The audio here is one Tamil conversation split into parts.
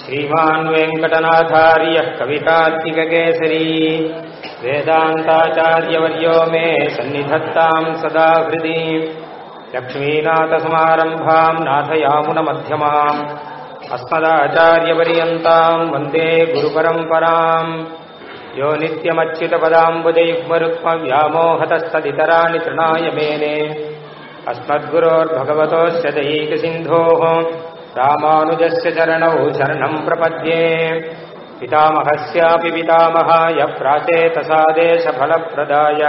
श्रीमान् वेङ्कटनाथार्यः कवितात्मिककेसरी वेदान्ताचार्यवर्यो मे सन्निधत्ताम् सदा हृदि लक्ष्मीनाथसमारम्भाम् नाथयामुनमध्यमाम् अस्मदाचार्यपर्यन्ताम् वन्दे गुरुपरम्पराम् यो नित्यमच्युतपदाम्बुजयुग्मरुक्मव्यामोहतस्तदितराणि तृणाय मेने अस्मद्गुरोर्भगवतोऽस्य दैकसिन्धोः रामानुजस्य चरणौ शरणम् प्रपद्ये पितामहस्यापि पितामहाय प्राचेतसादेशफलप्रदाय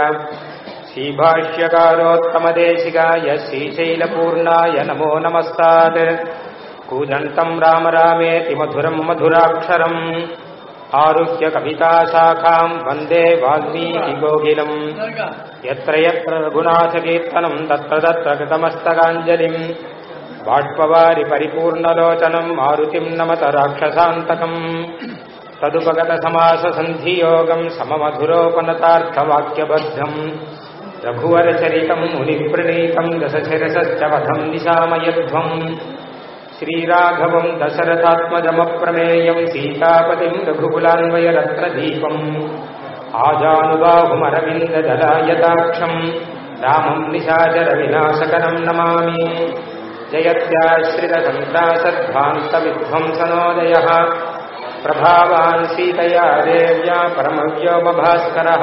श्रीभाष्यकारोत्तमदेशिकाय श्रीशैलपूर्णाय नमो नमस्तात् कूजन्तम् राम रामेति मधुरम् मधुराक्षरम् आरुह्य कविताशाखाम् वन्दे वाल्मीकिकोकिलम् यत्र यत्र रघुनाथकीर्तनम् तत्र तत्र कृतमस्तकाञ्जलिम् बाष्पवारि परिपूर्णलोचनम् मारुतिम् नमत राक्षसान्तकम् तदुपगतसमाससन्धियोगम् सममधुरोपनतार्थवाक्यबद्धम् रघुवरचरितम् मुनिप्रणीतम् दशशिरसश्च वधम् निशामयध्वम् श्रीराघवम् दशरथात्मजमप्रमेयम् सीतापतिम् रघुकुलान्वयरत्नदीपम् आजानुबाहुमरविन्ददलायताक्षम् रामम् निशाचरविनाशकरम् नमामि जयत्याश्रितसन्त्रासद्भान्तविध्वंसनोदयः प्रभावान् सीतया देव्या परमव्योमभास्करः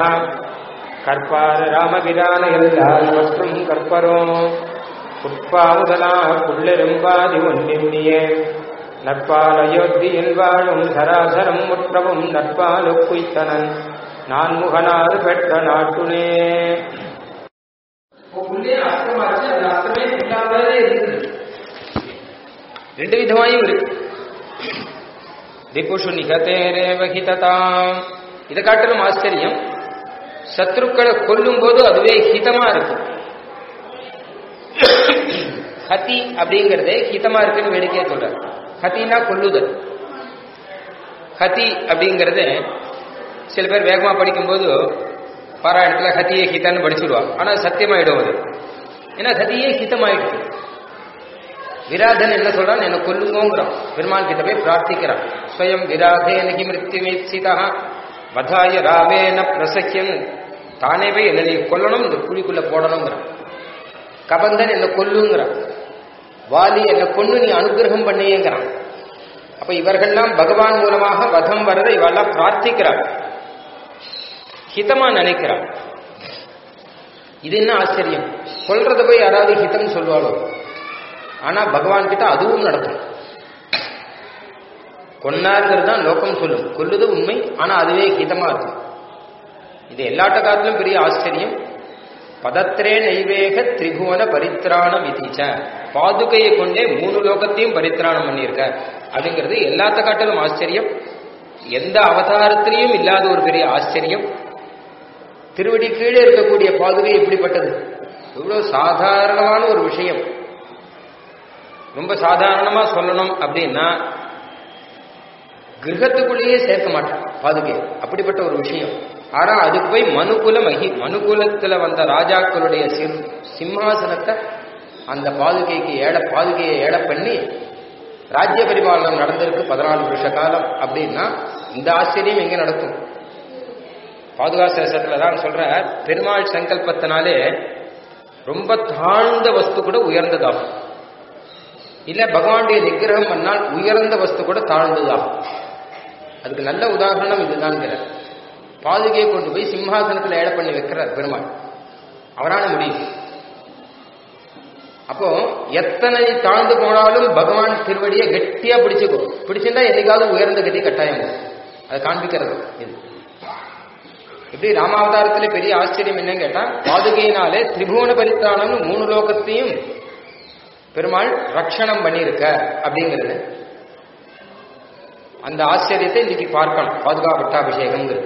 கற்பாரராமபிரானையல்லால் கற்பரோம் உட்பாமுதலாக புள்ளெரும்பாதி ஒன்றின்னியே நட்பால் அயோத்தியில் வாழும் சராசரம் முற்றவும் நட்பாலு குய்த்தனன் நான் முகனாறு பெற்ற நாட்டுனே உள்ளே அர்த்தமா இருக்கு அந்த அர்த்தமே இல்லாமலே இருக்குது ரெண்டு விதமாயும் இருக்கு திபுஷு நிகதேரேவ ஹிததாம் இதை காட்டிலும் ஆச்சரியம் சத்ருக்களை கொல்லும் போது அதுவே ஹிதமா இருக்கும் ஹதி அப்படிங்கறதே ஹிதமா இருக்குன்னு வேடிக்கையா சொல்ற ஹத்தினா கொல்லுதல் ஹதி அப்படிங்கறது சில பேர் வேகமா படிக்கும்போது பாராயணத்துல ஹத்தியே ஹிதன்னு படிச்சுடுவாங்க ஆனா சத்தியமாயிடும் அது ஏன்னா ஹதியே ஹிதமாயிடுச்சு விராதன் என்ன சொல்றான் என்ன கொல்லுங்கோங்கிறான் பெருமாள் கிட்ட போய் பிரார்த்திக்கிறான் ஸ்வயம் விராதே நகி மிருத்யுமேசிதா வதாய ராவேன பிரசக்கியன் தானே போய் என்ன நீ கொல்லணும் இந்த குழிக்குள்ள போடணுங்கிறான் கபந்தன் என்ன கொல்லுங்கிறான் வாலி என்ன கொண்டு நீ அனுகிரகம் பண்ணியேங்கிறான் அப்ப இவர்கள்லாம் பகவான் மூலமாக வதம் வரதை இவெல்லாம் பிரார்த்திக்கிறாள் ஹிதமா நினைக்கிறாள் இது என்ன ஆச்சரியம் கொல்றத போய் யாராவது ஹிதம் சொல்லுவாளோ ஆனா பகவான் கிட்ட அதுவும் நடக்கும் கொன்னாருங்கிறது தான் லோகம் சொல்லும் கொல்லுது உண்மை ஆனா அதுவே ஹிதமா இருக்கும் இது எல்லாட்ட காலத்திலும் பெரிய ஆச்சரியம் பதத்திரே நைவேக திரிபுவன பரித்ராண விதிச்ச பாதுகையை கொண்டே மூணு லோகத்தையும் பரித்ராணம் பண்ணியிருக்க அப்படிங்கிறது எல்லாத்த காட்டிலும் ஆச்சரியம் எந்த அவதாரத்திலையும் இல்லாத ஒரு பெரிய ஆச்சரியம் திருவடி கீழே இருக்கக்கூடிய பாதுகை எப்படிப்பட்டது இவ்வளவு சாதாரணமான ஒரு விஷயம் ரொம்ப சாதாரணமா சொல்லணும் அப்படின்னா கிரகத்துக்குள்ளேயே சேர்க்க மாட்டான் பாதுகை அப்படிப்பட்ட ஒரு விஷயம் ஆனா அதுக்கு போய் மனுகுல மகி மனுகுலத்துல வந்த ராஜாக்களுடைய சிம்மாசனத்தை அந்த பாதுகைக்கு ஏழை பாதுகையை ஏழை பண்ணி ராஜ்ய பரிபாலனம் நடந்திருக்கு பதினாலு வருஷ காலம் அப்படின்னா இந்த ஆச்சரியம் எங்க நடக்கும் பாதுகாசரசத்துல தான் சொல்ற பெருமாள் சங்கல்பத்தினாலே ரொம்ப தாழ்ந்த வஸ்து கூட உயர்ந்ததாகும் இல்ல பகவானுடைய நிகிரகம் பண்ணால் உயர்ந்த வஸ்து கூட தாழ்ந்ததாகும் அதுக்கு நல்ல உதாரணம் இதுதான்ங்கிற பாதுகையை கொண்டு போய் சிம்ஹாசனத்தில் ஏழை பண்ணி வைக்கிறார் பெருமாள் அவரான முடியும் அப்போ எத்தனை தாழ்ந்து போனாலும் பகவான் திருவடியை கெட்டியா பிடிச்சுக்கோ பிடிச்சிருந்தா என்னைக்காவது உயர்ந்த கதி கட்டாயம் அதை காண்பிக்கிறது இது இப்படி ராமாவதாரத்துல பெரிய ஆச்சரியம் என்னன்னு கேட்டா பாதுகையினாலே திரிபுவன பரித்தானம்னு மூணு லோகத்தையும் பெருமாள் ரட்சணம் பண்ணியிருக்க அப்படிங்கிறது அந்த ஆச்சரியத்தை இன்னைக்கு பார்க்கணும் பாதுகா பட்டாபிஷேகம்ங்கிறது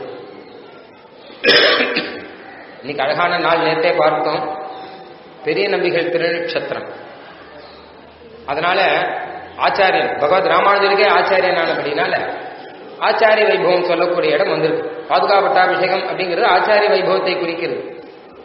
இன்னைக்கு அழகான நாள் நேரத்தே பார்த்தோம் பெரிய நம்பிகள் திருநட்சத்திரம் அதனால ஆச்சாரியன் பகவத் ராமானுஜருக்கே ஆச்சாரியனானபடினால ஆச்சாரிய வைபவம் சொல்லக்கூடிய இடம் வந்திருக்கு பாதுகா பட்டாபிஷேகம் அப்படிங்கிறது ஆச்சாரிய வைபவத்தை குறிக்கிறது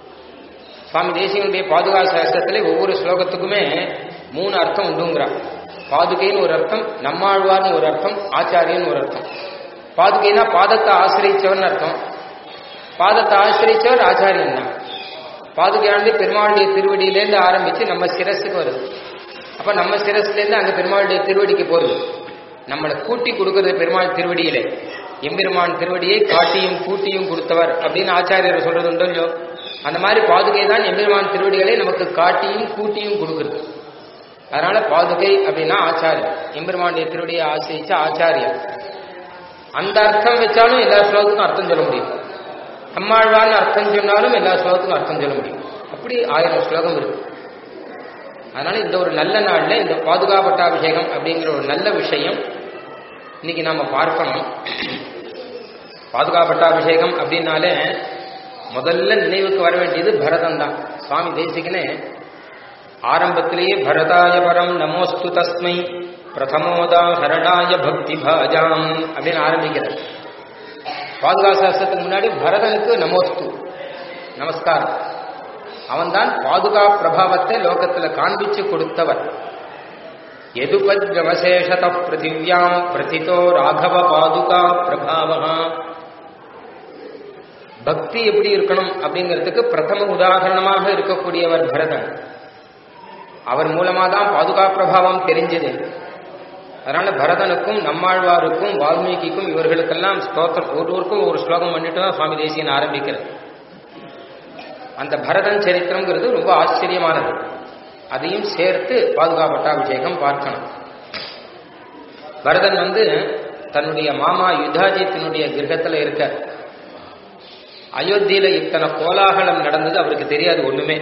சுவாமி தேசியனுடைய பாதுகா சாஸ்திரத்திலே ஒவ்வொரு ஸ்லோகத்துக்குமே மூணு அர்த்தம் உண்டுங்கிறார் பாதுகைன்னு ஒரு அர்த்தம் நம்மாழ்வார்னு ஒரு அர்த்தம் ஆச்சாரியன்னு ஒரு அர்த்தம் பாதுகைனா பாதத்தை ஆசிரியச்சவன் அர்த்தம் பாதத்தை ஆசிரியச்சவர் ஆச்சாரியன் தான் பாதுகையானது பெருமாளுடைய திருவடியிலேருந்து ஆரம்பிச்சு நம்ம சிரஸுக்கு வருது அப்ப நம்ம சிரஸ்லேருந்து அங்க பெருமாளுடைய திருவடிக்கு போறது நம்மளை கூட்டி கொடுக்கறது பெருமாள் திருவடியிலே எம்பெருமான் திருவடியை காட்டியும் கூட்டியும் கொடுத்தவர் அப்படின்னு ஆச்சாரியர் சொல்றது உண்டோ இல்லையோ அந்த மாதிரி பாதுகை தான் எம்பெருமான் திருவடிகளை நமக்கு காட்டியும் கூட்டியும் கொடுக்குறது அதனால பாதுகை அப்படின்னா ஆச்சாரியர் எம்பெருமானுடைய திருவடியை ஆசிரிச்ச ஆச்சாரியர் அந்த அர்த்தம் வச்சாலும் எல்லா ஸ்லோகத்துக்கும் அர்த்தம் சொல்ல முடியும் நம்மாழ்வான்னு அர்த்தம் சொன்னாலும் எல்லா ஸ்லோகத்துக்கும் அர்த்தம் சொல்ல முடியும் அப்படி ஆயிரம் ஸ்லோகம் இருக்கு அதனால இந்த ஒரு நல்ல நாள்ல இந்த பாதுகாப்பட்டாபிஷேகம் அப்படிங்கிற ஒரு நல்ல விஷயம் இன்னைக்கு நாம பார்க்கணும் பாதுகாப்பட்டாபிஷேகம் அப்படின்னாலே முதல்ல நினைவுக்கு வர வேண்டியது பரதன் தான் சுவாமி தேசிகனே ஆரம்பத்திலேயே பரதாய பரம் நமோஸ்து தஸ்மை பிரதமோதாஹரணாய பக்தி பாஜாம் அப்படின்னு ஆரம்பிக்கிறார் பாதுகா சாஸ்திரத்துக்கு முன்னாடி பரதனுக்கு நமோஸ்து நமஸ்காரம் அவன்தான் பாதுகா பிரபாவத்தை லோகத்துல காண்பிச்சு கொடுத்தவர் எதுபத்ரமசேஷத பிருத்திவியாம் பிரதிதோ ராகவ பாதுகா பிரபாவா பக்தி எப்படி இருக்கணும் அப்படிங்கிறதுக்கு பிரதம உதாரணமாக இருக்கக்கூடியவர் பரதன் அவர் மூலமா தான் பாதுகா பிரபாவம் தெரிஞ்சது அதனால பரதனுக்கும் நம்மாழ்வாருக்கும் வால்மீகிக்கும் இவர்களுக்கெல்லாம் ஸ்தோத்திரம் ஒருவருக்கும் ஒரு ஸ்லோகம் பண்ணிட்டு தான் சுவாமி தேசியன் ஆரம்பிக்கிறது அந்த பரதன் சரித்திரம்ங்கிறது ரொம்ப ஆச்சரியமானது அதையும் சேர்த்து பாதுகாப்பட்டாபிஷேகம் பார்க்கணும் பரதன் வந்து தன்னுடைய மாமா யுத்தாஜித்தினுடைய கிரகத்துல இருக்க அயோத்தியில இத்தனை கோலாகலம் நடந்தது அவருக்கு தெரியாது ஒண்ணுமே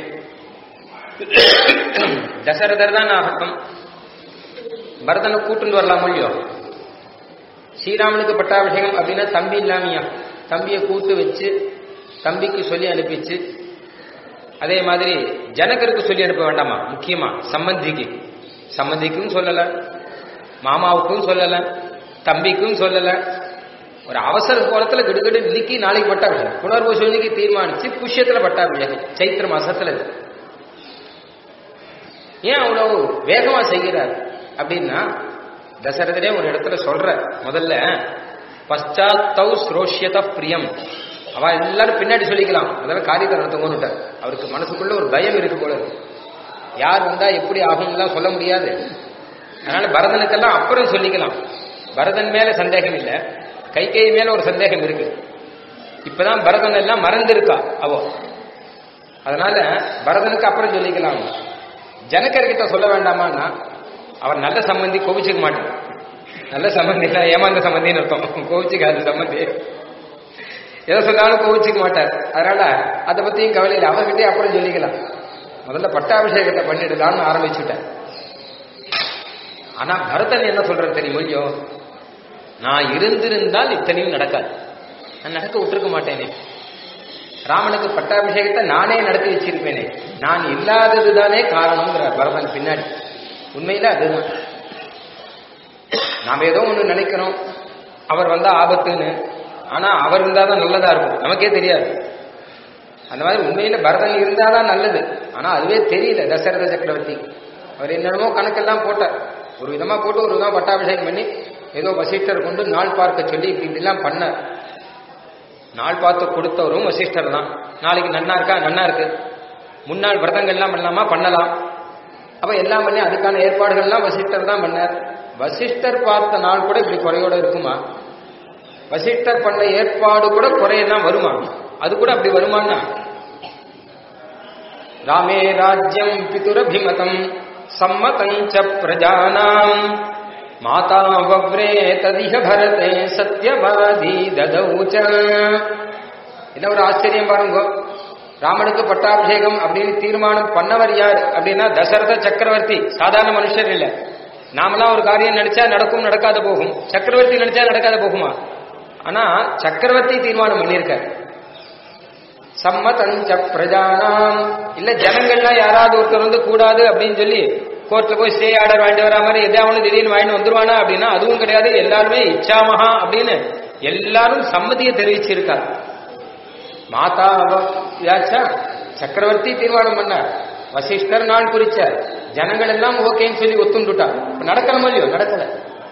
தசரதர் தான் ஆகட்டும் பரதனை கூட்டுன்னு வரலாம் இல்லையோ ஸ்ரீராமனுக்கு பட்டாபிஷேகம் அப்படின்னா தம்பி இல்லாமையா தம்பியை கூட்டு வச்சு தம்பிக்கு சொல்லி அனுப்பிச்சு அதே மாதிரி ஜனகருக்கு சொல்லி அனுப்ப வேண்டாமா முக்கியமா சம்பந்திக்கு சம்பந்திக்கும் சொல்லல மாமாவுக்கும் சொல்லல தம்பிக்கும் சொல்லல ஒரு அவசர கோலத்துல கிடுகிடு இன்னைக்கு நாளைக்கு பட்டாபிஷேகம் புனர்வு சொல்லிக்கு தீர்மானிச்சு புஷ்யத்துல பட்டாபிஷேகம் சைத்திர மாசத்துல இது. ஏன் அவ்வளவு வேகமா செய்கிறார் அப்படின்னா தசரதனே ஒரு இடத்துல சொல்ற முதல்ல பశ్చాத்தௌ ஸ்ரோஷ்யத பிரியம் அவ எல்லாரும் பின்னாடி சொல்லிக்கலாம் முதல்ல காரியத்தை நடத்துங்கன்னுட்டார் அவருக்கு மனசுக்குள்ள ஒரு பயம் இருக்கு போல இருக்கு. யார் வந்தா எப்படி ஆகும்லாம் சொல்ல முடியாது அதனால பரதனுக்கெல்லாம் அப்புறம் சொல்லிக்கலாம் பரதன் மேல சந்தேகம் இல்ல கைகை மேல ஒரு சந்தேகம் இருக்கு இப்பதான் பரதன் எல்லாம் மறந்திருக்கா அவோ அதனால பரதனுக்கு அப்புறம் சொல்லிக்கலாம் ஜனகர்கிட்ட சொல்ல வேண்டாமான்னா அவர் நல்ல சம்பந்தி கோபிச்சுக்க மாட்டார் நல்ல சம்பந்தி இல்ல ஏமாந்த சம்பந்தின்னு அர்த்தம் கோபிச்சுக்காத சம்பந்தி எதை சொன்னாலும் கோவிச்சுக்க மாட்டார் அதனால அதை பத்தியும் கவலை இல்லை அவர்கிட்டயே அப்புறம் சொல்லிக்கலாம் முதல்ல பட்டாபிஷேகத்தை பண்ணிடலாம்னு ஆரம்பிச்சுட்டார் ஆனா பரதன் என்ன சொல்றது தெரியுமோ இல்லையோ நான் இருந்திருந்தால் இத்தனையும் நடக்காது நான் நடக்க விட்டுருக்க மாட்டேனே ராமனுக்கு பட்டாபிஷேகத்தை நானே நடத்தி வச்சிருப்பேனே நான் இல்லாததுதானே காரணம்ங்கிறார் பரதன் பின்னாடி உண்மையில அதுதான் நாம ஏதோ ஒண்ணு நினைக்கிறோம் அவர் வந்தா ஆபத்துன்னு ஆனா அவர் இருந்தாதான் நல்லதா இருக்கும் நமக்கே தெரியாது அந்த மாதிரி உண்மையில பரதன் இருந்தாதான் நல்லது ஆனா அதுவே தெரியல தசரத சக்கரவர்த்தி அவர் என்னென்னமோ கணக்கெல்லாம் போட்டார் ஒரு விதமா போட்டு ஒரு விதமா பட்டாபிஷேகம் பண்ணி ஏதோ வசிஷ்டர் கொண்டு நாள் பார்க்க சொல்லி இப்படி இப்படிலாம் பண்ணார் நாள் பார்த்து கொடுத்தவரும் வசிஷ்டர் தான் நாளைக்கு நன்னா இருக்கா நன்னா இருக்கு முன்னாள் விரதங்கள்லாம் பண்ணலாமா பண்ணலாம் அப்ப எல்லாம் பண்ணி அதுக்கான ஏற்பாடுகள்லாம் வசிஷ்டர் தான் பண்ணார் வசிஷ்டர் பார்த்த நாள் கூட இப்படி குறையோட இருக்குமா வசிஷ்டர் பண்ண ஏற்பாடு கூட குறையெல்லாம் வருமா அது கூட அப்படி வருமானா ராமே ராஜ்யம் பிதுரபிமதம் சம்மதஞ்ச பிரஜானாம் மாதா வவ்ரே ததிக பரதே சத்யவாதி ததௌச்ச என்ன ஒரு ஆச்சரியம் பாருங்க ராமனுக்கு பட்டாபிஷேகம் அப்படின்னு தீர்மானம் பண்ணவர் யார் அப்படின்னா தசரத சக்கரவர்த்தி சாதாரண மனுஷர் இல்ல நாமெல்லாம் ஒரு காரியம் நினைச்சா நடக்கும் நடக்காத போகும் சக்கரவர்த்தி நினைச்சா நடக்காத போகுமா ஆனா சக்கரவர்த்தி தீர்மானம் பண்ணியிருக்கார் சம்மதஞ்ச பிரஜானாம் இல்ல ஜனங்கள்லாம் யாராவது ஒருத்தர் வந்து கூடாது அப்படின்னு சொல்லி கோர்ட்ல போய் ஸ்டே ஆர்டர் வாங்கிட்டு வரா மாதிரி எதாவது திடீர்னு வாங்கிட்டு வந்துருவானா அப்படின்னா அதுவும் கிடையாது எல்லாருமே இச்சாமகா அப்படின்னு எல்லாரும் சம்மதியை தெரிவிச்சிருக்கார் மாதா வியாச்சா சக்கரவர்த்தி தீர்மானம் பண்ணார் வசிஷ்டர் நாள் குறிச்சார் ஜனங்கள் எல்லாம் ஓகேன்னு சொல்லி ஒத்துண்டுட்டா இப்ப நடக்கணுமோ இல்லையோ நடக்கல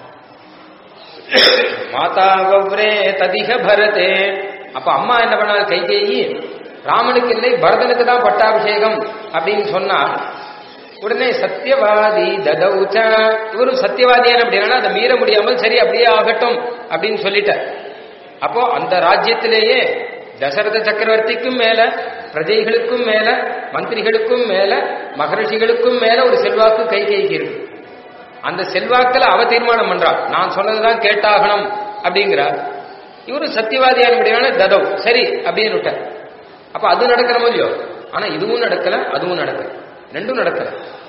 மாதா கௌரே ததிக பரதே அப்ப அம்மா என்ன பண்ணாரு கைகேயி ராமனுக்கு இல்லை பரதனுக்கு தான் பட்டாபிஷேகம் அப்படின்னு சொன்னா உடனே சத்தியவாதி ததௌச்ச இவரும் சத்தியவாதியான அப்படின்னா அதை மீற முடியாமல் சரி அப்படியே ஆகட்டும் அப்படின்னு சொல்லிட்டார் அப்போ அந்த ராஜ்யத்திலேயே தசரத சக்கரவர்த்திக்கும் மேல பிரஜைகளுக்கும் மேல மந்திரிகளுக்கும் மேல மகரிஷிகளுக்கும் மேல ஒரு செல்வாக்கு கை கைக்கு இருக்கு அந்த செல்வாக்கில் அவ தீர்மானம் பண்றா நான் சொன்னதுதான் கேட்டாகணும் அப்படிங்கிறார் இவரு சத்தியவாதியான ததவ் சரி அப்படின்னு விட்டார் அப்ப அது நடக்கிற இல்லையோ ஆனா இதுவும் நடக்கல அதுவும் நடக்கல ரெண்டும் நடக்கல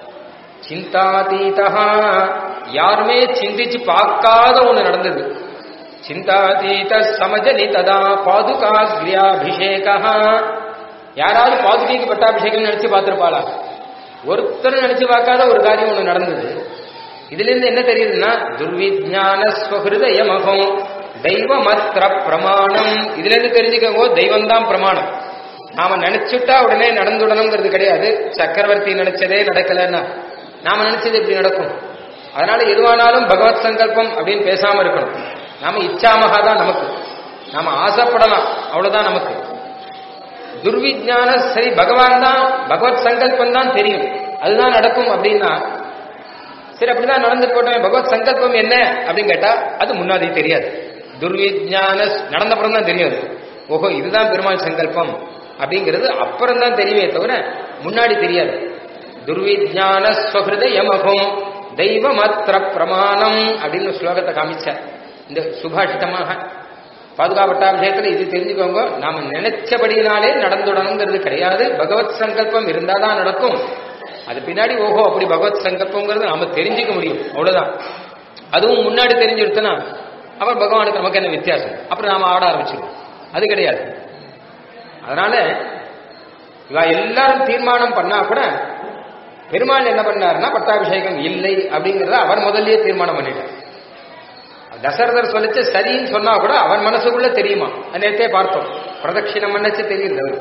சிந்தாதீதா யாருமே சிந்திச்சு பார்க்காத ஒண்ணு நடந்தது சிந்தாதீத சமஜனி ததா பாதுகாகிரியாபிஷேக யாராவது பாதுகைக்கு பட்டாபிஷேகம் நினைச்சு பார்த்திருப்பாளா ஒருத்தர் நினைச்சு பார்க்காத ஒரு காரியம் ஒண்ணு நடந்தது இதுல இருந்து என்ன தெரியுதுன்னா துர்விஜான ஸ்வகிருதயமகம் தெய்வமத்திர பிரமாணம் இதுல இருந்து தெரிஞ்சுக்கோ தெய்வம் தான் பிரமாணம் நாம நினைச்சுட்டா உடனே நடந்துடணுங்கிறது கிடையாது சக்கரவர்த்தி நினைச்சதே நடக்கலன்னா நாம நினைச்சது இப்படி நடக்கும் அதனால எதுவானாலும் பகவத் சங்கல்பம் அப்படின்னு பேசாம இருக்கணும் நாம இச்சாமகா தான் நமக்கு நாம ஆசைப்படலாம் அவ்வளவுதான் நமக்கு துர்விஜான சரி பகவான் தான் பகவத் சங்கல்பம் தான் தெரியும் அதுதான் நடக்கும் அப்படின்னா சரி அப்படிதான் நடந்துட்டு போட்டோம் பகவத் சங்கல்பம் என்ன அப்படின்னு கேட்டா அது முன்னாடி தெரியாது துர்விஜான நடந்தப்புறம் தான் தெரியும் அது ஓஹோ இதுதான் பெருமாள் சங்கல்பம் அப்படிங்கிறது அப்புறம் தான் தெரியுமே தவிர முன்னாடி தெரியாது துர்விஜான ஸ்வகிருதயமகம் தெய்வமத்திர பிரமாணம் அப்படின்னு ஸ்லோகத்தை காமிச்சார் இந்த சுபாஷிதமாக பாதுகாப்பட்டாபிஷேகத்தில் இது தெரிஞ்சுக்கோங்க நாம நினைச்சபடியினாலே நடந்துடணுங்கிறது கிடையாது பகவத் சங்கல்பம் இருந்தாதான் நடக்கும் அது பின்னாடி ஓஹோ அப்படி பகவத் சங்கல்பங்கிறது நாம தெரிஞ்சுக்க முடியும் அவ்வளவுதான் அதுவும் முன்னாடி தெரிஞ்சிருச்சுன்னா அப்புறம் பகவானுக்கு நமக்கு என்ன வித்தியாசம் அப்புறம் நாம ஆட ஆரம்பிச்சிருவோம் அது கிடையாது அதனால இவ எல்லாரும் தீர்மானம் பண்ணா கூட பெருமாள் என்ன பண்ணாருன்னா பட்டாபிஷேகம் இல்லை அப்படிங்கறத அவர் முதல்லயே தீர்மானம் பண்ணிட்டார் தசரதர் சொல்லிச்சு சரின்னு சொன்னா கூட அவன் மனசுக்குள்ள தெரியுமா நேத்தே பார்த்தோம் பிரதட்சிணம் பண்ணச்சு தெரியுது அவரு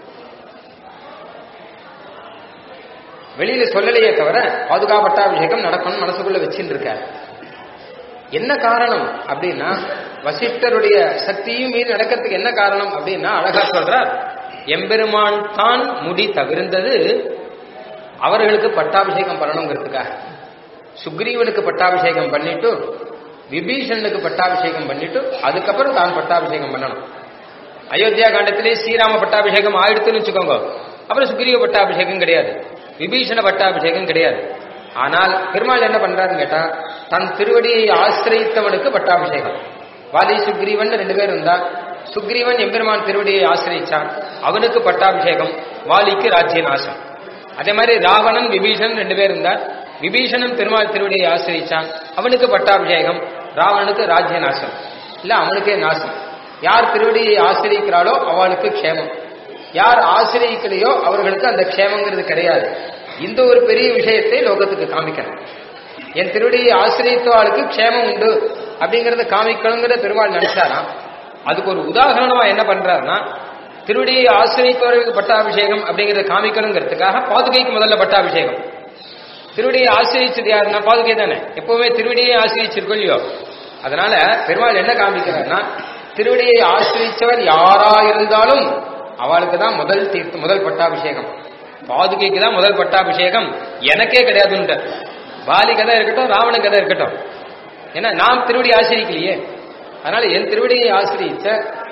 வெளியில சொல்லலையே தவிர பாதுகாப்பட்டாபிஷேகம் நடக்கணும் மனசுக்குள்ள வச்சுட்டு இருக்காரு என்ன காரணம் அப்படின்னா வசிஷ்டருடைய சக்தியும் மீறி நடக்கிறதுக்கு என்ன காரணம் அப்படின்னா அழகா சொல்றார் எம்பெருமான் தான் முடி தவிர்ந்தது அவர்களுக்கு பட்டாபிஷேகம் பண்ணணுங்கிறதுக்காக சுக்ரீவனுக்கு பட்டாபிஷேகம் பண்ணிட்டு விபீஷணனுக்கு பட்டாபிஷேகம் பண்ணிட்டு அதுக்கப்புறம் தான் பட்டாபிஷேகம் பண்ணணும் அயோத்தியா காண்டத்திலே ஸ்ரீராம பட்டாபிஷேகம் ஆயிடுத்துன்னு வச்சுக்கோங்க அப்புறம் சுக்ரீவ பட்டாபிஷேகம் கிடையாது விபீஷண பட்டாபிஷேகம் கிடையாது ஆனால் பெருமாள் என்ன பண்றாருன்னு கேட்டா தன் திருவடியை ஆசிரியத்தவனுக்கு பட்டாபிஷேகம் வாலி சுக்ரீவன் ரெண்டு பேர் இருந்தா சுக்ரீவன் எம்பெருமான் திருவடியை ஆசிரியிச்சான் அவனுக்கு பட்டாபிஷேகம் வாலிக்கு ராஜ்ய நாசம் அதே மாதிரி ராவணன் விபீஷன் ரெண்டு பேர் இருந்தார் விபீஷணன் பெருமாள் திருவடியை ஆசிரியிச்சான் அவனுக்கு பட்டாபிஷேகம் ராவணனுக்கு ராஜ்ய நாசம் இல்ல அவனுக்கே நாசம் யார் திருவடியை ஆசிரியிக்கிறாளோ அவளுக்கு க்ஷேமம் யார் ஆசிரியக்கலையோ அவர்களுக்கு அந்த க்ஷேமங்கிறது கிடையாது இந்த ஒரு பெரிய விஷயத்தை லோகத்துக்கு காமிக்கணும் என் திருவடியை ஆசிரியத்தவாளுக்கு க்ஷேமம் உண்டு அப்படிங்கறத காமிக்கணுங்கிற பெருமாள் நினைச்சாராம் அதுக்கு ஒரு உதாரணமா என்ன பண்றாருன்னா திருவடியை ஆசிரியத்தவர்களுக்கு பட்டாபிஷேகம் அப்படிங்கறத காமிக்கணுங்கிறதுக்காக பாதுகைக்கு முதல்ல பட்டாபிஷேகம் திருவடியை ஆசிரியச்சது யாருன்னா பாதுகை தானே எப்பவுமே திருவடியை ஆசிரியச்சிருக்கோம் இல்லையோ அதனால பெருமாள் என்ன காமிக்கிறார்னா திருவடியை ஆசிரியச்சவர் யாரா இருந்தாலும் அவளுக்கு தான் முதல் தீர்த்து முதல் பட்டாபிஷேகம் பாதுகைக்கு தான் முதல் பட்டாபிஷேகம் எனக்கே கிடையாதுன்ற பாலி கதை இருக்கட்டும் ராவண கதை இருக்கட்டும் ஏன்னா நாம் திருவடி ஆசிரிக்கலையே அதனால என் திருவடியை ஆசிரியிச்ச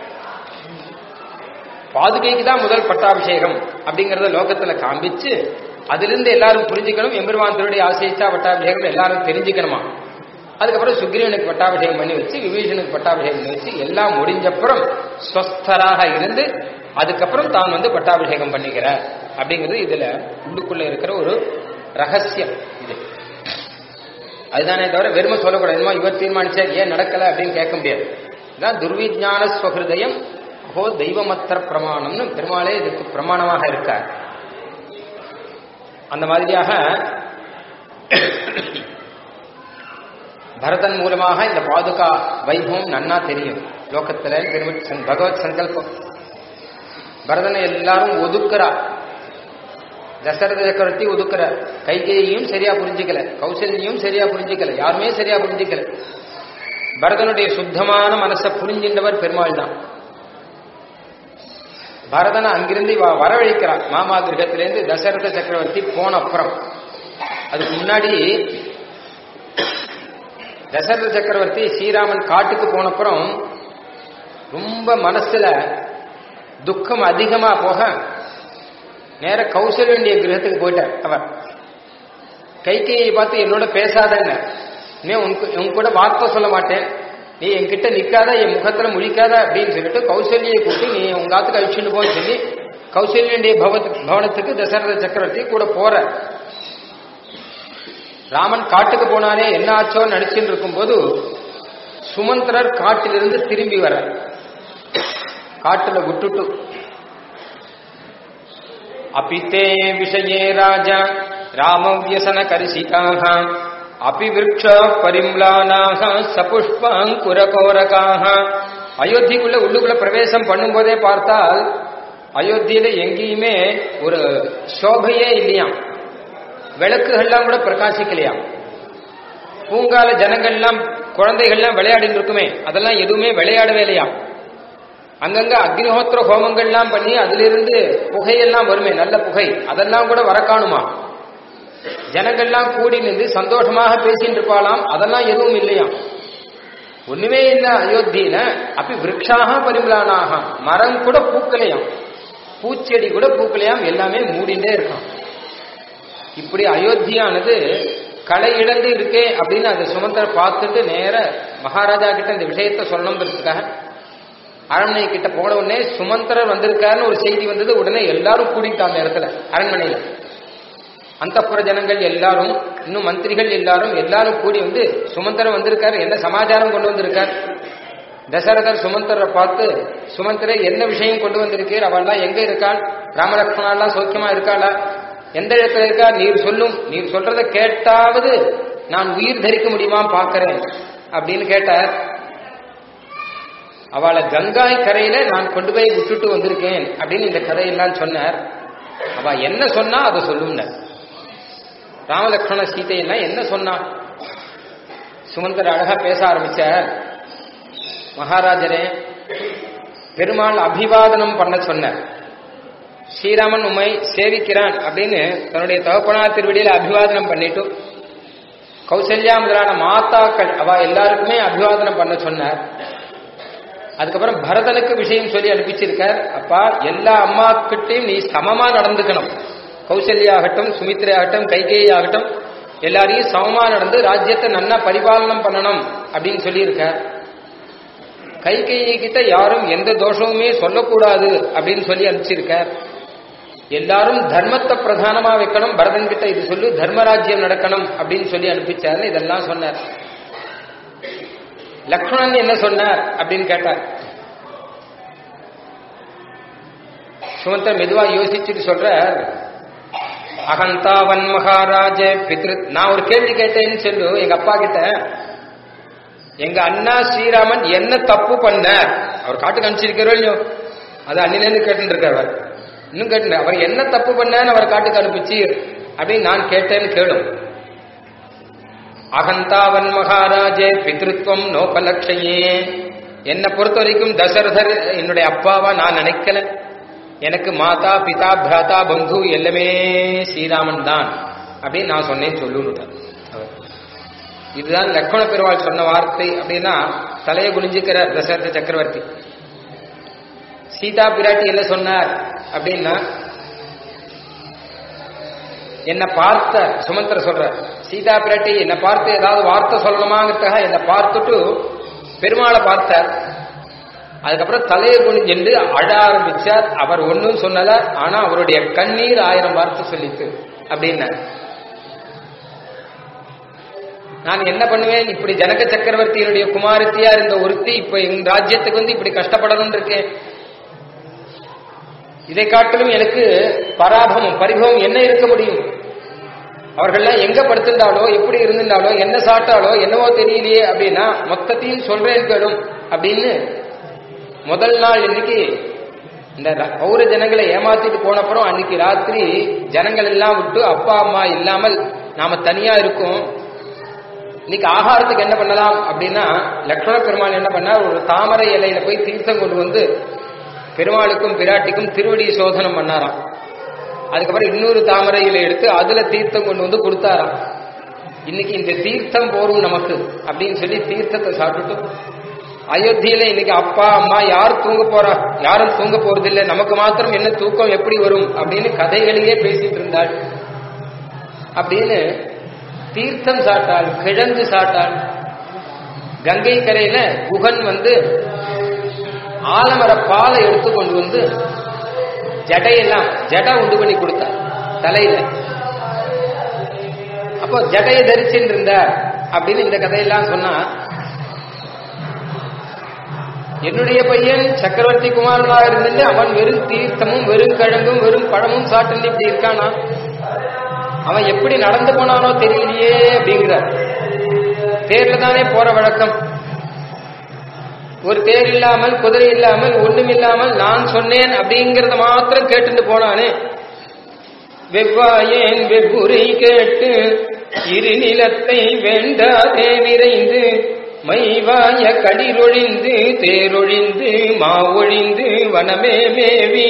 பாதுகைக்கு தான் முதல் பட்டாபிஷேகம் அப்படிங்கறத லோகத்துல காண்பிச்சு அதிலிருந்து எல்லாரும் புரிஞ்சுக்கணும் எம்பெருமான் திருவடி ஆசிரிச்சா பட்டாபிஷேகம் எல்லாரும் தெரிஞ்சுக்கணுமா அதுக்கப்புறம் சுக்ரீவனுக்கு பட்டாபிஷேகம் பண்ணி வச்சு விபீஷனுக்கு பட்டாபிஷேகம் பண்ணி வச்சு எல்லாம் முடிஞ்சப்புறம் ஸ்வஸ்தராக இருந்து அதுக்கப்புறம் தான் வந்து பட்டாபிஷேகம் பண்ணிக்கிறார் அப்படிங்கிறது இதுல உள்ளுக்குள்ள இருக்கிற ஒரு ரகசியம் இது அதுதானே தவிர வெறுமை சொல்லக்கூடாது என்னமோ இவர் தீர்மானிச்சார் ஏன் நடக்கல அப்படின்னு கேட்க முடியாது இதான் துர்விஜான ஸ்வகிருதயம் அஹோ தெய்வமத்திர பிரமாணம்னு பெருமாளே இதுக்கு பிரமாணமாக இருக்கார் அந்த மாதிரியாக பரதன் மூலமாக இந்த பாதுகா வைபவம் நன்னா தெரியும் லோகத்துல பெருமை பகவத் சங்கல்பம் பரதனை எல்லாரும் ஒதுக்குறா தசரத சக்கரவர்த்தி ஒதுக்குறார் கைகேயையும் சரியா புரிஞ்சுக்கல கௌசல்யும் சரியா புரிஞ்சுக்கல யாருமே சரியா புரிஞ்சுக்கல பரதனுடைய சுத்தமான மனசை புரிஞ்சின்றவர் பெருமாள் தான் பரதனை அங்கிருந்து இவ வரவழைக்கிறார் மாமா கிரகத்திலேருந்து தசரத சக்கரவர்த்தி போன அப்புறம் அதுக்கு முன்னாடி தசரத சக்கரவர்த்தி ஸ்ரீராமன் காட்டுக்கு போனப்புறம் ரொம்ப மனசுல துக்கம் அதிகமா போக நேர கௌசல்யனுடைய கிரகத்துக்கு போயிட்டார் அவர் கைகையை பார்த்து என்னோட பேசாதன்னு நீ உனக்கு உன் கூட வார்த்தை சொல்ல மாட்டேன் நீ என்கிட்ட நிக்காத என் முகத்துல முழிக்காத அப்படின்னு சொல்லிட்டு கௌசல்யை கூட்டி நீ உங்க ஆத்துக்கு அழிச்சுட்டு போன்னு சொல்லி கௌசல்யனுடைய பவத்து பவனத்துக்கு தசரத சக்கரவர்த்தி கூட போற ராமன் காட்டுக்கு போனானே என்ன ஆச்சோன்னு நினைச்சுட்டு இருக்கும்போது சுமந்திரர் காட்டிலிருந்து திரும்பி வர காட்டுல விட்டுட்டு அபித்தே விஷயே ராஜா ராமவியசன கரிசிகாக அபி விரக்ஷ பரிம்லானாக சபுஷ்பாங்குரகோரகாக அயோத்திக்குள்ள உள்ளுக்குள்ள பிரவேசம் பண்ணும்போதே பார்த்தால் அயோத்தியில எங்கேயுமே ஒரு சோபையே இல்லையாம் விளக்குகள்லாம் கூட பிரகாசிக்கலையாம் பூங்கால ஜனங்கள்லாம் குழந்தைகள்லாம் விளையாடிட்டு இருக்குமே அதெல்லாம் எதுவுமே விளையாடவே இல்லையாம் அங்கங்க அக்னிஹோத்திர ஹோமங்கள்லாம் பண்ணி அதிலிருந்து புகையெல்லாம் வருமே நல்ல புகை அதெல்லாம் கூட வர காணுமா ஜனங்கள்லாம் கூடி நின்று சந்தோஷமாக பேசிட்டு இருப்பாளாம் அதெல்லாம் எதுவும் இல்லையாம் ஒண்ணுமே இல்ல அயோத்தியில அப்படி விரக்ஷாக பரிமளானாக மரம் கூட பூக்கலையாம் பூச்செடி கூட பூக்கலையாம் எல்லாமே மூடிண்டே இருக்கான் இப்படி அயோத்தியானது களை இழந்து இருக்கே அப்படின்னு அந்த சுமந்தரை பார்த்துட்டு நேர மகாராஜா கிட்ட இந்த விஷயத்த சொல்லணுங்கிறதுக்காக அரண்மனை கிட்ட போன உடனே சுமந்தரர் வந்திருக்காருன்னு ஒரு செய்தி வந்தது உடனே எல்லாரும் கூடிட்டாங்க இடத்துல அரண்மனையில அந்தப்புற ஜனங்கள் எல்லாரும் இன்னும் மந்திரிகள் எல்லாரும் எல்லாரும் கூடி வந்து சுமந்தரர் வந்திருக்காரு என்ன சமாச்சாரம் கொண்டு வந்திருக்கார் தசரதர் சுமந்தரை பார்த்து சுமந்தரை என்ன விஷயம் கொண்டு வந்திருக்கீர் அவள்லாம் எங்க இருக்காள் ராமலக்ஷ்மணாலாம் சௌக்கியமா இருக்காளா எந்த இடத்துல இருக்கா நீர் சொல்லும் நீர் சொல்றத கேட்டாவது நான் உயிர் தரிக்க முடியுமா பாக்கிறேன் அப்படின்னு கேட்டார் அவளை கங்காய் கரையில நான் கொண்டு போய் விட்டுட்டு வந்திருக்கேன் அப்படின்னு இந்த கதையெல்லாம் சொன்னார் அவ என்ன சொன்னா அதை சொல்லும் ராமலக்ஷ்மண சீதையெல்லாம் என்ன சொன்னா சுமந்தர் அழகா பேச ஆரம்பிச்சார் மகாராஜரே பெருமாள் அபிவாதனம் பண்ண சொன்னார் ஸ்ரீராமன் உண்மை சேவிக்கிறான் அப்படின்னு தன்னுடைய தகப்பனார் திருவடியில அபிவாதனம் பண்ணிட்டு கௌசல்யா முதலான மாத்தாக்கள் அவ எல்லாருக்குமே அபிவாதனம் பண்ண சொன்னார் அதுக்கப்புறம் பரதனுக்கு விஷயம் சொல்லி அனுப்பிச்சிருக்கார் அப்பா எல்லா அம்மாக்கிட்டையும் நீ சமமா நடந்துக்கணும் கௌசல்யாகட்டும் சுமித்ரையாகட்டும் கைகேயி ஆகட்டும் எல்லாரையும் சமமா நடந்து ராஜ்யத்தை நன்னா பரிபாலனம் பண்ணணும் அப்படின்னு சொல்லியிருக்கார் கைகேயி கிட்ட யாரும் எந்த தோஷமுமே சொல்லக்கூடாது அப்படின்னு சொல்லி அனுப்பிச்சிருக்கார் எல்லாரும் தர்மத்தை பிரதானமா வைக்கணும் பரதன் கிட்ட இது சொல்லி தர்மராஜ்யம் நடக்கணும் அப்படின்னு சொல்லி அனுப்பிச்சார்னு இதெல்லாம் சொன்னார் லக்ஷ்மணன் என்ன சொன்னார் அப்படின்னு கேட்டார் சுமந்தர் மெதுவா யோசிச்சுட்டு சொல்ற அகந்தாவன் மகாராஜ பித்ரு நான் ஒரு கேள்வி கேட்டேன்னு சொல்லு எங்க அப்பா கிட்ட எங்க அண்ணா ஸ்ரீராமன் என்ன தப்பு பண்ணார் அவர் காட்டுக்கு அனுப்பிச்சிருக்கிறோ இல்லையோ அது அண்ணிலேருந்து கேட்டு இருக்கார் இன்னும் கேட்டு அவர் என்ன தப்பு பண்ணான்னு அவர் காட்டுக்கு அனுப்பிச்சு அப்படின்னு நான் கேட்டேன்னு கேளும் அகந்தாவன் மகாராஜே பித்ருத்வம் நோபலட்சையே என்னை பொறுத்த வரைக்கும் தசரதர் என்னுடைய அப்பாவா நான் நினைக்கல எனக்கு மாதா பிதா பிராதா பந்து எல்லாமே ஸ்ரீராமன் தான் அப்படின்னு நான் சொன்னேன்னு சொல்லுன்னுட்டார் அவர். இதுதான் லக்ஷ்மண பெருவாள் சொன்ன வார்த்தை அப்படின்னா தலையை குனிஞ்சுக்கிறார் தசரத சக்கரவர்த்தி சீதா பிராட்டி என்ன சொன்னார் அப்படின்னா என்னை பார்த்த சுமந்திர சொல்ற சீதா பிராட்டி என்னை பார்த்து ஏதாவது வார்த்தை சொல்லணுமாங்கிறதுக்காக என்னை பார்த்துட்டு பெருமாளை பார்த்தார் அதுக்கப்புறம் தலையை குனிஞ்சென்று அழ ஆரம்பிச்சார் அவர் ஒன்றும் சொன்னல ஆனா அவருடைய கண்ணீர் ஆயிரம் வார்த்தை சொல்லித்து அப்படின்னார் நான் என்ன பண்ணுவேன் இப்படி ஜனக சக்கரவர்த்தியினுடைய குமாரத்தியா இருந்த ஒருத்தி இப்ப எங்க ராஜ்யத்துக்கு வந்து இப்படி கஷ்டப்படணும்னு இருக்கேன் இதை காட்டிலும் எனக்கு பராபம் பரிபவம் என்ன இருக்க முடியும் அவர்கள்லாம் எங்க படுத்திருந்தாலோ எப்படி இருந்திருந்தாலோ என்ன சாப்பிட்டாலோ என்னவோ தெரியலையே அப்படின்னா மொத்தத்தையும் சொல்றேன் கேளும் அப்படின்னு முதல் நாள் இன்னைக்கு இந்த ர- பௌர ஜனங்களை ஏமாத்திட்டு போனப்புறம் அன்னைக்கு ராத்திரி ஜனங்கள் எல்லாம் விட்டு அப்பா அம்மா இல்லாமல் நாம தனியா இருக்கோம் இன்னைக்கு ஆகாரத்துக்கு என்ன பண்ணலாம் அப்படின்னா லக்ஷ்மண பெருமாள் என்ன பண்ணார் ஒரு தாமரை இலையில போய் தீர்த்தம் கொண்டு வந்து பெருமாளுக்கும் பிராட்டிக்கும் திருவடி சோதனம் பண்ணாராம் அதுக்கப்புறம் இன்னொரு தாமரை இலை எடுத்து அதுல தீர்த்தம் கொண்டு வந்து கொடுத்தாராம் இன்னைக்கு இந்த தீர்த்தம் போரும் நமக்கு அப்படின்னு சொல்லி தீர்த்தத்தை சாப்பிட்டுட்டு அயோத்தியில இன்னைக்கு அப்பா அம்மா யார் தூங்க போறா யாரும் தூங்க போறதில்லை நமக்கு மாத்திரம் என்ன தூக்கம் எப்படி வரும் அப்படின்னு கதைகளையே பேசிட்டு இருந்தாள் அப்படின்னு தீர்த்தம் சாட்டாள் கிழங்கு சாட்டாள் கங்கை கரையில குகன் வந்து ஆலமர பாலை எடுத்து கொண்டு வந்து ஜடையெல்லாம் ஜடை உண்டு பண்ணி கொடுத்தார் தலையில அப்போ ஜடையை தரிச்சுட்டு இருந்தார் அப்படின்னு இந்த கதையெல்லாம் சொன்னா என்னுடைய பையன் சக்கரவர்த்தி குமாரனாக இருந்துட்டு அவன் வெறும் தீர்த்தமும் வெறும் கிழங்கும் வெறும் பழமும் சாப்பிட்டு இப்படி இருக்கானா அவன் எப்படி நடந்து போனானோ தெரியலையே அப்படிங்கிறார் தேர்ல தானே போற வழக்கம் ஒரு தேர் இல்லாமல் குதிரை இல்லாமல் ஒண்ணும் இல்லாமல் நான் சொன்னேன் அப்படிங்கறத மாத்திரம் கேட்டுட்டு போனானே வெவ்வாயேன் வெவ்வுரை கேட்டு இரு நிலத்தை வேண்டாதே விரைந்து மைவாய கடிரொழிந்து தேரொழிந்து மாவொழிந்து வனமே மேவி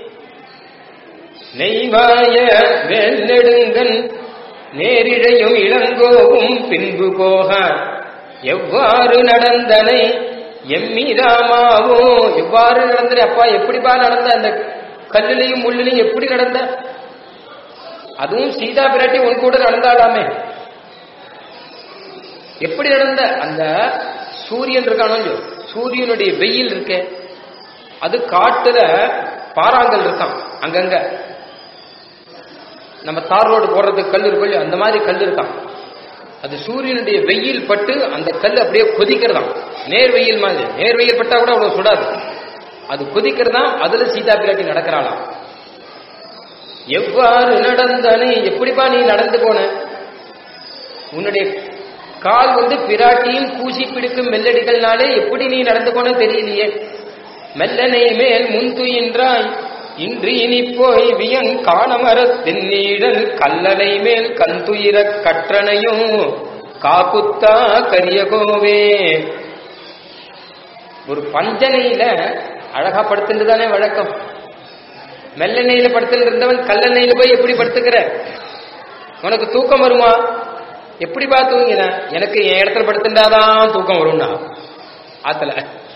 நெய்வாய வெள்ளெடுங்கன் நேரிழையும் இளங்கோவும் பின்பு போக எவ்வாறு நடந்தனை எம்மிராமாவோ எவ்வாறு நடந்தது அப்பா எப்படிப்பா நடந்த அந்த கல்லுலையும் முள்ளிலையும் எப்படி நடந்த அதுவும் சீதா பிராட்டி உன் கூட நடந்தாலாமே எப்படி நடந்த அந்த சூரியன் இருக்கானோ இல்லையோ, சூரியனுடைய வெயில் இருக்கே அது காட்டுல பாறாங்கல் இருக்கான் அங்கங்க நம்ம தார் ரோடு போடுறதுக்கு கல் இருக்கும் இல்லையோ, அந்த மாதிரி கல் இருக்கான் அது சூரியனுடைய வெயில் பட்டு அந்த கல் அப்படியே கொதிக்கிறதாம் நேர் வெயில் மாதிரி நேர் வெயில் பட்டா கூட அவ்வளவு சுடாது அது கொதிக்கிறதாம் அதுல சீதா பிராட்டி நடக்கிறாளாம் எவ்வாறு நடந்தனே எப்படிப்பா நீ நடந்து போன உன்னுடைய கால் வந்து பிராட்டியும் கூசி பிடிக்கும் மெல்லடிகள்னாலே எப்படி நீ நடந்து போன தெரியலையே மெல்லனை மேல் முன்துயின்றாய் இன்று இனி போய் வியங் காணமரத்தின் நீடல் கல்லனை மேல் கந்துயிரக் கற்றனையும் காக்குத்தா கரியகோவே ஒரு பஞ்சனையில அழகா படுத்துட்டு தானே வழக்கம் மெல்லெண்ணெயில படுத்துட்டு இருந்தவன் கல்லெண்ணெயில போய் எப்படி படுத்துக்கிற உனக்கு தூக்கம் வருமா எப்படி பா தூங்கின எனக்கு என் இடத்துல படுத்துட்டாதான் தூக்கம் வரும்னா ஆத்துல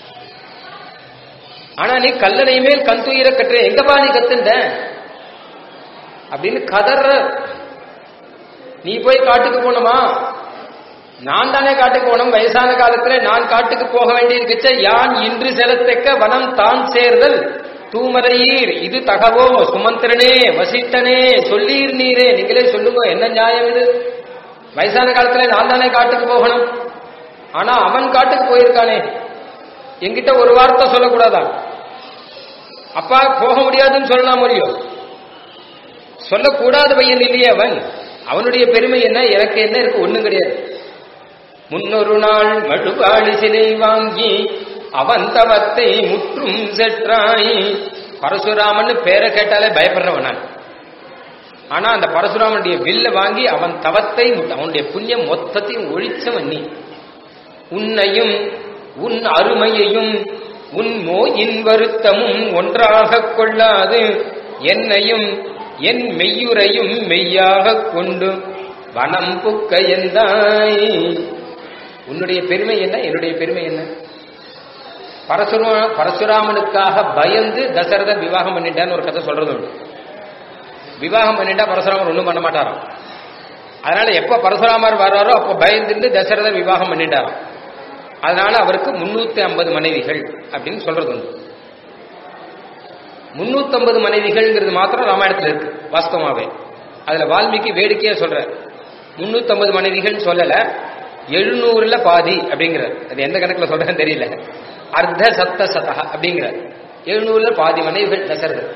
ஆனா நீ கல்லணை மேல் கண் துயிர கட்டுற எங்கப்பா நீ கத்துண்ட அப்படின்னு கதற நீ போய் காட்டுக்கு போனோமா நான் தானே காட்டுக்கு போனோம் வயசான காலத்துல நான் காட்டுக்கு போக வேண்டியிருக்கச்ச யான் இன்று செலத்தக்க வனம் தான் சேர்தல் தூமரையீர் இது தகவோ சுமந்திரனே வசிட்டனே சொல்லீர் நீரே நீங்களே சொல்லுங்க என்ன நியாயம் இது வயசான காலத்துல நான் தானே காட்டுக்கு போகணும் ஆனா அவன் காட்டுக்கு போயிருக்கானே என்கிட்ட ஒரு வார்த்தை சொல்லக்கூடாதா அப்பா போக முடியாதுன்னு சொல்லலாம் முடியும் சொல்லக்கூடாத பையன் இல்லையே அவன் அவனுடைய பெருமை என்ன எனக்கு என்ன இருக்கு ஒண்ணும் கிடையாது முன்னொரு நாள் மழுவாளி சிலை வாங்கி அவன் தவத்தை முற்றும் செற்றாய் பரசுராமன் பேரை கேட்டாலே பயப்படுறவன் நான் ஆனா அந்த பரசுராமனுடைய வில்ல வாங்கி அவன் தவத்தை முட்ட- அவனுடைய புண்ணியம் மொத்தத்தையும் ஒழிச்சவன் நீ உன்னையும் உன் அருமையையும் உன் மோயின் வருத்தமும் ஒன்றாகக் கொள்ளாது என்னையும் என் மெய்யுரையும் மெய்யாகக் கொண்டு வனம் புக்க எந்தாய் உன்னுடைய பெருமை என்ன என்னுடைய பெருமை என்ன பரசுரா பரசுராமனுக்காக பயந்து தசரதன் விவாகம் பண்ணிட்டான்னு ஒரு கதை சொல்றது உண்டு விவாகம் பண்ணிட்டா பரசுராமர் ஒண்ணும் பண்ண மாட்டாராம் அதனால எப்ப பரசுராமர் வர்றாரோ அப்ப பயந்துட்டு தசரதன் விவாகம் பண்ணிட்டாராம் அதனால அவருக்கு முன்னூத்தி ஐம்பது மனைவிகள் அப்படின்னு சொல்றது உண்டு முன்னூத்தி ஐம்பது மனைவிகள்ங்கிறது மாத்திரம் ராமாயணத்துல இருக்கு வாஸ்தவமாவே அதுல வால்மீகி வேடிக்கையா சொல்ற முன்னூத்தி ஐம்பது மனைவிகள் சொல்லல எழுநூறுல பாதி அப்படிங்கிறார் அது எந்த கணக்குல சொல்றேன்னு தெரியல அர்த்த சப்த சதா அப்படிங்கிறார் எழுநூறுல பாதி மனைவிகள் தசரதர்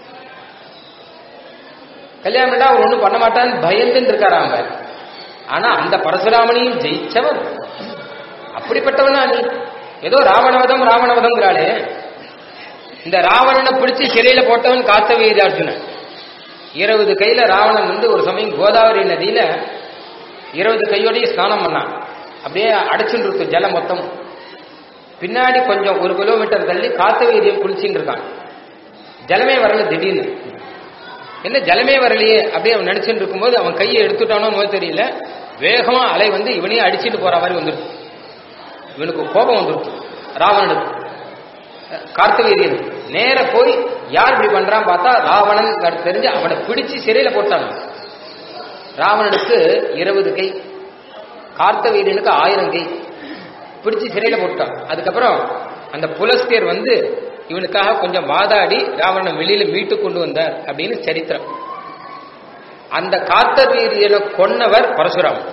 கல்யாணம் பண்ணா அவர் ஒண்ணும் பண்ண மாட்டான்னு பயந்துன்னு இருக்காராம் அவர் ஆனா அந்த பரசுராமனையும் ஜெயிச்சவன் அப்படிப்பட்டவனா நீ ஏதோ ராவணவதம் ராவணவதம்ங்கிறாளே இந்த ராவணனை பிடிச்சு சிறையில போட்டவன் காத்தவீர அர்ஜுனன் இருபது கையில ராவணன் வந்து ஒரு சமயம் கோதாவரி நதியில இருபது கையோடய ஸ்நானம் பண்ணான் அப்படியே அடைச்சுட்டு இருக்கு ஜலம் மொத்தம் பின்னாடி கொஞ்சம் ஒரு கிலோமீட்டர் தள்ளி காத்தவீரியம் குளிச்சுட்டு இருக்கான் ஜலமே வரல திடீர்னு என்ன ஜலமே வரலையே அப்படியே அவன் நினைச்சுட்டு இருக்கும்போது அவன் கையை எடுத்துட்டானோ நோய் தெரியல வேகமா அலை வந்து இவனையும் அடிச்சுட்டு போற மாதிரி வந்துருக்கு இவனுக்கு கோபம் வந்துருக்கு ராவணனுக்கு கார்த்தவீரியன் நேர போய் யார் இப்படி பண்றான் பார்த்தா ராவணன் தெரிஞ்சு அவனை பிடிச்சு சிறையில போட்டான் ராவணனுக்கு இருபது கை கார்த்தவீரியனுக்கு ஆயிரம் கை பிடிச்சு சிறையில போட்டான் அதுக்கப்புறம் அந்த புலஸ்தியர் வந்து இவனுக்காக கொஞ்சம் வாதாடி ராவணன் வெளியில மீட்டு கொண்டு வந்தார் அப்படின்னு சரித்திரம் அந்த கார்த்தவீரியனை கொன்னவர் பரசுராமன்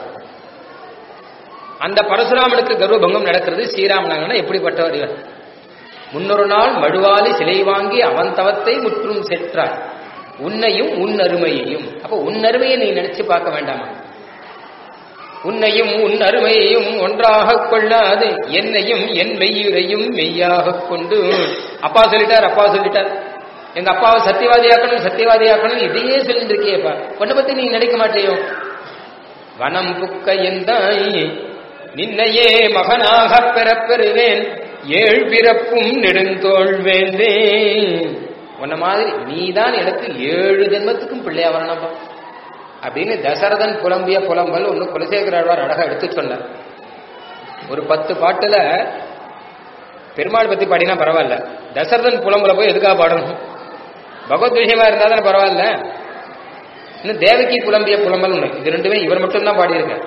அந்த பரசுராமனுக்கு கர்வபங்கம் நடக்கிறது ஸ்ரீராமனாங்கன்னா எப்படிப்பட்டவர் இவர் முன்னொரு நாள் மழுவாலி சிலை வாங்கி அவன் தவத்தை முற்றும் செற்றார் உன்னையும் உன் அருமையையும் அப்ப உன் அருமையை நீ நினைச்சு பார்க்க வேண்டாமா உன்னையும் உன் அருமையையும் ஒன்றாக கொள்ளாது என்னையும் என் மெய்யுரையும் மெய்யாக கொண்டு அப்பா சொல்லிட்டார் அப்பா சொல்லிட்டார் எங்க அப்பாவை சத்தியவாதியாக்கணும் சத்தியவாதியாக்கணும் இதையே சொல்லிட்டு இருக்கியப்பா உன்னை பத்தி நீ நினைக்க மாட்டேயோ வனம் புக்க எந்தாய் நின்னையே மகனாக பெறப்பெறுவேன் ஏழ் பிறப்பும் நெடுந்தோள் வேண்டேன் உன்ன மாதிரி நீதான் எனக்கு ஏழு ஜென்மத்துக்கும் பிள்ளையா வரணும்பா அப்படின்னு தசரதன் புலம்பிய புலம்பல் ஒன்று குலசேகராழ்வார் அழகா எடுத்து சொன்னார் ஒரு பத்து பாட்டுல பெருமாள் பத்தி பாடினா பரவாயில்ல தசரதன் புலம்புல போய் எதுக்காக பாடணும் பகவத் விஷயமா இருந்தா தானே பரவாயில்ல இன்னும் தேவகி புலம்பிய புலம்பல் ஒண்ணு இது ரெண்டுமே இவர் மட்டும்தான் பாடியிருக்கார்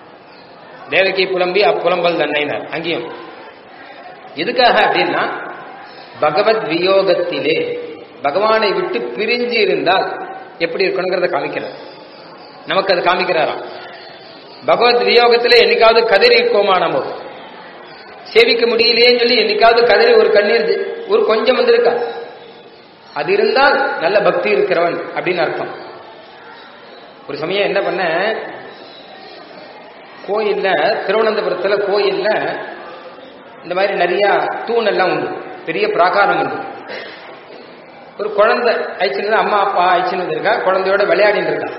தேவகி புலம்பி அப்புலம்பல் தன்னைனார் அங்கேயும் எதுக்காக அப்படின்னா பகவத் வியோகத்திலே பகவானை விட்டு பிரிஞ்சு இருந்தால் எப்படி இருக்கணுங்கிறத காமிக்கிறார் நமக்கு அது காமிக்கிறாராம் பகவத் வியோகத்திலே என்னைக்காவது கதறி இருக்கோமா நம்ம சேவிக்க முடியலையேன்னு சொல்லி என்னைக்காவது கதறி ஒரு கண்ணீர் ஒரு கொஞ்சம் வந்திருக்கா அது இருந்தால் நல்ல பக்தி இருக்கிறவன் அப்படின்னு அர்த்தம் ஒரு சமயம் என்ன பண்ண கோயில்ல திருவனந்தபுரத்துல கோயில்ல இந்த மாதிரி நிறைய தூண் எல்லாம் உண்டு பெரிய பிராகாரம் உண்டு ஒரு குழந்தை அழிச்சுனது அம்மா அப்பா அழிச்சுனது இருக்கா குழந்தையோட விளையாடிட்டு இருக்கா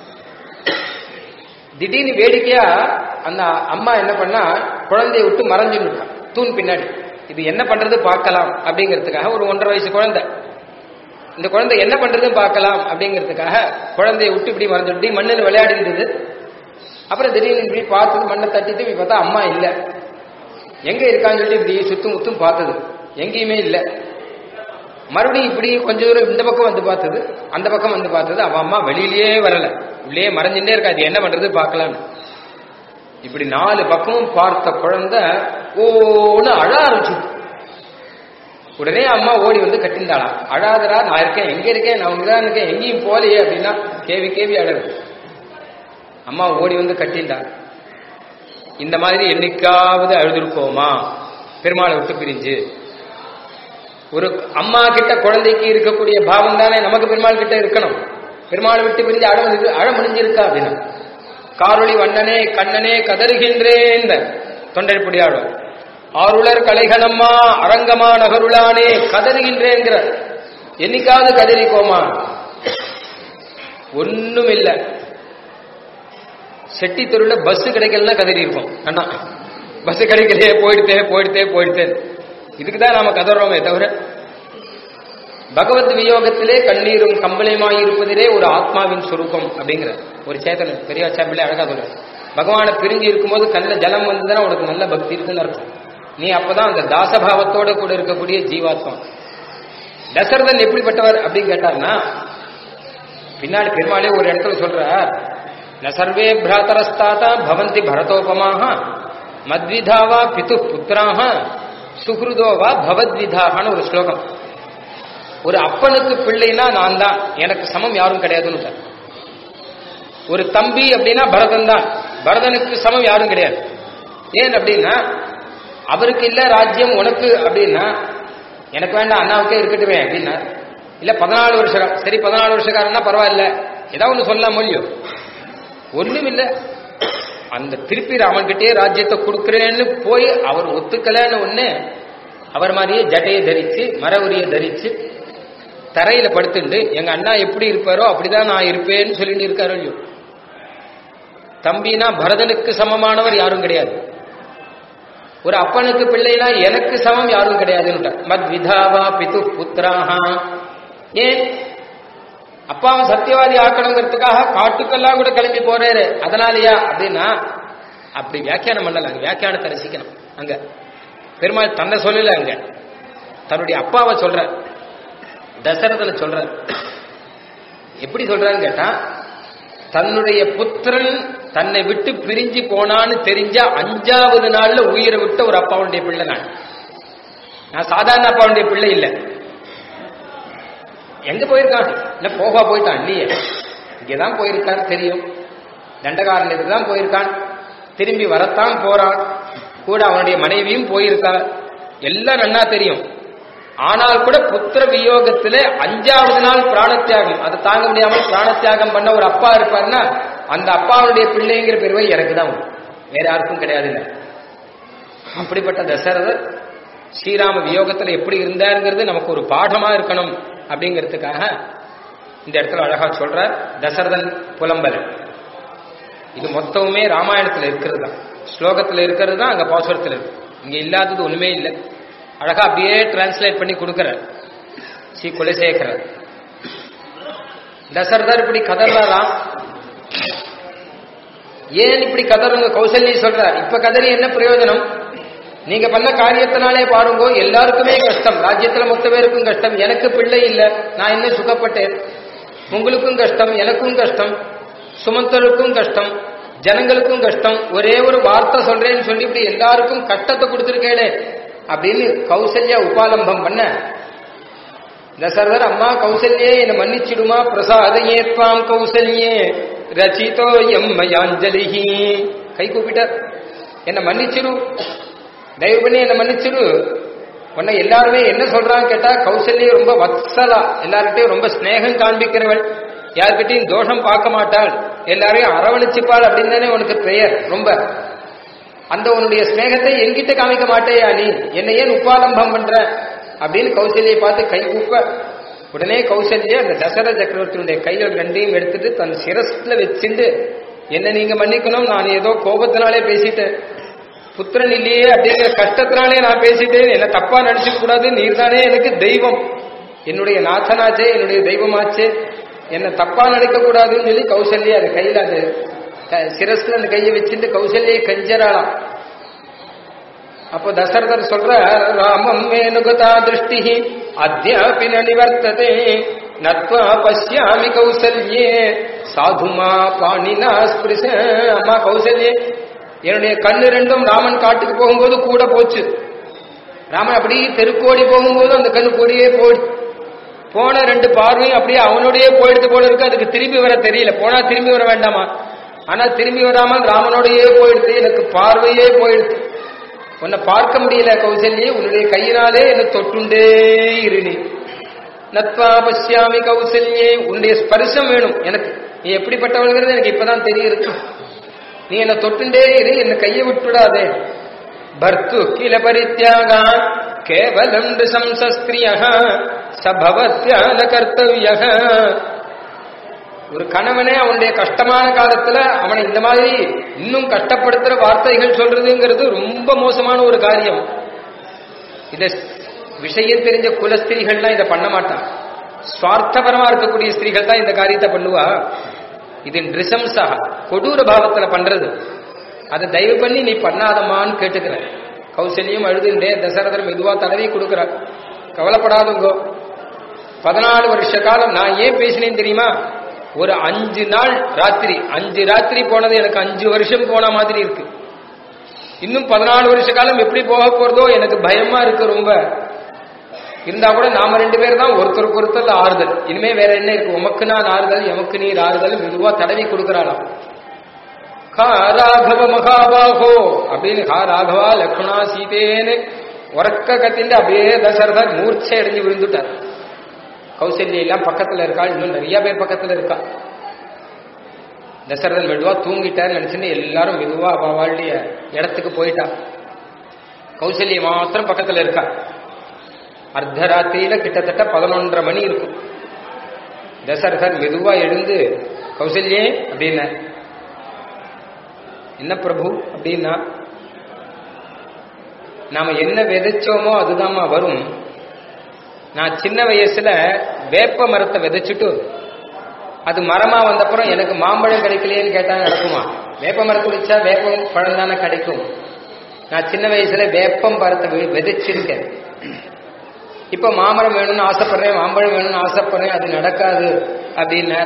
திடீர்னு வேடிக்கையா அந்த அம்மா என்ன பண்ணா குழந்தைய விட்டு மறைஞ்சுன்னு இருக்கா தூண் பின்னாடி இது என்ன பண்றது பார்க்கலாம் அப்படிங்கிறதுக்காக ஒரு ஒன்றரை வயசு குழந்தை இந்த குழந்தை என்ன பண்றதுன்னு பார்க்கலாம் அப்படிங்கிறதுக்காக குழந்தைய விட்டு இப்படி மறைஞ்சு இப்படி மண்ணில் விளையாடி இருந்தது அப்புறம் திடீர்னு இப்படி பார்த்தது மண்ணை தட்டிட்டு இப்படி பார்த்தா அம்மா இல்லை எங்க இருக்கான்னு சொல்லிட்டு இப்படி சுத்தும் முத்தும் பார்த்தது எங்கேயுமே இல்லை மறுபடியும் இப்படி கொஞ்ச தூரம் இந்த பக்கம் வந்து பார்த்தது அந்த பக்கம் வந்து பார்த்தது அவன் அம்மா வெளியிலேயே வரல உள்ளே மறைஞ்சுட்டே இருக்கா அது என்ன பண்றது பார்க்கலான்னு இப்படி நாலு பக்கமும் பார்த்த குழந்தை ஓன்னு அழ ஆரம்பிச்சு உடனே அம்மா ஓடி வந்து கட்டிந்தாளா அழாதரா நான் இருக்கேன் எங்க இருக்கேன் நான் உங்கதான் இருக்கேன் எங்கேயும் போலையே அப்படின்னா கேவி கேவி அழகு அம்மா ஓடி வந்து கட்டிண்டா இந்த மாதிரி என்னைக்காவது அழுதுருக்கோமா பெருமாளை விட்டு பிரிஞ்சு ஒரு அம்மா கிட்ட குழந்தைக்கு இருக்கக்கூடிய பாவம் தானே நமக்கு பெருமாள் கிட்ட இருக்கணும் பெருமாளை விட்டு பிரிஞ்சு அழ முடிஞ்சு- அழ முடிஞ்சிருக்கா அப்படின்னா காரொளி வண்ணனே கண்ணனே கதறுகின்றேன் தொண்டர்புடியாளர் ஆருளர் கலைகளம்மா அரங்கமா நகருளானே கதறுகின்றேங்கிற என்னைக்காவது கதறிக்கோமா ஒண்ணும் இல்ல செட்டி தெருவுல பஸ் கிடைக்கலன்னா கதறி இருக்கும் அண்ணா பஸ் கிடைக்கலையே போயிடுத்தே போயிடுத்தே போயிடுத்தே இதுக்கு தான் நாம கதறோமே தவிர பகவத் வியோகத்திலே கண்ணீரும் கம்பளையுமாய் இருப்பதிலே ஒரு ஆத்மாவின் சுரூபம் அப்படிங்கிற ஒரு சேத்தன பெரியவாச்சாம்பிள்ளை அழகா சொல்ற பகவானை பிரிஞ்சு இருக்கும்போது கண்ணில் ஜலம் வந்ததுன்னா உனக்கு நல்ல பக்தி இருக்குன்னு அர்த்தம் நீ அப்பதான் அந்த தாசபாவத்தோட கூட இருக்கக்கூடிய ஜீவாத்மா தசரதன் எப்படிப்பட்டவர் அப்படின்னு கேட்டார்னா பின்னாடி பெருமாளே ஒரு இடத்துல சொல்றார் ந சர்வே பிராத்தரஸ்தாத்தா பவந்தி பரதோபமாக மத்விதாவா பிது புத்திராக சுஹ்ருதோவா பவத்விதாகனு ஒரு ஸ்லோகம் ஒரு அப்பனுக்கு பிள்ளைனா நான் தான் எனக்கு சமம் யாரும் கிடையாதுன்னு ஒரு தம்பி அப்படின்னா பரதன் தான் பரதனுக்கு சமம் யாரும் கிடையாது ஏன் அப்படின்னா அவருக்கு இல்ல ராஜ்யம் உனக்கு அப்படின்னா எனக்கு வேண்டாம் அண்ணாவுக்கே இருக்கட்டுமே அப்படின்னா இல்ல பதினாலு வருஷம் சரி பதினாலு வருஷக்காரன்னா பரவாயில்ல ஏதாவது ஒன்று சொல்லலாம் மொழியோ ஒண்ணும் இல்ல அந்த திருப்பி ராமன்கிட்டயே ராஜ்யத்தை கொடுக்குறேன்னு போய் அவர் ஒத்துக்கலன்னு ஒண்ணு அவர் மாதிரியே ஜட்டையை தரிச்சு மர உரிய தரிச்சு தரையில படுத்துண்டு எங்க அண்ணா எப்படி இருப்பாரோ அப்படிதான் நான் இருப்பேன்னு சொல்லிட்டு இருக்காரோ இல்லையோ தம்பினா பரதனுக்கு சமமானவர் யாரும் கிடையாது ஒரு அப்பனுக்கு பிள்ளைனா எனக்கு சமம் யாரும் கிடையாதுன்னு மத் விதாவா பிது புத்திராஹா ஏன் அப்பாவை சத்தியவாதி ஆக்கணுங்கிறதுக்காக காட்டுக்கெல்லாம் கூட கிளம்பி போறாரு அதனாலயா அப்படின்னா அப்படி வியாக்கியானம் பண்ணல அங்க வியாக்கியானத்தை ரசிக்கணும் அங்க பெருமாள் தன்னை சொல்லல அங்க தன்னுடைய அப்பாவை சொல்ற தசரதனை சொல்ற எப்படி சொல்றான்னு கேட்டா தன்னுடைய புத்திரன் தன்னை விட்டு பிரிஞ்சு போனான்னு தெரிஞ்ச அஞ்சாவது நாள்ல உயிரை விட்ட ஒரு அப்பாவுடைய பிள்ளை நான் நான் சாதாரண அப்பாவுடைய பிள்ளை இல்லை எங்க போயிருக்கான் இல்ல போகா போயிட்டான் இல்லையே இங்கதான் போயிருக்கான்னு தெரியும் தண்டகாரண்யத்துக்கு தான் போயிருக்கான் திரும்பி வரத்தான் போறான் கூட அவனுடைய மனைவியும் போயிருக்கா எல்லாம் நன்னா தெரியும் ஆனால் கூட புத்திர வியோகத்துல அஞ்சாவது நாள் பிராணத்தியாகம் அதை தாங்க முடியாமல் பிராணத்தியாகம் பண்ண ஒரு அப்பா இருப்பாருன்னா அந்த அப்பாவுடைய பிள்ளைங்கிற பெருமை எனக்கு தான் உண்டு. வேற யாருக்கும் கிடையாது இல்ல அப்படிப்பட்ட தசரதர் ஸ்ரீராம வியோகத்துல எப்படி இருந்தாருங்கிறது நமக்கு ஒரு பாடமா இருக்கணும் அப்படிங்கிறதுக்காக இந்த இடத்துல அழகா சொல்றார் தசரதன் புலம்பல் இது மொத்தமுமே ராமாயணத்துல இருக்கிறது தான் ஸ்லோகத்துல இருக்கிறது தான் அங்க பாசுரத்துல இருக்கு இங்க இல்லாதது ஒண்ணுமே இல்லை அழகா அப்படியே டிரான்ஸ்லேட் பண்ணி கொடுக்கிறார் ஸ்ரீ குலசேகரர் தசரதர் இப்படி கதறாராம் ஏன் இப்படி கதறுங்க கௌசல்யா சொல்றார் இப்ப கதறி என்ன பிரயோஜனம் நீங்க பண்ண காரியத்தினாலே பாருங்கோ எல்லாருக்குமே கஷ்டம் ராஜ்யத்துல மொத்த பேருக்கும் கஷ்டம் எனக்கு பிள்ளை இல்ல நான் என்ன சுகப்பட்டேன் உங்களுக்கும் கஷ்டம் எனக்கும் கஷ்டம் சுமந்தருக்கும் கஷ்டம் ஜனங்களுக்கும் கஷ்டம் ஒரே ஒரு வார்த்தை சொல்றேன்னு சொல்லி இப்படி எல்லாருக்கும் கஷ்டத்தை கொடுத்துருக்கேனே அப்படின்னு கௌசல்யா உபாலம்பம் பண்ண தசரதர் அம்மா கௌசல்யே என்னை மன்னிச்சிடுமா பிரசாதையே துவாம் கௌசல்யே ரச்சிதோ எம்மயாஞ்சலிஹி கை கூப்பிட்டார் என்னை மன்னிச்சிடு தயவு பண்ணி என்னை மன்னிச்சிடு உன்னை எல்லாருமே என்ன சொல்றான்னு கேட்டா கௌசல்யா ரொம்ப வத்சலா எல்லார்கிட்டையும் ரொம்ப ஸ்நேகம் காண்பிக்கிறவள் யார்கிட்டையும் தோஷம் பார்க்க மாட்டாள் எல்லாரையும் அரவணைச்சிப்பாள் அப்படின்னு தானே உனக்கு பெயர் ரொம்ப அந்த உன்னுடைய ஸ்நேகத்தை என்கிட்ட காமிக்க மாட்டேயா நீ என்னை ஏன் உப்பாலம்பம் பண்ற அப்படின்னு கௌசல்யை பார்த்து கை கூப்ப உடனே கௌசல்யா அந்த தசரத சக்கரவர்த்தியுடைய கைகள் ரெண்டையும் எடுத்துட்டு தன் சிரஸ்ல வச்சுட்டு என்ன நீங்க மன்னிக்கணும் நான் ஏதோ கோபத்தினாலே பேசிட்டேன் புத்திரன் இல்லையே அப்படிங்கிற கஷ்டத்தினாலே நான் பேசிட்டேன் என்ன தப்பா நினைச்சுக்க கூடாது நீர்தானே எனக்கு தெய்வம் என்னுடைய நாதனாச்சே என்னுடைய தெய்வமாச்சே என்ன தப்பா நினைக்க கூடாதுன்னு சொல்லி கௌசல்யா அது கையில அது க- சிரஸ்ல அந்த கையை வச்சுட்டு கௌசல்யை கஞ்சராளாம் அப்போ தசரதர் சொல்ற ராமம் மேனுகதா திருஷ்டி அத்தியாபி ந நிவர்த்ததே நத்வா பசியாமி கௌசல்யே சாதுமா பாணினா ஸ்பிருஷ அம்மா கௌசல்யே என்னுடைய கண்ணு ரெண்டும் ராமன் காட்டுக்கு போகும்போது கூட போச்சு ராமன் அப்படியே தெருக்கோடி போகும்போது அந்த கண்ணு கூடியே போயிடுச்சு போன ரெண்டு பார்வையும் அப்படியே அவனோடயே போயிடுது போல இருக்கு அதுக்கு திரும்பி வர தெரியல போனா திரும்பி வர வேண்டாமா ஆனா திரும்பி வராமல் ராமனோடயே போயிடுது எனக்கு பார்வையே போயிடுது உன்னை பார்க்க முடியல கௌசல்யே உன்னுடைய கையினாலே என்னை தொட்டுண்டே இருநீ நத்வா பசியாமி கௌசல்யே உன்னுடைய ஸ்பர்சம் வேணும் எனக்கு நீ எப்படிப்பட்டவள்ங்கிறது எனக்கு இப்பதான் தெரியுது நீ என்னை தொட்டுண்டே இரு என்னை கையை விட்டுடாதே பர்த்து கில பரித்யாக கேவலம் சம்சஸ்திரிய சபவத்யான கர்த்தவிய ஒரு கணவனே அவனுடைய கஷ்டமான காலத்துல அவனை இந்த மாதிரி இன்னும் கஷ்டப்படுத்துற வார்த்தைகள் சொல்றதுங்கிறது ரொம்ப மோசமான ஒரு காரியம் இத விஷயம் தெரிஞ்ச குலஸ்திரீகள்லாம் இதை பண்ண மாட்டான் சுவார்த்தபரமா இருக்கக்கூடிய ஸ்திரீகள் தான் இந்த காரியத்தை பண்ணுவா இது நிருசம்சா கொடூர பாவத்துல பண்றது அதை தயவு பண்ணி நீ பண்ணாதமான்னு கேட்டுக்கிற கௌசல்யம் அழுதுண்டே தசரதர் மெதுவா தடவி கொடுக்கிற கவலைப்படாதுங்கோ பதினாலு வருஷ காலம் நான் ஏன் பேசினேன் தெரியுமா ஒரு அஞ்சு நாள் ராத்திரி அஞ்சு ராத்திரி போனது எனக்கு அஞ்சு வருஷம் போன மாதிரி இருக்கு இன்னும் பதினாலு வருஷ காலம் எப்படி போக போறதோ எனக்கு பயமா இருக்கு ரொம்ப இருந்தா கூட நாம ரெண்டு பேர் தான் ஒருத்தருக்கு ஒருத்தர் ஆறுதல் இனிமே வேற என்ன இருக்கு உமக்கு நான் ஆறுதல் எமக்கு நீர் ஆறுதல் மெதுவா தடவி கொடுக்கறாளாம் கா ராகவ மகாபாகோ அப்படின்னு கா ராகவா லக்ஷ்மணா சீதேன்னு உறக்க கத்திண்டு அப்படியே தசரதர் மூர்ச்சை அடைஞ்சு விழுந்துட்டார் கௌசல்யா எல்லாம் பக்கத்துல இருக்கா இன்னும் நிறைய பேர் பக்கத்துல இருக்கா தசரதன் மெதுவா தூங்கிட்டார் நினைச்சுன்னு எல்லாரும் மெதுவா அவ அவளுடைய இடத்துக்கு போயிட்டா கௌசல்யா மாத்திரம் பக்கத்துல இருக்கா அர்த்தராத்திரியில கிட்டத்தட்ட பதினொன்றரை மணி இருக்கும் தசரதர் மெதுவா எழுந்து கௌசல்யே அப்படின்ன என்ன பிரபு அப்படின்னா நாம என்ன விதைச்சோமோ அதுதாம்மா வரும் நான் சின்ன வயசுல வேப்ப மரத்தை விதைச்சிட்டு அது மரமா வந்தப்புறம் எனக்கு மாம்பழம் கிடைக்கலையேன்னு கேட்டா நடக்குமா வேப்ப மரத்தை வச்சா வேப்பம் பழம் தானே கிடைக்கும் நான் சின்ன வயசுல வேப்பம் மரத்தை வி- விதைச்சிருக்கேன் இப்ப மாமரம் வேணும்னு ஆசைப்படுறேன் மாம்பழம் வேணும்னு ஆசைப்படுறேன் அது நடக்காது அப்படின்னார்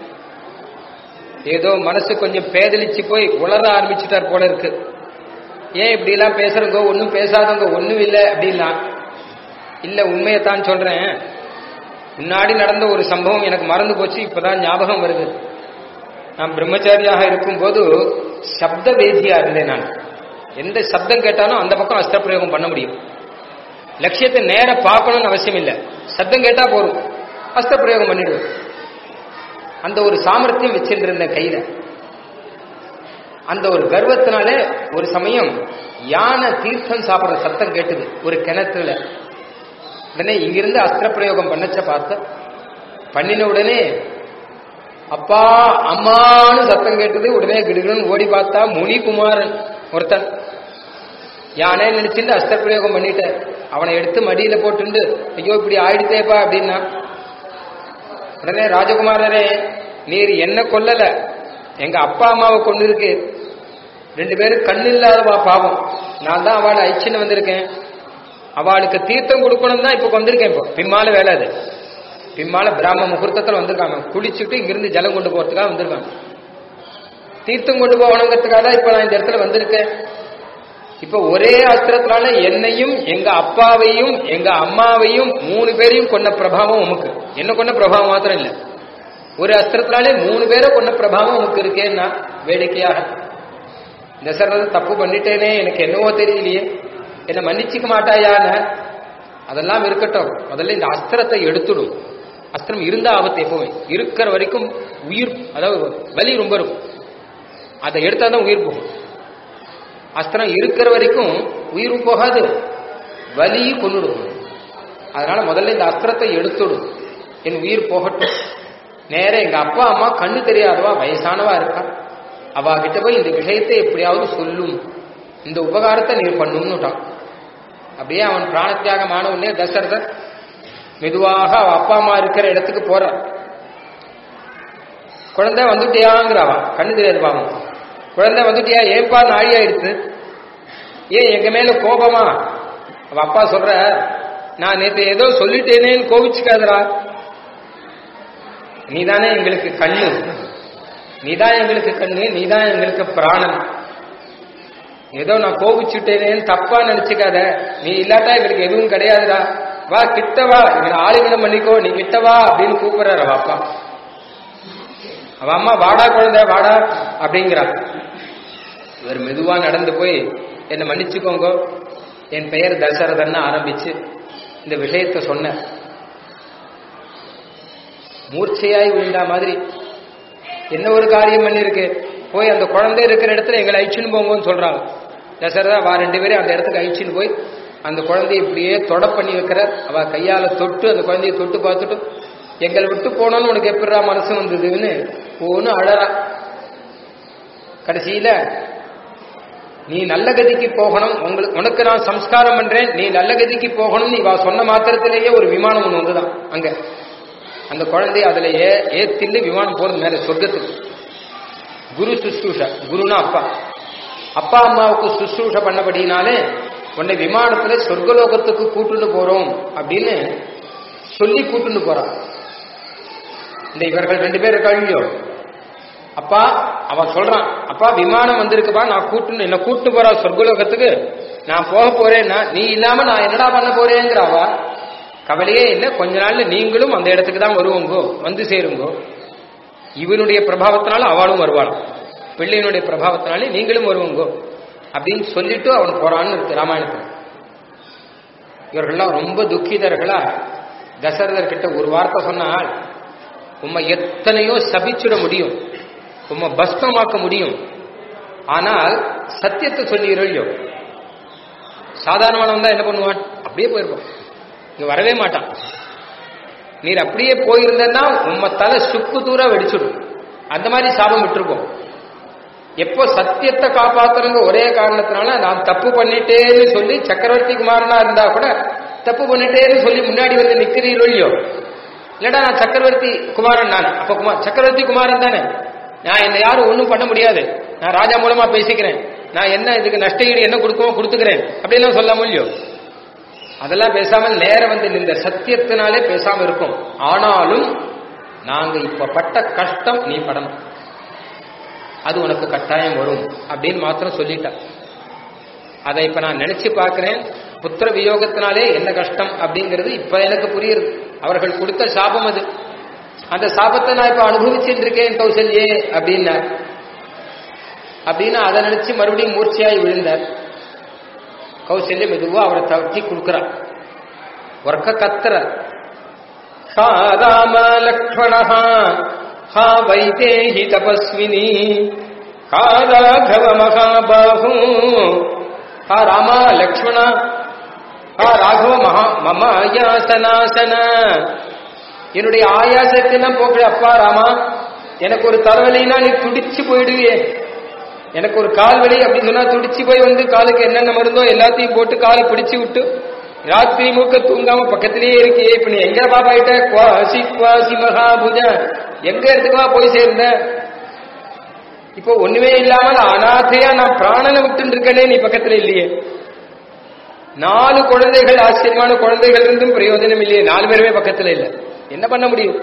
ஏதோ மனசு கொஞ்சம் பேதலிச்சு போய் உளர ஆரம்பிச்சுட்டார் போல இருக்கு ஏன் இப்படி எல்லாம் பேசுறங்க ஒன்னும் பேசாதவங்க ஒண்ணும் இல்லை அப்படின்னா இல்ல உண்மையைத்தான் சொல்றேன் முன்னாடி நடந்த ஒரு சம்பவம் எனக்கு மறந்து போச்சு இப்பதான் ஞாபகம் வருது நான் பிரம்மச்சாரியாக இருக்கும்போது சப்த வேதியா இருந்தேன் நான் எந்த சப்தம் கேட்டாலும் அந்த பக்கம் அஸ்திர பிரயோகம் பண்ண முடியும் லட்சியத்தை நேர பார்க்கணும்னு அவசியம் இல்லை சப்தம் கேட்டா போதும் அஸ்திர பிரயோகம் பண்ணிடுவேன் அந்த ஒரு சாமர்த்தியம் வச்சிருந்திருந்தேன் கையில அந்த ஒரு கர்வத்தினாலே ஒரு சமயம் யானை தீர்த்தம் சாப்பிடுற சத்தம் கேட்டது ஒரு கிணத்துல உடனே இங்கிருந்து அஸ்திர பிரயோகம் பண்ணச்ச பார்த்த பண்ணின உடனே அப்பா அம்மான்னு சத்தம் கேட்டது உடனே கிடுகிடுன்னு ஓடி பார்த்தா முனிகுமாரன் ஒருத்தன் யானே நினைச்சுட்டு அஸ்திர பிரயோகம் பண்ணிட்டேன் அவனை எடுத்து மடியில போட்டுண்டு ஐயோ இப்படி ஆயிடுத்தேப்பா அப்படின்னா உடனே ராஜகுமாரரே நீர் என்ன கொல்லல எங்க அப்பா அம்மாவை கொண்டு இருக்கு ரெண்டு பேரும் கண்ணு இல்லாதவா பாவம் நான் தான் அவளை ஐச்சின்னு வந்திருக்கேன் அவளுக்கு தீர்த்தம் கொடுக்கணும் தான் இப்ப வந்திருக்கேன் இப்போ பிம்மால வேலை அது பிம்மால பிராம முகூர்த்தத்தில் வந்திருக்காங்க குளிச்சுட்டு இங்கிருந்து ஜலம் கொண்டு போறதுக்காக வந்திருக்காங்க தீர்த்தம் கொண்டு போகணுங்கிறதுக்காக தான் இப்ப நான் இந்த இடத்துல வந்திருக்கேன் இப்ப ஒரே அஸ்திரத்தினால என்னையும் எங்க அப்பாவையும் எங்க அம்மாவையும் மூணு பேரையும் கொண்ட பிரபாவம் உமக்கு என்ன கொண்ட பிரபாவம் மாத்திரம் இல்ல ஒரு அஸ்திரத்தினாலே மூணு பேரை கொண்ட பிரபாவம் உமக்கு இருக்கேன்னா வேடிக்கையாக தசரத தப்பு பண்ணிட்டேனே எனக்கு என்னவோ தெரியலையே என்ன மன்னிச்சுக்க மாட்டாயான அதெல்லாம் இருக்கட்டும் முதல்ல இந்த அஸ்திரத்தை எடுத்துடும் அஸ்திரம் இருந்தா ஆபத்து எப்பவுமே இருக்கிற வரைக்கும் உயிர் அதாவது வலி ரொம்ப இருக்கும் அதை எடுத்தா தான் உயிர் போகும் அஸ்திரம் இருக்கிற வரைக்கும் உயிரும் போகாது வலியும் கொண்டுடும் அதனால முதல்ல இந்த அஸ்திரத்தை எடுத்துடும் என் உயிர் போகட்டும் நேர எங்க அப்பா அம்மா கண்ணு தெரியாதவா வயசானவா இருக்கா அவ கிட்ட போய் இந்த விஷயத்தை எப்படியாவது சொல்லும் இந்த உபகாரத்தை நீர் பண்ணும்னுட்டான் அப்படியே அவன் பிராணத்தியாகம் ஆன உடனே தசரதர் மெதுவாக அவ அப்பா அம்மா இருக்கிற இடத்துக்கு போறார் குழந்தை வந்துட்டியாங்கிறாவா கண்ணு தெரியாது பாவம் குழந்தை வந்துட்டியா ஏன்பா நாழி ஆயிடுச்சு ஏன் எங்க மேல கோபமா அவ அப்பா சொல்ற நான் நேத்து ஏதோ சொல்லிட்டேனேன்னு கோவிச்சுக்காதரா நீதானே எங்களுக்கு கண்ணு நீதான் எங்களுக்கு கண்ணு நீதான் எங்களுக்கு பிராணன் ஏதோ நான் கோபிச்சுட்டேனேன்னு தப்பா நினைச்சுக்காத நீ இல்லாட்டா எங்களுக்கு எதுவும் கிடையாதுடா வா கிட்ட வா இவனை ஆளுநம் பண்ணிக்கோ நீ கிட்ட வா அப்படின்னு கூப்பிடுறாரு அவ அப்பா அவ அம்மா வாடா குழந்தை வாடா அப்படிங்கிறார் இவர் மெதுவா நடந்து போய் என்னை மன்னிச்சுக்கோங்க என் பெயர் தசரதன்னு ஆரம்பிச்சு இந்த விஷயத்த சொன்ன மூர்ச்சையாய் விழுந்தா மாதிரி என்ன ஒரு காரியம் பண்ணிருக்கு போய் அந்த குழந்தை இருக்கிற இடத்துல எங்களை அழிச்சுன்னு போங்கன்னு சொல்றாங்க தசரதா வா ரெண்டு பேரும் அந்த இடத்துக்கு அழிச்சுன்னு போய் அந்த குழந்தைய இப்படியே தொட பண்ணி வைக்கிறார் அவ கையால தொட்டு அந்த குழந்தைய தொட்டு பார்த்துட்டு எங்களை விட்டு போனோம்னு உனக்கு எப்படிடா மனசு வந்ததுன்னு ஒன்னு அழறா கடைசியில நீ நல்ல கதிக்கு போகணும் உங்களுக்கு உனக்கு நான் சம்ஸ்காரம் பண்றேன் நீ நல்ல கதிக்கு போகணும்னு இவா சொன்ன மாத்திரத்திலேயே ஒரு விமானம் ஒண்ணு வந்துதான் அங்க அந்த குழந்தை அதுல ஏ ஏத்தின்னு விமானம் போறது மேல சொர்க்கத்துக்கு குரு சுஷ்ரூஷ குருனா அப்பா அப்பா அம்மாவுக்கு சுஷ்ரூஷ பண்ணபடினாலே உன்னை விமானத்துல சொர்க்கலோகத்துக்கு கூட்டுட்டு போறோம் அப்படின்னு சொல்லி கூட்டுட்டு போறான் இந்த இவர்கள் ரெண்டு பேர் கழியோ அப்பா அவன் சொல்றான் அப்பா விமானம் வந்திருக்குப்பா நான் கூட்டு என்ன கூட்டு போறா சொர்க்கலோகத்துக்கு நான் போக போறேன்னா நீ இல்லாம நான் என்னடா பண்ண போறேங்கிறாவா கவலையே இல்லை கொஞ்ச நாள்ல நீங்களும் அந்த இடத்துக்கு தான் வருவோங்கோ வந்து சேருங்கோ இவனுடைய பிரபாவத்தினால அவளும் வருவாள் பிள்ளையினுடைய பிரபாவத்தினாலே நீங்களும் வருவோங்கோ அப்படின்னு சொல்லிட்டு அவன் போறான்னு இருக்கு ராமாயணத்தில் இவர்கள்லாம் ரொம்ப துக்கிதர்களா தசரதர் கிட்ட ஒரு வார்த்தை சொன்னால் உம்மை எத்தனையோ சபிச்சுட முடியும் உம்மை பஸ்மமாக்க முடியும் ஆனால் சத்தியத்தை சொல்லி இல்லையோ சாதாரணமானவன் தான் என்ன பண்ணுவான் அப்படியே போயிருப்பான் இங்க வரவே மாட்டான் நீர் அப்படியே போயிருந்தன்னா உம்ம தலை சுக்கு தூர வெடிச்சுடும் அந்த மாதிரி சாபம் விட்டுருக்கோம் எப்போ சத்தியத்தை காப்பாத்துறங்க ஒரே காரணத்தினால நான் தப்பு பண்ணிட்டேன்னு சொல்லி சக்கரவர்த்தி குமாரனா இருந்தா கூட தப்பு பண்ணிட்டேன்னு சொல்லி முன்னாடி வந்து நிக்கிறீரோ இல்லையோ இல்லடா நான் சக்கரவர்த்தி குமாரன் நான் அப்ப குமார் சக்கரவர்த்தி குமாரன் தானே நான் என்ன யாரும் ஒன்றும் பண்ண முடியாது நான் ராஜா மூலமா பேசிக்கிறேன் நான் என்ன இதுக்கு நஷ்ட ஈடு என்ன கொடுக்கவோ கொடுத்துக்கிறேன் அப்படிலாம் சொல்லாம இல்லையோ அதெல்லாம் பேசாமல் நேரம் வந்து இந்த சத்தியத்தினாலே பேசாம இருக்கும் ஆனாலும் நாங்க இப்ப பட்ட கஷ்டம் நீ படணும் அது உனக்கு கட்டாயம் வரும் அப்படின்னு மாத்திரம் சொல்லிட்டார் அதை இப்ப நான் நினைச்சு பார்க்கிறேன் புத்திர வியோகத்தினாலே என்ன கஷ்டம் அப்படிங்கிறது இப்ப எனக்கு புரியுது அவர்கள் கொடுத்த சாபம் அது அந்த சாபத்தை நான் இப்ப அனுபவிச்சுட்டு இருக்கேன் கௌசல்யே அப்படின்னார் அப்படின்னு அதை நினைச்சு மறுபடியும் மூர்ச்சியாய் விழுந்தார் கௌசல்யம் மெதுவா அவரை தட்டி கொடுக்கிறார் ஒர்க்க கத்துற ஹா ராம லக்ஷ்மண ஹா வைதேஹி தபஸ்வினி ஹா ராഘവ மகாபாஹு ஹா ராம லக்ஷ்மண ஹா ராഘவ மகா மம ஆயாசனாசன என்னுடைய ஆயாசத்தெல்லாம் போக்குற அப்பா ராமா எனக்கு ஒரு தலைவலினா நீ துடிச்சு போயிடுவியே எனக்கு ஒரு கால் வலி அப்படின்னு சொன்னா துடிச்சு போய் வந்து காலுக்கு என்னென்ன மருந்தோ எல்லாத்தையும் போட்டு காலை பிடிச்சு விட்டு ராத்திரி மூக்க தூங்காம பக்கத்திலேயே இருக்கியே இப்ப நீ எங்க பாப்பாயிட்ட குவாசி குவாசி மகாபுஜ எங்க இடத்துக்குவா போய் சேர்ந்த இப்போ ஒண்ணுமே இல்லாமல் அனாதையா நான் பிராணனை விட்டு இருக்கனே நீ பக்கத்துல இல்லையே நாலு குழந்தைகள் ஆச்சரியமான குழந்தைகள் இருந்தும் பிரயோஜனம் இல்லையே நாலு பேருமே பக்கத்துல இல்ல என்ன பண்ண முடியும்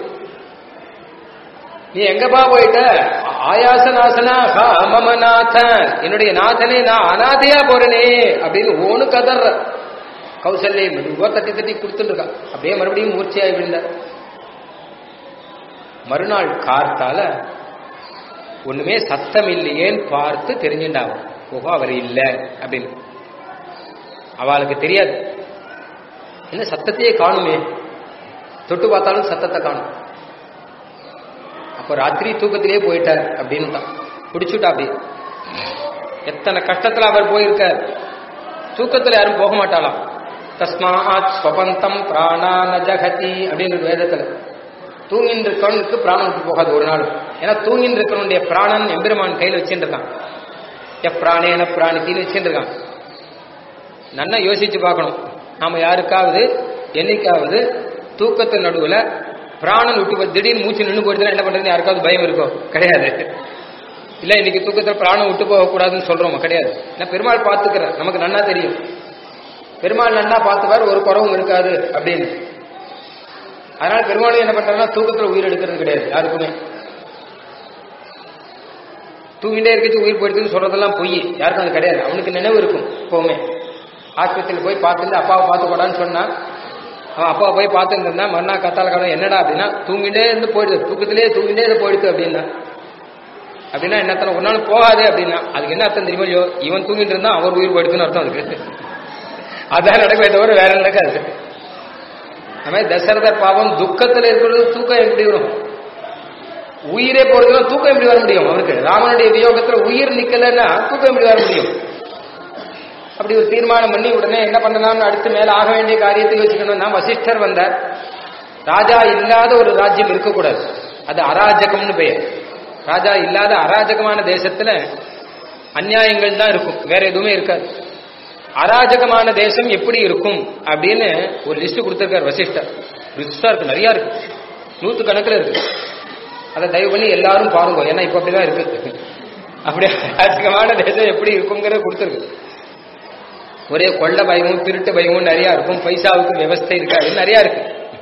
நீ எங்கப்பா போயிட்ட ஆயாசநாசனா ஹா மம நாதன் என்னுடைய நாதனே நான் அனாதையா போறனே அப்படின்னு ஓனு கதற கௌசல்யை மெதுவா தட்டி தட்டி கொடுத்துட்டு இருக்கா அப்படியே மறுபடியும் மூர்ச்சியாய் விழுந்த மறுநாள் கார்த்தால ஒண்ணுமே சத்தம் இல்லையேன்னு பார்த்து தெரிஞ்சுட்டாங்க ஓஹோ அவர் இல்ல அப்படின்னு அவளுக்கு தெரியாது என்ன சத்தத்தையே காணுமே தொட்டு பார்த்தாலும் சத்தத்தை காணும் அப்போ ராத்திரி தூக்கத்திலே போயிட்டார் அப்படின்னு தான் பிடிச்சுட்டா அப்படி எத்தனை கஷ்டத்துல அவர் போயிருக்கார் தூக்கத்துல யாரும் போக மாட்டாளாம் தஸ்மாத் ஸ்வபந்தம் பிராணான ஜகதி அப்படின்னு ஒரு வேதத்துல தூங்கின்ற இருக்கவனுக்கு பிராணம் விட்டு போகாது ஒரு நாள் ஏன்னா தூங்கின்ற இருக்கவனுடைய பிராணன் எம்பெருமான் கையில் வச்சுட்டு இருக்கான் எப் பிராணேன பிராணித்தின்னு வச்சுட்டு இருக்கான் நல்லா யோசிச்சு பார்க்கணும் நாம யாருக்காவது என்னைக்காவது தூக்கத்து நடுவுல பிராணன் விட்டு போய் திடீர்னு மூச்சு நின்று போயிடுதுன்னா என்ன பண்றது யாருக்காவது பயம் இருக்கும் கிடையாது இல்ல இன்னைக்கு தூக்கத்துல பிராணம் விட்டு போக கூடாதுன்னு சொல்றோமா கிடையாது நான் பெருமாள் பார்த்துக்கிறேன் நமக்கு நன்னா தெரியும் பெருமாள் நன்னா பார்த்துவார் ஒரு குறவும் இருக்காது அப்படின்னு அதனால பெருமாள் என்ன பண்றாருன்னா தூக்கத்துல உயிர் எடுக்கிறது கிடையாது யாருக்குமே தூங்கிட்டே இருக்கிறது உயிர் போயிடுதுன்னு சொல்றதெல்லாம் பொய் யாருக்கும் அது கிடையாது அவனுக்கு நினைவு இருக்கும் எப்பவுமே ஆஸ்பத்திரியில் போய் பார்த்துட்டு அப்பாவை பார்த்துக்கூடான்னு சொன்னா அவன் அப்பாவை போய் பார்த்துட்டு இருந்தா மறுநாள் கத்தால காலம் என்னடா அப்படின்னா தூங்கிட்டே இருந்து போயிடுது தூக்கத்திலே தூங்கிட்டே இருந்து போயிடுது அப்படின்னா அப்படின்னா என்னத்தன ஒரு நாள் போகாது அப்படின்னா அதுக்கு என்ன அர்த்தம் தெரியுமா இல்லையோ இவன் தூங்கிட்டு இருந்தா அவர் உயிர் போயிடுதுன்னு அர்த்தம் அதுக்கு அதான் நடக்கவே தவிர வேற நடக்காது அது மாதிரி தசரதர் பாவம் துக்கத்துல இருக்கிறது தூக்கம் எப்படி வரும் உயிரே போறதுல தூக்கம் எப்படி வர முடியும் அவருக்கு ராமனுடைய வியோகத்துல உயிர் நிக்கலன்னா தூக்கம் எப்படி வர முடியும் அப்படி ஒரு தீர்மானம் பண்ணி உடனே என்ன பண்ணலாம்னு அடுத்து மேல ஆக வேண்டிய காரியத்தை யோசிக்கணும்னா வசிஷ்டர் வந்தார் ராஜா இல்லாத ஒரு ராஜ்யம் இருக்கக்கூடாது அது அராஜகம்னு பெயர் ராஜா இல்லாத அராஜகமான தேசத்துல அநியாயங்கள் தான் இருக்கும் வேற எதுவுமே இருக்காது அராஜகமான தேசம் எப்படி இருக்கும் அப்படின்னு ஒரு லிஸ்ட் கொடுத்திருக்காரு வசிஷ்டர் லிஸ்டா இருக்கு நிறைய இருக்கு நூத்து கணக்குல இருக்கு அதை தயவு பண்ணி எல்லாரும் பாருங்க ஏன்னா இப்ப அப்படிதான் இருக்கு அப்படி அராஜகமான தேசம் எப்படி இருக்குங்கிறத கொடுத்துருக்கு ஒரே கொள்ள பயமும் திருட்டு பயமும் நிறைய இருக்கும் பைசாவுக்கு விவஸ்தை இருக்காது நிறைய இருக்கு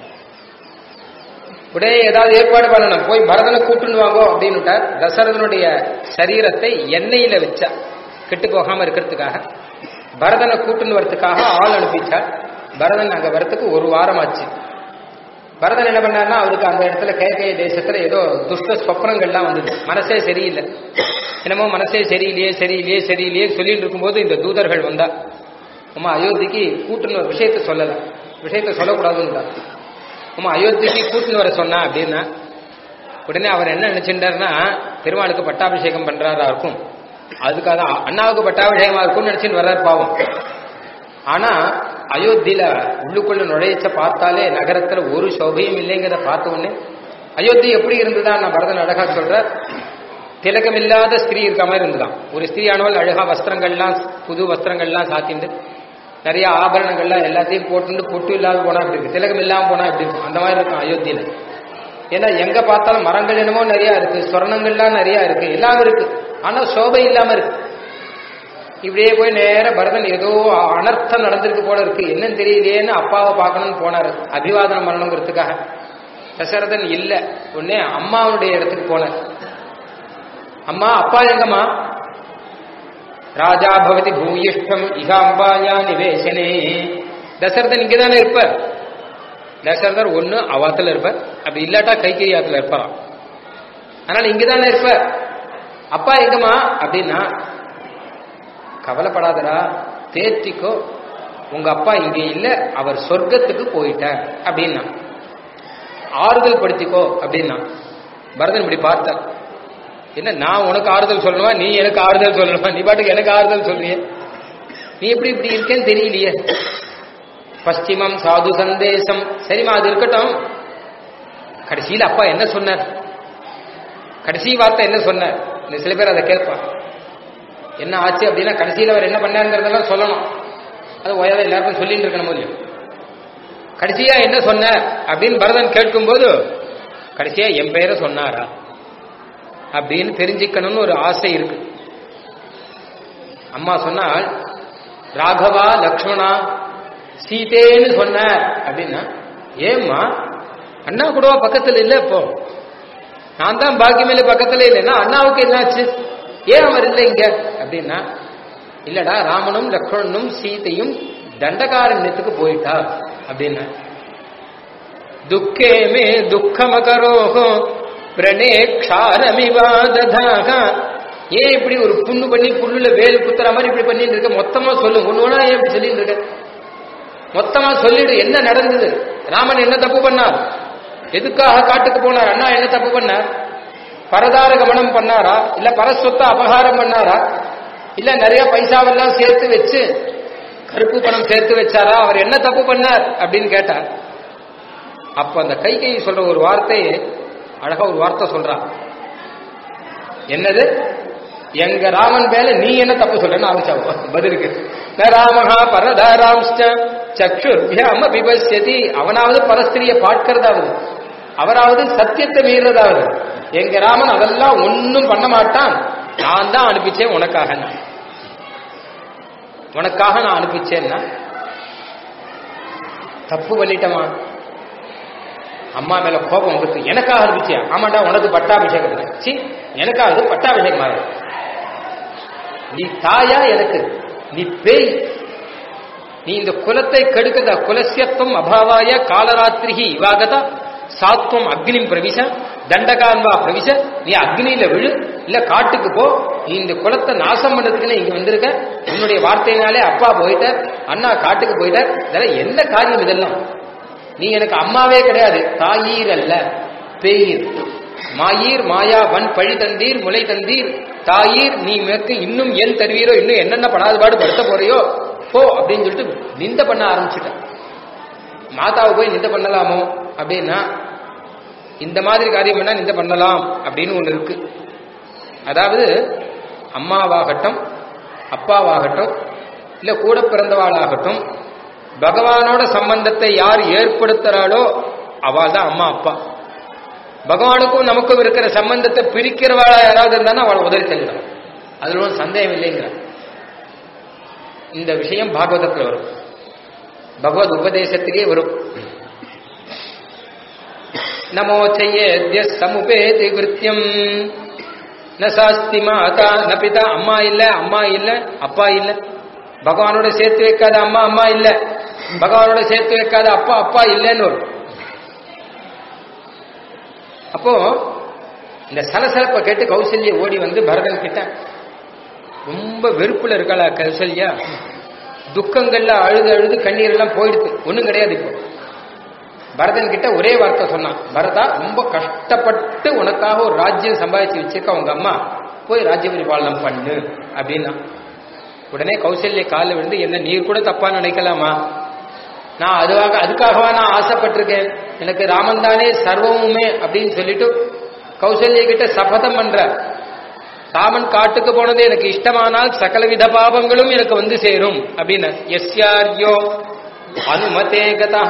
உடனே ஏதாவது ஏற்பாடு பண்ணணும் போய் பரதனை கூட்டுன்னு வாங்கோ அப்படின்னுட்டார் தசரதனுடைய சரீரத்தை எண்ணெயில வச்சா கெட்டு போகாம இருக்கிறதுக்காக பரதனை கூட்டுன்னு வரத்துக்காக ஆள் அனுப்பிச்சார் பரதன் அங்க வரத்துக்கு ஒரு வாரம் ஆச்சு பரதன் என்ன பண்ணார்னா அவருக்கு அந்த இடத்துல கேகைய தேசத்துல ஏதோ துஷ்ட சொப்னங்கள்லாம் வந்தது மனசே சரியில்லை என்னமோ மனசே சரியில்லையே சரியில்லையே சரியில்லையே சொல்லிட்டு இருக்கும்போது இந்த தூதர்கள் வந்தா அம்மா அயோத்திக்கு கூட்டுன்னு வர விஷயத்த சொல்லல விஷயத்த சொல்லக்கூடாதுன்னு அம்மா அயோத்திக்கு கூட்டுன்னு வர சொன்னா அப்படின்னா உடனே அவர் என்ன நினைச்சிருந்தாருன்னா பெருமாளுக்கு பட்டாபிஷேகம் பண்றாரா இருக்கும் அதுக்காக அண்ணாவுக்கு பட்டாபிஷேகமா இருக்கும்னு நினைச்சுட்டு வர்றாரு பாவம் ஆனா அயோத்தியில உள்ளுக்குள்ள நுழைச்ச பார்த்தாலே நகரத்துல ஒரு சோபையும் இல்லைங்கிறத பார்த்த உடனே அயோத்தி எப்படி இருந்ததா நான் பரதன் அழகா சொல்ற திலகமில்லாத ஸ்திரீ இருக்க மாதிரி இருந்துதான் ஒரு ஸ்திரீயானவள் அழகா வஸ்திரங்கள்லாம் புது வஸ்திரங்கள்லாம் சாத்திண்டு நிறைய ஆபரணங்கள்லாம் எல்லாத்தையும் போட்டுண்டு பொட்டு இல்லாத போனா இப்படி இருக்கு திலகம் இல்லாம போனா இப்படி இருக்கும் அந்த மாதிரி இருக்கும் அயோத்தியில ஏன்னா எங்க பார்த்தாலும் மரங்கள் என்னமோ நிறைய இருக்கு சொர்ணங்கள்லாம் நிறைய இருக்கு எல்லாம் இருக்கு ஆனா சோபை இல்லாம இருக்கு இப்படியே போய் நேர பரதன் ஏதோ அனர்த்தம் நடந்திருக்கு போல இருக்கு என்னன்னு தெரியலையேன்னு அப்பாவை பார்க்கணும்னு போனாரு அபிவாதனம் பண்ணணுங்கிறதுக்காக தசரதன் இல்ல உடனே அம்மாவுடைய இடத்துக்கு போனார் அம்மா அப்பா எங்கம்மா ராஜா பவதி பூயிஷ்டம் இகாம்பாயா நிவேசனே தசரதன் இங்கதானே இருப்பார் தசரதர் ஒண்ணு அவாத்துல இருப்பார் அப்படி இல்லாட்டா கைக்கரியாத்துல இருப்பாராம் அதனால இங்கதானே இருப்பார் அப்பா எங்கம்மா அப்படின்னா கவலைப்படாதடா தேர்த்திக்கோ உங்க அப்பா இங்க இல்ல அவர் சொர்க்கத்துக்கு போயிட்டார் அப்படின்னா ஆறுதல் படுத்திக்கோ அப்படின்னா பரதன் இப்படி பார்த்தார் என்ன நான் உனக்கு ஆறுதல் சொல்லணுமா நீ எனக்கு ஆறுதல் சொல்லணுமா நீ பாட்டுக்கு எனக்கு ஆறுதல் சொல்றிய நீ எப்படி இப்படி இருக்கேன்னு தெரியலையே பশ্চিமம் சாது சந்தேசம் சரிம்மா அது இருக்கட்டும் கடைசியில் அப்பா என்ன சொன்னார் கடைசி வார்த்தை என்ன சொன்னார் இந்த சில பேர் அதை கேட்பான் என்ன ஆச்சு அப்படின்னா கடைசியில் அவர் என்ன பண்ணாருங்கிறதெல்லாம் சொல்லணும் அது ஒயாத எல்லாருக்கும் சொல்லிட்டு இருக்கணும் இல்லையோ கடைசியா என்ன சொன்னார் அப்படின்னு பரதன் கேட்கும்போது கடைசியா என் பெயரை சொன்னாரா அப்படின்னு தெரிஞ்சுக்கணும்னு ஒரு ஆசை இருக்கு அம்மா சொன்னால் ராகவா லக்ஷ்மணா சீதேன்னு சொன்னார் அப்படின்னா ஏம்மா அண்ணா கூடவா பக்கத்துல இல்ல இப்போ நான் தான் பாக்கியமேல பக்கத்துல இல்லைன்னா அண்ணாவுக்கு என்னாச்சு ஏன் அவர் இல்லை இங்க அப்படின்னா இல்லடா ராமனும் லக்ஷ்மணனும் சீதையும் தண்டகாரண்யத்துக்கு போயிட்டா அப்படின்னா துக்கே மே துக்கமகரோகோ பிரணேக்ஷாரமிவாததாக ஏன் இப்படி ஒரு புண்ணு பண்ணி புல்லுல வேலு குத்துற மாதிரி இப்படி பண்ணிட்டு இருக்க மொத்தமா சொல்லு ஒண்ணு ஒண்ணா ஏன் இப்படி சொல்லிட்டு இருக்க மொத்தமா சொல்லிடு என்ன நடந்தது ராமன் என்ன தப்பு பண்ணார் எதுக்காக காட்டுக்கு போனார் அண்ணா என்ன தப்பு பண்ணார் பரதார கமனம் பண்ணாரா இல்ல பரஸ்வத்தை அபகாரம் பண்ணாரா இல்ல நிறைய பைசாவெல்லாம் சேர்த்து வச்சு கருப்பு பணம் சேர்த்து வச்சாரா அவர் என்ன தப்பு பண்ணார் அப்படின்னு கேட்டார் அப்ப அந்த கைகை சொல்ற ஒரு வார்த்தையை அழகா ஒரு வார்த்தை சொல்றான் என்னது எங்க ராமன் மேல நீ என்ன தப்பு சொல்றன்னு ஆரம்பிச்சா பதிலுக்கு ந ராமஹா பரதாராம்ச்ச சக்ஷுர்பியாம விபஸ்யதி அவனாவது பரஸ்திரிய பார்க்கிறதாவது அவராவது சத்தியத்தை மீறதாவது எங்க ராமன் அதெல்லாம் ஒன்னும் பண்ண மாட்டான் நான் தான் அனுப்பிச்சேன் உனக்காக உனக்காக நான் அனுப்பிச்சேன்னா தப்பு பண்ணிட்டமா அம்மா மேல கோபம் வந்துட்டு எனக்காக அனுப்பிச்சியா ஆமாண்டா உனக்கு பட்டாபிஷேகம் சி எனக்காக இது பட்டாபிஷேகம் ஆகுது நீ தாயா எனக்கு நீ பேய் நீ இந்த குலத்தை கெடுக்கத குலசியத்துவம் அபாவாய காலராத்திரிகி இவாகதா சாத்வம் அக்னிம் பிரவிச தண்டகான்வா பிரவிச நீ அக்னியில விழு இல்ல காட்டுக்கு போ நீ இந்த குலத்தை நாசம் பண்ணதுக்குன்னு இங்க வந்திருக்க உன்னுடைய வார்த்தையினாலே அப்பா போயிட்டார் அண்ணா காட்டுக்கு போயிட்டார் இதெல்லாம் என்ன காரியம் இதெல்லாம் நீ எனக்கு அம்மாவே கிடையாது தாயீர் அல்ல பேயீர் மாயீர் மாயா வன் பழி தந்தீர் முளை தந்தீர் தாயீர் நீ மேற்கு இன்னும் என் தருவீரோ இன்னும் என்னென்ன படாத பாடு படுத்த போறியோ போ அப்படின்னு சொல்லிட்டு நிந்த பண்ண ஆரம்பிச்சுட்டேன் மாதாவை போய் நிந்த பண்ணலாமோ அப்படின்னா இந்த மாதிரி காரியம் பண்ணா நிந்த பண்ணலாம் அப்படின்னு ஒண்ணு இருக்கு அதாவது அம்மாவாகட்டும் அப்பாவாகட்டும் இல்ல கூட பிறந்தவாளாகட்டும் பகவானோட சம்பந்தத்தை யார் ஏற்படுத்துறாளோ அவள் தான் அம்மா அப்பா பகவானுக்கும் நமக்கும் இருக்கிற சம்பந்தத்தை பிரிக்கிறவாளா யாராவது இருந்தாலும் அவளை உதவி செல்லணும் அதுல ஒன்றும் சந்தேகம் இல்லைங்கிற இந்த விஷயம் பாகவதத்தில் வரும் பகவத் உபதேசத்திலே வரும் நமோ செய்ய சமுபேதி கிருத்தியம் ந சாஸ்தி மாதா ந பிதா அம்மா இல்ல அம்மா இல்ல அப்பா இல்ல பகவானோட சேர்த்து வைக்காத அம்மா அம்மா இல்ல பகவானோட சேர்த்து வைக்காத அப்பா அப்பா இல்லைன்னு வரும் அப்போ இந்த சலசலப்பை கேட்டு கௌசல்யா ஓடி வந்து பரதன் கிட்ட ரொம்ப வெறுப்புல இருக்காளா கௌசல்யா துக்கங்கள்ல அழுது அழுது கண்ணீர் எல்லாம் போயிடுது ஒண்ணும் கிடையாது இப்போ பரதன் கிட்ட ஒரே வார்த்தை சொன்னான் பரதா ரொம்ப கஷ்டப்பட்டு உனக்காக ஒரு ராஜ்யம் சம்பாதிச்சு வச்சிருக்க உங்க அம்மா போய் ராஜ்ய பரிபாலனம் பண்ணு அப்படின்னா உடனே கௌசல்ய காலில் விழுந்து என்ன நீர் கூட தப்பா நினைக்கலாமா நான் அதுவாக அதுக்காகவா நான் ஆசைப்பட்டிருக்கேன் எனக்கு ராமன் தானே சர்வமுமே அப்படின்னு சொல்லிட்டு கௌசல்ய கிட்ட சபதம் பண்ற ராமன் காட்டுக்கு போனது எனக்கு இஷ்டமானால் சகலவித பாவங்களும் எனக்கு வந்து சேரும் அப்படின்னு எஸ்யார்யோ அனுமதே கதா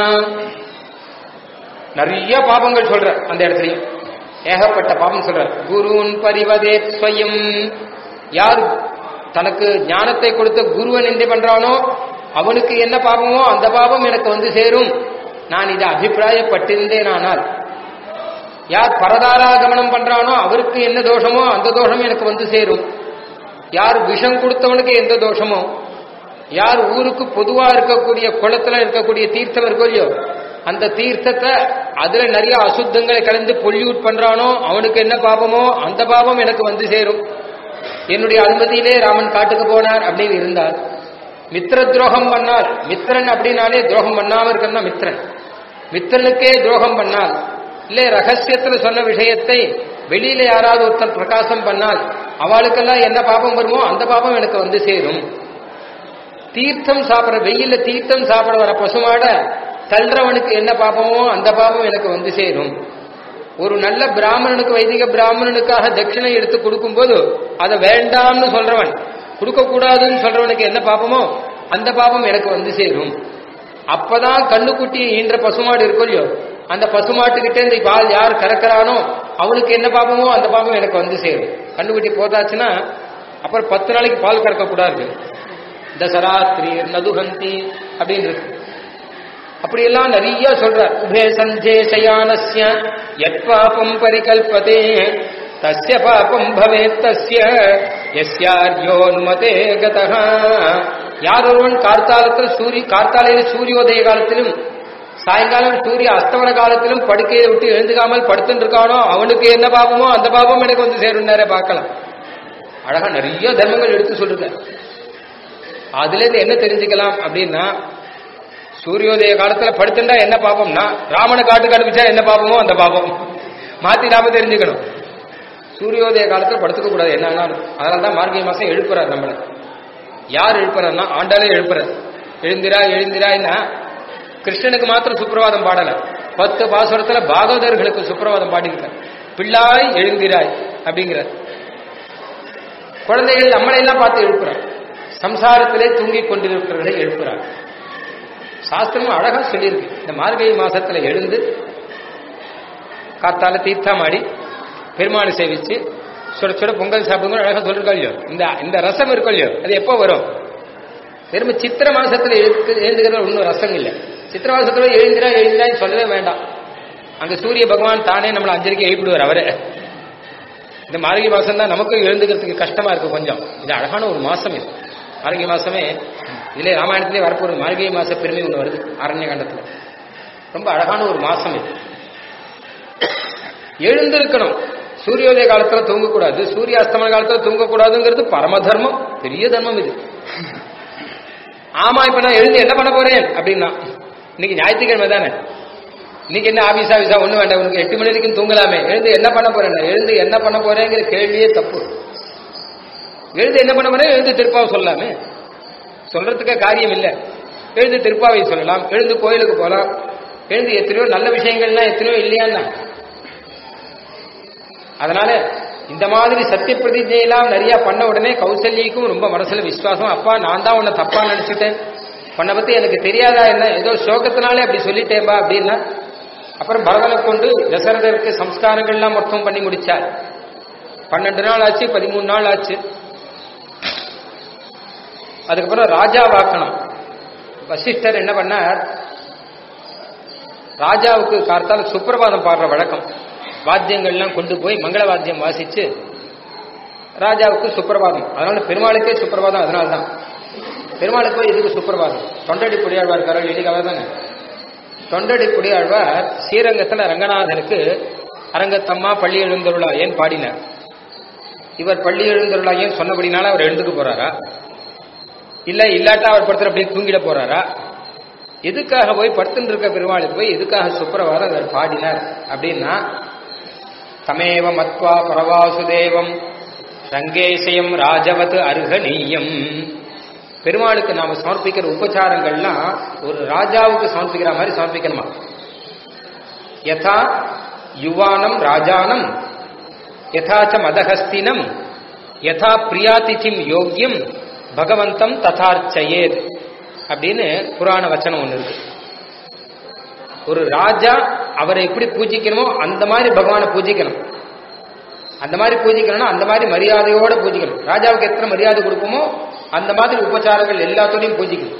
நிறைய பாபங்கள் சொல்ற அந்த இடத்துலயும் ஏகப்பட்ட பாபம் சொல்ற குருன் பரிவதே ஸ்வயம் யார் தனக்கு ஞானத்தை கொடுத்த குருவை நிந்தை பண்றானோ அவனுக்கு என்ன பாபமோ அந்த பாபம் எனக்கு வந்து சேரும் நான் இதை அபிப்பிராயப்பட்டிருந்தேன் ஆனால் யார் பரதாராகமனம் பண்றானோ அவருக்கு என்ன தோஷமோ அந்த தோஷம் எனக்கு வந்து சேரும் யார் விஷம் கொடுத்தவனுக்கு எந்த தோஷமோ யார் ஊருக்கு பொதுவா இருக்கக்கூடிய குளத்துல இருக்கக்கூடிய தீர்த்தம் இருக்கோ இல்லையோ அந்த தீர்த்தத்தை அதுல நிறைய அசுத்தங்களை கலந்து பொல்யூட் பண்றானோ அவனுக்கு என்ன பாபமோ அந்த பாபம் எனக்கு வந்து சேரும் என்னுடைய அனுமதியிலே ராமன் காட்டுக்கு போனார் அப்படின்னு இருந்தார் மித்திர துரோகம் பண்ணால் மித்திரன் அப்படின்னாலே துரோகம் பண்ணாம இருக்கன்னா மித்திரன் மித்திரனுக்கே துரோகம் பண்ணால் இல்ல ரகசியத்துல சொன்ன விஷயத்தை வெளியில யாராவது ஒருத்தர் பிரகாசம் பண்ணால் அவளுக்கெல்லாம் என்ன பாபம் வருமோ அந்த பாபம் எனக்கு வந்து சேரும் தீர்த்தம் சாப்பிட வெயில்ல தீர்த்தம் சாப்பிட வர பசுமாட தள்ளுறவனுக்கு என்ன பாபமோ அந்த பாபம் எனக்கு வந்து சேரும் ஒரு நல்ல பிராமணனுக்கு வைதிக பிராமணனுக்காக தட்சிணை எடுத்து கொடுக்கும்போது அதை வேண்டாம்னு சொல்றவன் கொடுக்க கூடாதுன்னு சொல்றவனுக்கு என்ன பாபமோ அந்த பாபம் எனக்கு வந்து சேரும் அப்பதான் கண்ணுக்குட்டியை ஈன்ற பசுமாடு இருக்கும் இல்லையோ அந்த பசுமாட்டுக்கிட்டே இந்த பால் யார் கறக்கிறானோ அவனுக்கு என்ன பாபமோ அந்த பாபம் எனக்கு வந்து சேரும் கண்ணுக்குட்டி போதாச்சுன்னா அப்புறம் பத்து நாளைக்கு பால் கறக்க கூடாது தசராத்திரி நதுகந்தி அப்படின்னு இருக்கு அப்படியெல்லாம் நிறைய சொல்றார் உபே சஞ்சேஷயானஸ்ய யத் பாபம் பரிகல்பதே தஸ்ய பாபம் பவேத் தஸ்ய எஸ்யார்யோன்மதே கதः யார் ஒருவன் கார்த்தாலத்தில் சூரிய கார்த்தாலையில் சூரியோதய காலத்திலும் சாயங்காலம் சூரிய அஸ்தமன காலத்திலும் படுக்கையை விட்டு எழுந்துக்காமல் படுத்துட்டு இருக்கானோ அவனுக்கு என்ன பாபமோ அந்த பாபம் எனக்கு வந்து சேரும் நேரம் பார்க்கலாம் அழகா நிறைய தர்மங்கள் எடுத்து சொல்லுங்க அதுல இருந்து என்ன தெரிஞ்சுக்கலாம் அப்படின்னா சூரியோதய காலத்துல படுத்துட்டா என்ன பாபம்னா ராமனை காட்டுக்கு அனுப்பிச்சா என்ன பாபமோ அந்த பாபம் மாத்தி நாம தெரிஞ்சுக்கணும் சூரியோதய காலத்துல படுத்துக்க கூடாது என்ன ஆனாலும் அதனால தான் மார்கழி மாசம் எழுப்புறார் நம்மளை யார் எழுப்புறாருன்னா ஆண்டாலே எழுப்புறார் எழுந்திரா எழுந்திராய்னா கிருஷ்ணனுக்கு மாத்திரம் சுப்பிரவாதம் பாடல பத்து பாசுரத்துல பாகவதர்களுக்கு சுப்பிரவாதம் பாடியிருக்கார் பிள்ளாய் எழுந்திராய் அப்படிங்கிறார் குழந்தைகள் நம்மளை எல்லாம் பார்த்து எழுப்புறார் சம்சாரத்திலே தூங்கிக் கொண்டிருக்கிறவர்களை எழுப்புறார் சாஸ்திரமும் அழகா சொல்லியிருக்கு இந்த மார்கழி மாசத்துல எழுந்து காத்தால தீர்த்தமாடி பெருமாளை சேவிச்சு சுட சுட பொங்கல் சாப்பிடுங்க அழகா சொல்லிருக்கா இல்லையோ இந்த இந்த ரசம் இருக்கும் இல்லையோ அது எப்போ வரும் திரும்ப சித்திர மாசத்துல எழுத்து எழுந்துக்கிற ஒன்றும் ரசம் இல்லை சித்திர மாசத்துல எழுந்திரா எழுந்திரான்னு சொல்லவே வேண்டாம் அங்க சூரிய பகவான் தானே நம்மளை அஞ்சலிக்கு எழுப்பிடுவார் அவரே இந்த மார்கழி மாசம் தான் நமக்கும் எழுந்துக்கிறதுக்கு கஷ்டமா இருக்கு கொஞ்சம் இது அழகான ஒரு மாசம் இது மார்கழி மாசமே இதுல ராமாயணத்திலே வரப்போறது மார்கழி மாச பெருமை ஒன்று வருது ஆரண்ய கண்டத்துல ரொம்ப அழகான ஒரு மாசம் இது எழுந்திருக்கணும் சூரியோதய காலத்துல தூங்கக்கூடாது சூரிய அஸ்தமன காலத்துல தூங்கக்கூடாதுங்கிறது பரம தர்மம் பெரிய தர்மம் இது ஆமா இப்ப நான் எழுந்து என்ன பண்ண போறேன் அப்படின்னா இன்னைக்கு ஞாயிற்றுக்கிழமை தானே இன்னைக்கு என்ன ஆபீஸ் ஆபீஸா ஒண்ணு வேண்டாம் உனக்கு எட்டு மணி வரைக்கும் தூங்கலாமே எழுந்து என்ன பண்ண போறேன் எழுந்து என்ன பண்ண போறேங்கிற கேள்வியே தப்பு எழுந்து என்ன பண்ண போறேன் எழுந்து திருப்பாவை சொல்லலாமே சொல்றதுக்கு காரியம் இல்லை எழுந்து திருப்பாவை சொல்லலாம் எழுந்து கோயிலுக்கு போகலாம் எழுந்து எத்தனையோ நல்ல விஷயங்கள்லாம் எத்தனையோ இல்லையான்னா அதனால இந்த மாதிரி சத்திய பிரதிஜையெல்லாம் நிறைய பண்ண உடனே கௌசல்யக்கும் ரொம்ப மனசுல விசுவாசம் அப்பா நான் தான் உன்னை தப்பா நினைச்சிட்டேன் உன்னை பத்தி எனக்கு தெரியாதா என்ன ஏதோ சோகத்தினாலே அப்படி சொல்லிட்டேன்பா அப்படின்னா அப்புறம் பரதனை கொண்டு தசரதருக்கு சம்ஸ்காரங்கள்லாம் மொத்தம் பண்ணி முடிச்சார் பன்னெண்டு நாள் ஆச்சு பதிமூணு நாள் ஆச்சு அதுக்கப்புறம் ராஜா வாக்கணும் வசிஷ்டர் என்ன பண்ணார் ராஜாவுக்கு கார்த்தால சுப்பிரபாதம் பாடுற வழக்கம் வாத்தியங்கள்லாம் கொண்டு போய் மங்கள வாத்தியம் வாசிச்சு ராஜாவுக்கு சுப்பிரபாதம் அதனால பெருமாளுக்கே சுப்பிரபாதம் அதனால தான் பெருமாளுக்கு போய் இதுக்கு சுப்பிரபாதம் தொண்டடி குடியாழ்வார் இருக்காரோ இன்னைக்கு அவர் தானே தொண்டடி குடியாழ்வார் ஸ்ரீரங்கத்துல ரங்கநாதனுக்கு அரங்கத்தம்மா பள்ளி எழுந்தருளா ஏன் பாடினார் இவர் பள்ளி எழுந்தருளா ஏன் சொன்னபடினால அவர் எழுந்துக்க போறாரா இல்ல இல்லாட்டா அவர் படுத்துற அப்படியே தூங்கிட போறாரா எதுக்காக போய் படுத்துட்டு இருக்க பெருமாளுக்கு போய் எதுக்காக சுப்பிரவாதம் அவர் பாடினார் அப்படின்னா தமேவ மத்வா பரவாசுதேவம் ரங்கேசயம் ராஜவத் அருகணீயம் பெருமாளுக்கு நாம சமர்ப்பிக்கிற உபச்சாரங்கள்லாம் ஒரு ராஜாவுக்கு சமர்ப்பிக்கிற மாதிரி சமர்ப்பிக்கணுமா யதா யுவானம் ராஜானம் யதாச்ச மதஹஸ்தினம் யதா பிரியாதிதிம் யோக்கியம் பகவந்தம் ததார்ச்சயேத் அப்படின்னு புராண வச்சனம் ஒன்று இருக்கு ஒரு ராஜா அவரை எப்படி பூஜிக்கணுமோ அந்த மாதிரி பகவானை பூஜிக்கணும் அந்த மாதிரி பூஜிக்கணும்னா அந்த மாதிரி மரியாதையோட பூஜிக்கணும் ராஜாவுக்கு எத்தனை மரியாதை கொடுப்போமோ அந்த மாதிரி உபச்சாரங்கள் எல்லாத்தோடையும் பூஜிக்கணும்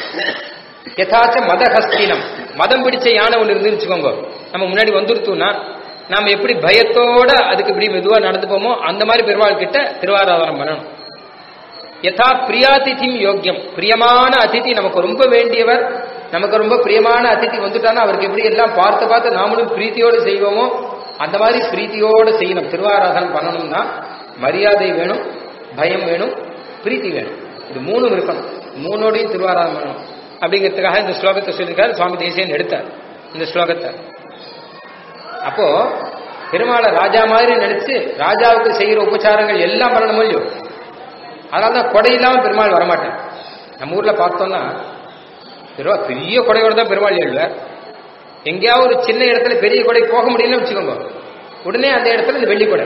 யதாச்ச மதஹஸ்தினம் மதம் பிடிச்ச யானை ஒன்று இருந்து வச்சுக்கோங்க நம்ம முன்னாடி வந்துருத்தோம்னா நாம எப்படி பயத்தோட அதுக்கு இப்படி மெதுவா நடந்துப்போமோ அந்த மாதிரி பெருமாள் கிட்ட திருவாராதனம் பண்ணணும் யதா பிரியாதிதிம் யோக்கியம் பிரியமான அதிதி நமக்கு ரொம்ப வேண்டியவர் நமக்கு ரொம்ப பிரியமான அதிதி வந்துட்டானா அவருக்கு எப்படி எல்லாம் பார்த்து பார்த்து நாமளும் பிரீத்தியோடு செய்வோமோ அந்த மாதிரி பிரீத்தியோடு செய்யணும் திருவாராதனம் பண்ணணும்னா மரியாதை வேணும் பயம் வேணும் பிரீத்தி வேணும் இது மூணும் இருக்கணும் மூணோடையும் திருவாராதனம் பண்ணணும் அப்படிங்கிறதுக்காக இந்த ஸ்லோகத்தை சொல்லியிருக்காரு சுவாமி தேசியன் எடுத்தார் இந்த ஸ்லோகத்தை அப்போ பெருமாளை ராஜா மாதிரி நினைச்சு ராஜாவுக்கு செய்யற உபச்சாரங்கள் எல்லாம் பண்ணணும் இல்லையோ அதனால தான் கொடை இல்லாம பெருமாள் வரமாட்டேன் நம்ம ஊர்ல பார்த்தோம்னா பெருவா பெரிய கொடையோட தான் பெருமாள் எழுவார் எங்கேயாவது ஒரு சின்ன இடத்துல பெரிய கொடை போக முடியலன்னு வச்சுக்கோங்க உடனே அந்த இடத்துல இந்த வெள்ளி கொடை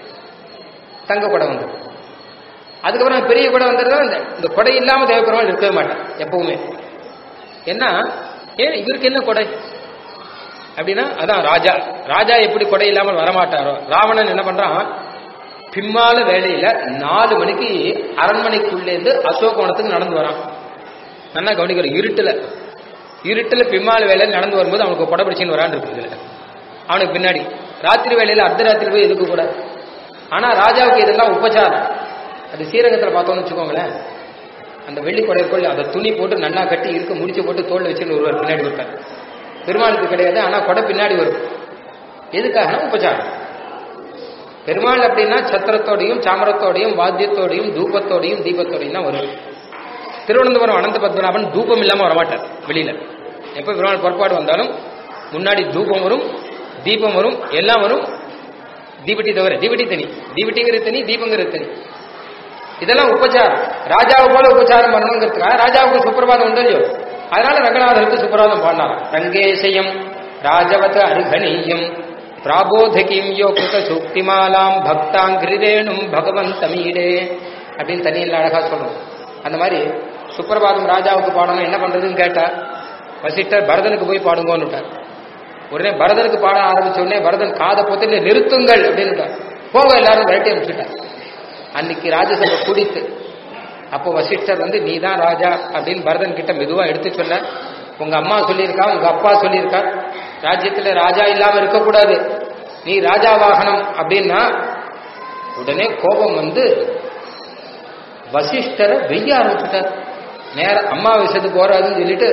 தங்க கொடை வந்து அதுக்கப்புறம் பெரிய கொடை வந்துடுறதா இந்த இந்த கொடை இல்லாம தேவ பெருமாள் இருக்கவே மாட்டேன் எப்பவுமே என்ன ஏன் இவருக்கு என்ன கொடை அப்படின்னா அதான் ராஜா ராஜா எப்படி கொடை இல்லாமல் வரமாட்டாரோ ராவணன் என்ன பண்றான் பிம்மால வேலையில நாலு மணிக்கு அரண்மனைக்குள்ளேருந்து அசோகவனத்துக்கு நடந்து வரான் நல்லா கவனிக்கிற இருட்டுல இருட்டுல பிம்மால வேலையில நடந்து வரும்போது அவனுக்கு கொடை பிடிச்சின்னு வரான் இருக்கு இதுல அவனுக்கு பின்னாடி ராத்திரி வேலையில அர்த்தராத்திரி போய் எதுக்கு கூட ஆனா ராஜாவுக்கு இதெல்லாம் உபச்சாரம் அது ஸ்ரீரங்கத்துல பார்த்தோம்னு வச்சுக்கோங்களேன் அந்த வெள்ளி கொடைக்குள்ள அந்த துணி போட்டு நன்னா கட்டி இருக்க முடிச்சு போட்டு தோல்ல வச்சுன்னு ஒருவர் பின்னாடி இருப்பார் பெருமாளுக்கு கிடையாது ஆனா கொடை பின்னாடி வரும் எதுக்காகனா உபச்சாரம் பெருமாள் அப்படின்னா சத்திரத்தோடையும் சாமரத்தோடையும் வாத்தியத்தோடையும் தூபத்தோடையும் தீபத்தோடையும் தான் வரும் திருவனந்தபுரம் அனந்த பத்மநாபன் தூபம் இல்லாம வரமாட்டார் வெளியில எப்ப பெருமாள் புறப்பாடு வந்தாலும் முன்னாடி தூபம் வரும் தீபம் வரும் எல்லாம் வரும் தீபட்டி தவிர தீபட்டி தனி தீபட்டிங்கிறது தனி தீபங்கிறது தனி இதெல்லாம் உபச்சாரம் ராஜாவை போல உபச்சாரம் பண்ணணுங்கிறதுக்காக ராஜாவுக்கு சுப்பிரபாதம் உண்டு இல்லையோ அதனால ரங்கநாதருக்கு சுப்பிரபாதம் பாடினாராம் ரங்கேசயம் ராஜவத அருகணீயம் பிராபோதகிம் யோ கிருத சூக்திமாலாம் பக்தாங்கிரிரேணும் பகவந்தமீடே அப்படின்னு தனியில் அழகா சொல்லணும் அந்த மாதிரி சுப்பிரபாதம் ராஜாவுக்கு பாடணும் என்ன பண்றதுன்னு கேட்டா வசிஷ்டர் பரதனுக்கு போய் பாடுங்கன்னுட்டார் உடனே பரதனுக்கு பாட ஆரம்பிச்ச உடனே பரதன் காதை பொத்தில நிறுத்துங்கள் அப்படின்னு போக எல்லாரும் விரட்டி அனுப்பிச்சுட்டார் அன்னைக்கு ராஜசபை குடித்து அப்போ வசிஷ்டர் வந்து நீ தான் ராஜா அப்படின்னு பரதன் கிட்ட மெதுவா எடுத்து சொல்ல உங்க அம்மா சொல்லியிருக்கா உங்க அப்பா சொல்லியிருக்கா ராஜ்யத்துல ராஜா இல்லாம இருக்கக்கூடாது நீ ராஜா வாகனம் அப்படின்னா உடனே கோபம் வந்து வசிஷ்டரை வெய்ய ஆரம்பிச்சுட்டார் நேர அம்மா விஷயத்துக்கு போறாதுன்னு சொல்லிட்டு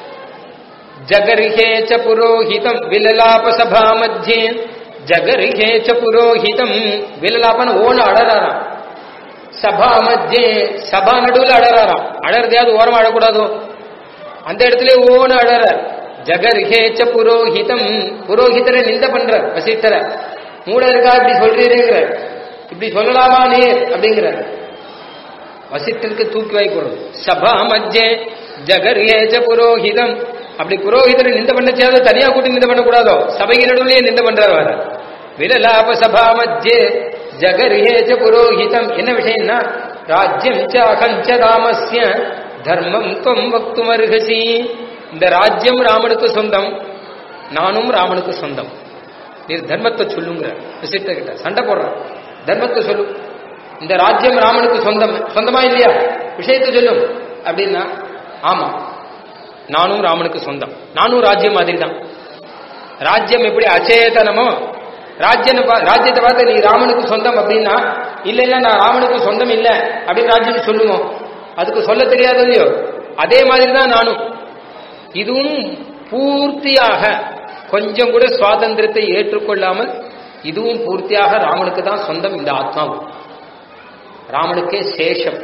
ஜகரிஹே ச புரோஹிதம் விலலாப சபா மத்தியே ஜகரிஹே ச புரோஹிதம் விலலாபன் ஓன அடறாராம் சபா மத்தியே சபா நடுவில் அடறாராம் அடறதையாவது ஓரமா அழக்கூடாதோ அந்த இடத்துல ஓன அடற ஜகரிஹேச்ச புரோஹிதம் புரோஹிதரை நிந்த பண்ற வசிஷ்டர மூட இருக்கா இப்படி சொல்றீரேங்கிற இப்படி சொல்லலாமா நீர் அப்படிங்கிற வசிஷ்டருக்கு தூக்கி வாய் போடுறது சபா மத்தியே ஜகரிஹேச்ச புரோஹிதம் அப்படி புரோஹிதரை நிந்த பண்ணச்சாவது தனியா கூட்டி நிந்த பண்ணக்கூடாதோ சபையின் நடுவிலேயே நிந்த பண்றாரு வர விலலாப சபா மத்தியே ஜகரிஹேச்ச புரோஹிதம் என்ன விஷயம்னா ராஜ்யம் ச அகஞ்ச ராமஸ்ய தர்மம் துவம் வக்தும் அருகசி இந்த ராஜ்யம் ராமனுக்கு சொந்தம் நானும் ராமனுக்கு சொந்தம் நீ தர்மத்தை சொல்லுங்கிற விசிட்ட கிட்ட சண்டை போடுற தர்மத்தை சொல்லு இந்த ராஜ்யம் ராமனுக்கு சொந்தம் சொந்தமா இல்லையா விஷயத்தை சொல்லும் அப்படின்னா ஆமா நானும் ராமனுக்கு சொந்தம் நானும் ராஜ்யம் மாதிரி தான் ராஜ்யம் எப்படி அச்சேதனமோ ராஜ்யம் ராஜ்யத்தை பார்த்து நீ ராமனுக்கு சொந்தம் அப்படின்னா இல்ல இல்ல நான் ராமனுக்கு சொந்தம் இல்ல அப்படின்னு ராஜ்யம் சொல்லுவோம் அதுக்கு சொல்ல தெரியாது இல்லையோ அதே மாதிரி தான் நானும் இதுவும் பூர்த்தியாக கொஞ்சம் கூட சுவாதந்திரத்தை ஏற்றுக்கொள்ளாமல் இதுவும் பூர்த்தியாக ராமனுக்கு தான் சொந்தம் இந்த ஆத்மாவும் ராமனுக்கே சேஷம்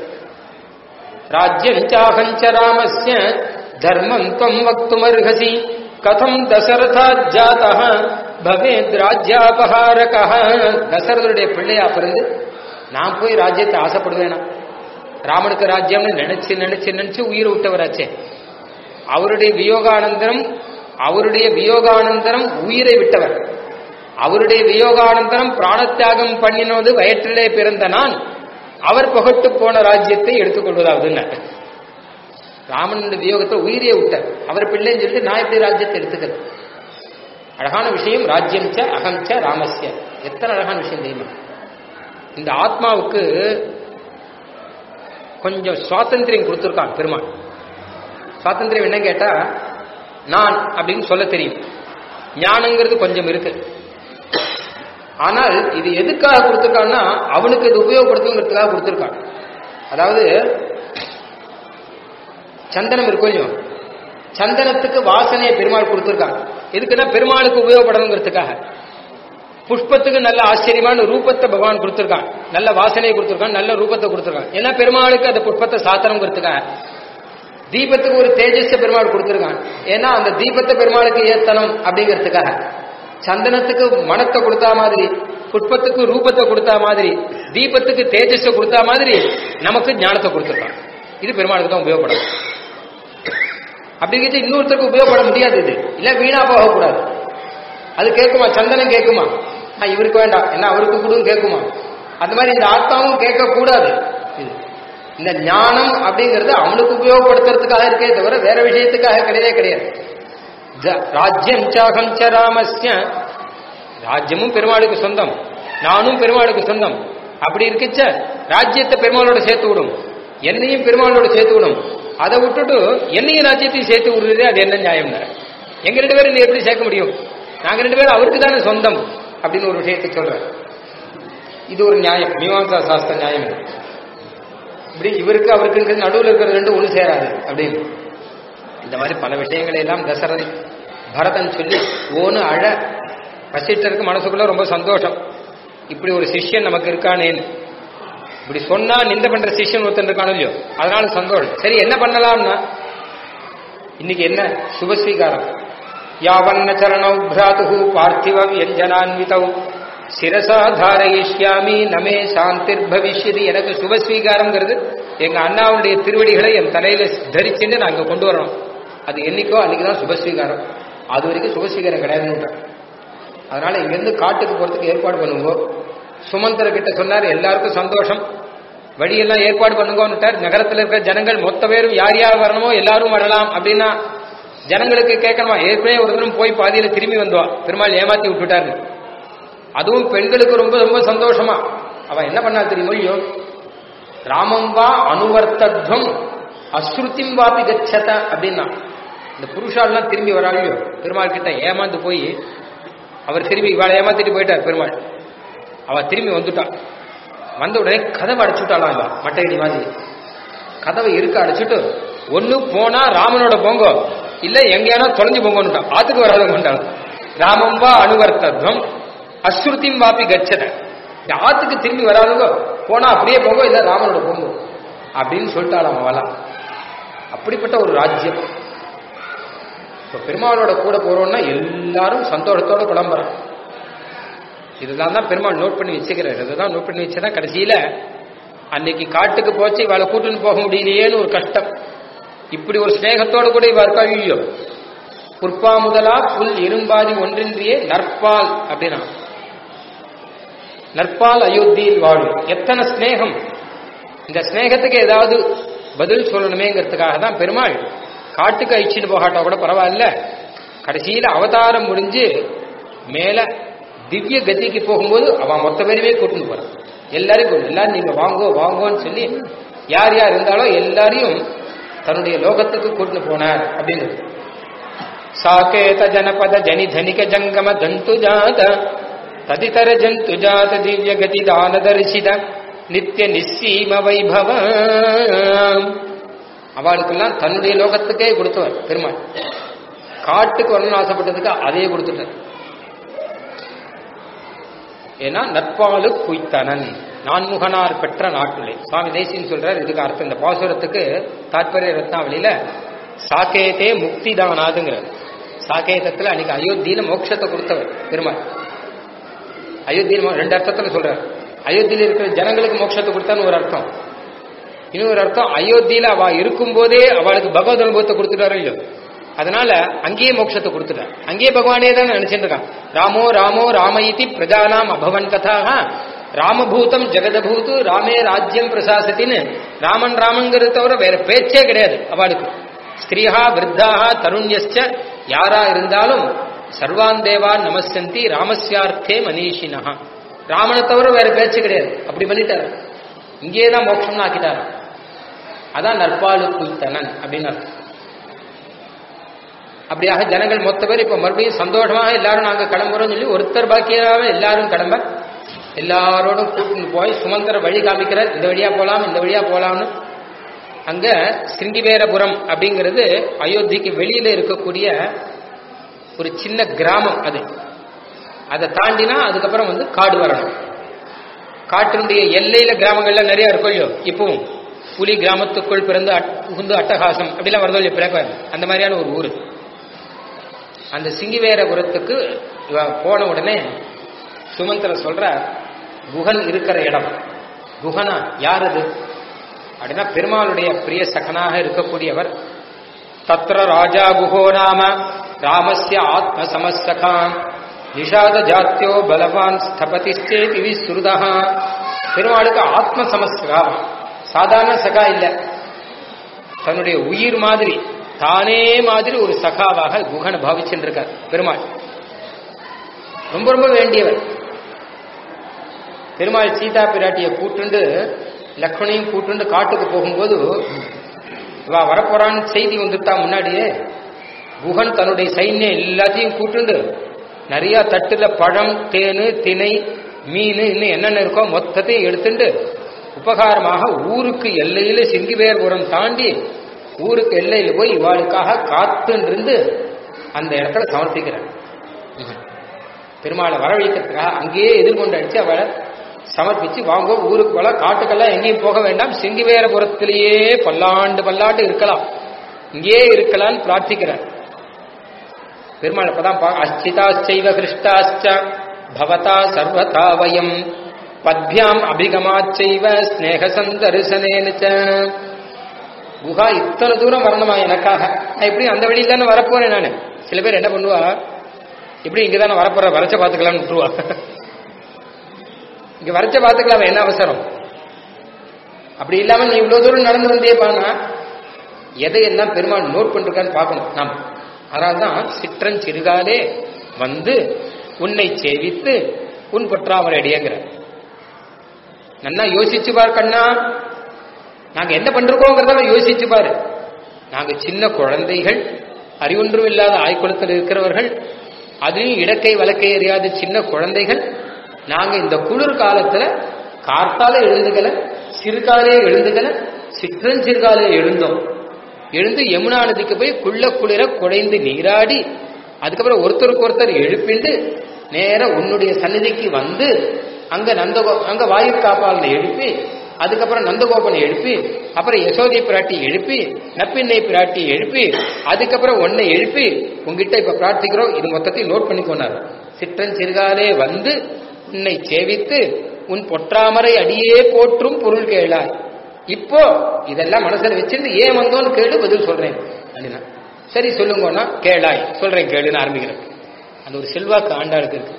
ராஜ்யம் சாகஞ்ச ராமஸ்ய தர்மம் துவம் வக்துமர்ஹசி கதம் தசரதா ஜாதா பவேத் ராஜ்யாபகாரக தசரதனுடைய பிள்ளையா பிறந்து நான் போய் ராஜ்யத்தை ஆசைப்படுவேனா ராமனுக்கு ராஜ்யம்னு நினைச்சு நினைச்சு நினைச்சு உயிரை விட்டவராச்சே அவருடைய வியோகானந்தரம் அவருடைய வியோகானந்தரம் உயிரை விட்டவர் அவருடைய வியோகானந்தரம் பிராணத்தியாகம் பண்ணினது வயிற்றிலே பிறந்த நான் அவர் புகட்டு போன ராஜ்யத்தை எடுத்துக்கொள்வதாவதுன்னு ராமனுடைய வியோகத்தை உயிரியே விட்டார் அவர் பிள்ளைன்னு சொல்லிட்டு நான் எப்படி ராஜ்யத்தை எடுத்துக்கிறது அழகான விஷயம் ராஜ்யம் ச அகம் ச ராமஸ்ய எத்தனை அழகான விஷயம் தெரியுமா இந்த ஆத்மாவுக்கு கொஞ்சம் சுவாதந்திரம் கொடுத்துருக்கான் பெருமாள் சுவாதந்திரம் என்ன கேட்டா நான் அப்படின்னு சொல்ல தெரியும் ஞானங்கிறது கொஞ்சம் இருக்கு ஆனால் இது எதுக்காக கொடுத்துருக்கான்னா அவனுக்கு இது உபயோகப்படுத்துங்கிறதுக்காக கொடுத்துருக்கான் அதாவது சந்தனம் இருக்கும் இல்லையோ சந்தனத்துக்கு வாசனையை பெருமாள் கொடுத்துருக்காங்க எதுக்குன்னா பெருமாளுக்கு உபயோகப்படணுங்கிறதுக்காக புஷ்பத்துக்கு நல்ல ஆச்சரியமான ரூபத்தை பகவான் கொடுத்துருக்கான் நல்ல வாசனையை கொடுத்துருக்கான் நல்ல ரூபத்தை கொடுத்துருக்கான் ஏன்னா பெருமாளுக்கு அந்த புஷ்பத்தை சாத்தனங்கிறதுக்காக தீபத்துக்கு ஒரு தேஜஸ பெருமாள் கொடுத்துருக்கான் ஏன்னா அந்த தீபத்தை பெருமாளுக்கு ஏத்தனம் அப்படிங்கிறதுக்காக சந்தனத்துக்கு மனத்தை கொடுத்தா மாதிரி புஷ்பத்துக்கு ரூபத்தை கொடுத்தா மாதிரி தீபத்துக்கு தேஜஸ கொடுத்தா மாதிரி நமக்கு ஞானத்தை கொடுத்துருக்கான் இது பெருமாளுக்கு தான் உபயோகப்படும் அப்படிங்கிறது இன்னொருத்தருக்கு உபயோகப்பட முடியாது இது இல்ல வீணா போகக்கூடாது அது கேட்குமா சந்தனம் கேட்குமா ஆ, இவருக்கு வேண்டாம் என்ன அவருக்கு கொடுன்னு கேட்குமா அந்த மாதிரி இந்த ஆத்மாவும் கேட்கக்கூடாது இது இந்த ஞானம் அப்படிங்கிறது அவனுக்கு உபயோகப்படுத்துறதுக்காக இருக்கே தவிர வேற விஷயத்துக்காக கிடையவே கிடையாது ஜ- ராஜ்யம் சாகம் ச ராமஸ்ய ராஜ்யமும் பெருமாளுக்கு சொந்தம் நானும் பெருமாளுக்கு சொந்தம் அப்படி இருக்குச்ச ராஜ்யத்தை பெருமாளோட சேர்த்து விடும் என்னையும் பெருமாளோட சேர்த்து விடும் அதை விட்டுட்டு என்னையும் ராஜ்யத்தையும் சேர்த்து விடுறது அது என்ன நியாயம் எங்க ரெண்டு பேரும் நீ எப்படி சேர்க்க முடியும் நாங்க ரெண்டு பேரும் அவருக்கு தானே சொந்தம் அப்படின்னு ஒரு விஷயத்தை சொல்றேன் இது ஒரு நியாயம் மீமாசா சாஸ்திர நியாயம் இது. இப்படி இவருக்கு அவருக்கு நடுவில் இருக்கிற ரெண்டு ஒன்று சேராது அப்படின்னு இந்த மாதிரி பல விஷயங்களை எல்லாம் தசரதை பரதன் சொல்லி ஓன்னு அழ வசிஷ்டருக்கு மனசுக்குள்ள ரொம்ப சந்தோஷம் இப்படி ஒரு சிஷ்யன் நமக்கு இருக்கானேன்னு இப்படி சொன்னா நிந்த பண்ற சிஷ்யன் ஒருத்தன் இருக்கானோ இல்லையோ அதனால சந்தோஷம் சரி என்ன பண்ணலாம்னா இன்னைக்கு என்ன சுபஸ்வீகாரம் யாவன்ன சரணௌ பிராத்து பார்த்திவ வியஞ்சனான்விதௌ சிரசா தாரயிஷ்யாமி நமே சாந்திர் பவிஷ்யதி எனக்கு சுபஸ்வீகாரம்ங்கிறது எங்க அண்ணாவுடைய திருவடிகளை என் தலையில தரிச்சுட்டு நான் இங்க கொண்டு வரணும் அது என்னைக்கோ அன்னைக்கு தான் சுபஸ்வீகாரம் அது வரைக்கும் சுபஸ்வீகாரம் கிடையாதுன்னு அதனால இங்கிருந்து காட்டுக்கு போறதுக்கு ஏற்பாடு பண்ணுங்க சுமந்திர கிட்ட சொன்னார் எல்லாருக்கும் சந்தோஷம் வழியெல்லாம் ஏற்பாடு பண்ணுங்கன்னுட்டார் நகரத்தில் இருக்கிற ஜனங்கள் மொத்த பேரும் யார் யார் வரணுமோ எல்லாரும் வரலாம் அப்படின்னா ஜனங்களுக்கு கேட்கணுமா ஏற்கனவே ஒரு தரம் போய் பாதியில திரும்பி வந்தவா பெருமாள் ஏமாத்தி விட்டுட்டாரு அதுவும் பெண்களுக்கு ரொம்ப ரொம்ப சந்தோஷமா அவ என்ன பண்ணா தெரியுமோ இல்லையோ ராமம் வா அனுவர்த்தத்வம் அஸ்ருதிம் வாபி கச்சத அப்படின்னா இந்த புருஷாலாம் திரும்பி வராளையோ பெருமாள் கிட்ட ஏமாந்து போய் அவர் திரும்பி இவாளை ஏமாத்திட்டு போயிட்டார் பெருமாள் அவ திரும்பி வந்துட்டான் வந்த உடனே கதவை அடைச்சுட்டாளாம் இவ மட்டையடி மாதிரி கதவை இருக்க அடைச்சிட்டு ஒண்ணு போனா ராமனோட போங்கோ இல்ல எங்கேயானா தொலைஞ்சு போங்கன்னுட்டான் ஆத்துக்கு வராத கொண்டாள் ராமம் வா அனுவர்த்தத்வம் அஸ்ருதிம் வாப்பி கச்சத இந்த ஆத்துக்கு திரும்பி வராதுங்கோ போனா அப்படியே போங்கோ இல்ல ராமனோட போங்கோ அப்படின்னு சொல்லிட்டாளாம் அவளாம் அப்படிப்பட்ட ஒரு ராஜ்யம் இப்ப பெருமாளோட கூட போறோம்னா எல்லாரும் சந்தோஷத்தோட கிளம்புறான் இதுதான் தான் பெருமாள் நோட் பண்ணி வச்சுக்கிறார் இதுதான் நோட் பண்ணி வச்சதா கடைசியில அன்னைக்கு காட்டுக்கு போச்சு இவளை கூட்டுன்னு போக முடியலையேன்னு ஒரு கஷ்டம் இப்படி ஒரு ஸ்நேகத்தோடு கூட இவ இருக்கா ஐயோ புற்பா முதலா புல் இரும்பாதி ஒன்றின்றியே நற்பால் அப்படின்னா நற்பால் அயோத்தியில் வாழும் எத்தனை ஸ்நேகம் இந்த ஸ்நேகத்துக்கு ஏதாவது பதில் சொல்லணுமேங்கிறதுக்காக தான் பெருமாள் காட்டுக்கு அழிச்சுட்டு போகாட்டா கூட பரவாயில்ல கடைசியில அவதாரம் முடிஞ்சு மேல திவ்ய கதிக்கு போகும்போது அவன் மொத்த பேருமே கூட்டின்னு போறான் எல்லாரையும் கூட்டு எல்லாரும் நீங்க வாங்கோ வாங்கோன்னு சொல்லி யார் யார் இருந்தாலோ எல்லாரையும் தன்னுடைய லோகத்துக்கு கூட்டின்னு போனார் அப்படின்னு சாகேத ஜனபத ஜனி தனிக ஜங்கம தந்து ஜாத ததிதர ஜந்து ஜாத திவ்ய கதி தான தரிசித நித்திய நிச்சீம வைபவ அவளுக்கெல்லாம் தன்னுடைய லோகத்துக்கே கொடுத்தவர் பெருமாள் காட்டுக்கு வரணும்னு ஆசைப்பட்டதுக்கு அதையே கொடுத்துட்டார் ஏன்னா நட்பாலு குய்த்தனன் நான்முகனார் பெற்ற நாட்டுலே சுவாமி தேசின்னு சொல்றார் இதுக்கு அர்த்தம் இந்த பாசுரத்துக்கு தாற்பரிய ரத்னாவளியில சாக்கேதே முக்தி தானாதுங்கிற சாக்கேதத்துல அன்னைக்கு அயோத்தியில மோட்சத்தை கொடுத்தவர் பெருமாள் அயோத்தியில மோ- ரெண்டு அர்த்தத்துல சொல்றார் அயோத்தியில இருக்கிற ஜனங்களுக்கு மோட்சத்தை கொடுத்தான்னு ஒரு அர்த்தம் இன்னொரு அர்த்தம் அயோத்தியில அவ இருக்கும்போதே அவளுக்கு பகவத் அனுபவத்தை கொடுத்துட்டாரோ இல்லையோ அதனால அங்கேயே மோட்சத்தை கொடுத்துட்டார் அங்கேயே பகவானே தான் நினைச்சிட்டு இருக்கான் ராமோ ராமோ ராமயிதி பிரஜானாம் அபவன் கதாக ராமபூதம் ஜெகதபூத்து ராமே ராஜ்யம் பிரசாசத்தின்னு ராமன் ராமங்கிறது தவிர வேற பேச்சே கிடையாது அவளுக்கு ஸ்திரீஹா விருத்தாஹா தருண்யஸ்ச யாரா இருந்தாலும் சர்வான் தேவான் நமஸ்சந்தி ராமஸ்யார்த்தே மனிஷினஹா ராமனை தவிர வேற பேச்சு கிடையாது அப்படி பண்ணிட்டாரு இங்கேயே தான் மோட்சம்னு ஆக்கிட்டாரு அதான் நற்பாலு குய்த்தனன் அப்படின்னு அர்த்தம். அப்படியாக ஜனங்கள் மொத்த பேர் இப்ப மறுபடியும் சந்தோஷமாக எல்லாரும் நாங்க கிளம்புறோம்னு சொல்லி ஒருத்தர் பாக்கியாக எல்லாரும் கிளம்ப எல்லாரோடும் கூட்டிட்டு போய் சுமந்திர வழி காமிக்கிறார் இந்த வழியா போலாம் இந்த வழியா போலாம்னு அங்க சிருங்கிவேரபுரம் அப்படிங்கிறது அயோத்திக்கு வெளியில இருக்கக்கூடிய ஒரு சின்ன கிராமம் அது அதை தாண்டினா அதுக்கப்புறம் வந்து காடு வரணும் காட்டினுடைய எல்லையில கிராமங்கள்ல நிறைய இருக்கும் இல்லையோ இப்பவும் புலி கிராமத்துக்குள் பிறந்து அட்- புகுந்து அட்டகாசம் அப்படிலாம் வருதோ இல்லையோ பிறக்க அந்த மாதிரியான ஒரு ஊர் அந்த சிங்கிவேரபுரத்துக்கு இவ போன உடனே சுமந்திர சொல்ற குகன் இருக்கிற இடம் குகனா யார் அது அப்படின்னா பெருமாளுடைய பிரிய சகனாக இருக்கக்கூடியவர் தத்ர ராஜா குஹோ நாம ராமஸ்ய ஆத்ம சமஸ்தகா நிஷாத ஜாத்தியோ பலவான் ஸ்தபதிச்சேதி விஸ்ருதா பெருமாளுக்கு ஆத்ம சமஸ்தகா சாதாரண சகா இல்ல தன்னுடைய உயிர் மாதிரி தானே மாதிரி ஒரு சகாவாக குகனை பாவிச்சுட்டு இருக்கார் பெருமாள் ரொம்ப ரொம்ப வேண்டியவர் பெருமாள் சீதா பிராட்டியை கூட்டுண்டு லக்ஷ்மணையும் கூட்டுண்டு காட்டுக்கு போகும்போது இவா வரப்போறான்னு செய்தி வந்துட்டா முன்னாடியே குகன் தன்னுடைய சைன்யம் எல்லாத்தையும் கூட்டுண்டு நிறைய தட்டுல பழம் தேனு திணை மீன் இன்னும் என்னென்ன இருக்கோ மொத்தத்தையும் எடுத்துட்டு உபகாரமாக ஊருக்கு எல்லையில சிங்கிவேர்புரம் தாண்டி ஊருக்கு எல்லையில போய் இவாளுக்காக காத்துன்னு இருந்து அந்த இடத்துல சமர்ப்பிக்கிறார் பெருமாளை வரவழைக்கிறதுக்காக அங்கேயே எதிர்கொண்டு அடிச்சு அவளை சமர்ப்பிச்சு வாங்க ஊருக்கு போல காட்டுக்கெல்லாம் எங்கேயும் போக வேண்டாம் சிங்கிவேரபுரத்திலேயே பல்லாண்டு பல்லாண்டு இருக்கலாம் இங்கேயே இருக்கலாம்னு பிரார்த்திக்கிறார் பெருமாள் அப்பதான் பா- அஸ்திதாச்சைவ கிருஷ்டாச்ச பவதா சர்வதா வயம் பத்யாம் அபிகமாச்சைவ ஸ்நேகசந்தரிசனேனு ச. குஹா இத்தனை தூரம் வரணுமா எனக்காக நான் எப்படி அந்த வழியில தானே வரப்போறேன் நான் சில பேர் என்ன பண்ணுவா இப்படி இங்க தானே வரப்போற வரைச்ச பாத்துக்கலாம்னு விட்டுருவா இங்க வரைச்ச பாத்துக்கலாம் என்ன அவசரம் அப்படி இல்லாம நீ இவ்வளவு தூரம் நடந்து வந்தே பானா எதையெல்லாம் பெருமாள் நோட் பண்ணிருக்கான்னு பார்க்கணும் நாம் அதனால்தான் சிற்றன் சிறுகாலே வந்து உன்னை சேவித்து உன் பொற்றாமரை அடியங்கிற நன்னா யோசிச்சு பார் கண்ணா நாங்க என்ன பண்றோங்கிறத யோசிச்சு பாரு நாங்க சின்ன குழந்தைகள் அறிவொன்றும் இல்லாத ஆய்குளத்தில் இருக்கிறவர்கள் அதுலயும் இடக்கை வழக்கை அறியாத சின்ன குழந்தைகள் நாங்க இந்த குளிர் காலத்துல கார்த்தால எழுந்துக்கல சிறுகாலே எழுந்துக்கல சிற்றன் சிறுகாலே எழுந்தோம் எழுந்து யமுனா நதிக்கு போய் குள்ள குளிர குடைந்து நீராடி அதுக்கப்புறம் ஒருத்தருக்கு ஒருத்தர் எழுப்பிண்டு நேரா உன்னுடைய சந்நிதிக்கு வந்து அங்க நந்தகோ அங்க வாயு காப்பாளனை எழுப்பி அதுக்கப்புறம் நந்தகோபனை எழுப்பி அப்புறம் யசோதை பிராட்டி எழுப்பி நப்பிண்ணை பிராட்டி எழுப்பி அதுக்கப்புறம் உன்னை எழுப்பி உங்ககிட்ட இப்ப பிரார்த்திக்கிறோம் இது மொத்தத்தையும் நோட் பண்ணிக்கோனார் சிற்றன் சிறுகாலே வந்து உன்னை சேவித்து உன் பொற்றாமரை அடியே போற்றும் பொருள் கேளாய் இப்போ இதெல்லாம் மனசுல வச்சிருந்து ஏன் வந்தோன்னு கேளு பதில் சொல்றேன் அப்படின்னா சரி சொல்லுங்கன்னா கேளாய் சொல்றேன் கேளுன்னு ஆரம்பிக்கிறேன் அந்த ஒரு செல்வாக்கு ஆண்டாளுக்கு இருக்கு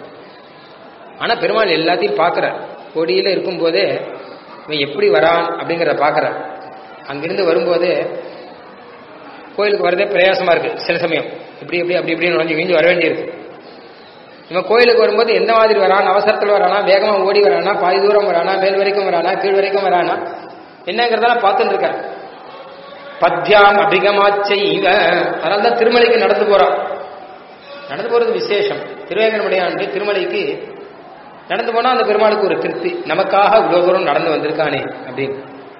ஆனா பெருமாள் எல்லாத்தையும் பார்க்கறார் கொடியில இருக்கும்போதே இவன் எப்படி வரான் அப்படிங்கிறத பார்க்கறார் அங்கிருந்து வரும்போதே கோயிலுக்கு வரதே பிரயாசமா இருக்கு சில சமயம் இப்படி இப்படி அப்படி இப்படி நுழைஞ்சு கிழிஞ்சு வர வேண்டியிருக்கு இவன் கோயிலுக்கு வரும்போது எந்த மாதிரி வரான் அவசரத்தில் வரானா வேகமா ஓடி வரானா பாதி தூரம் வரானா மேல் வரைக்கும் வரானா கீழ் வரைக்கும் வரானா என்னங்கிறதெல்லாம் பார்த்துட்டு இருக்கார் பத்யாம் அபிகமாச்சை இவ அதனால தான் திருமலைக்கு நடந்து போறான் நடந்து போறது விசேஷம் திருவேங்கடமுடையாண்டு திருமலைக்கு நடந்து போனா அந்த பெருமாளுக்கு ஒரு திருப்தி நமக்காக இவ்வளவு தூரம் நடந்து வந்திருக்கானே அப்படின்னு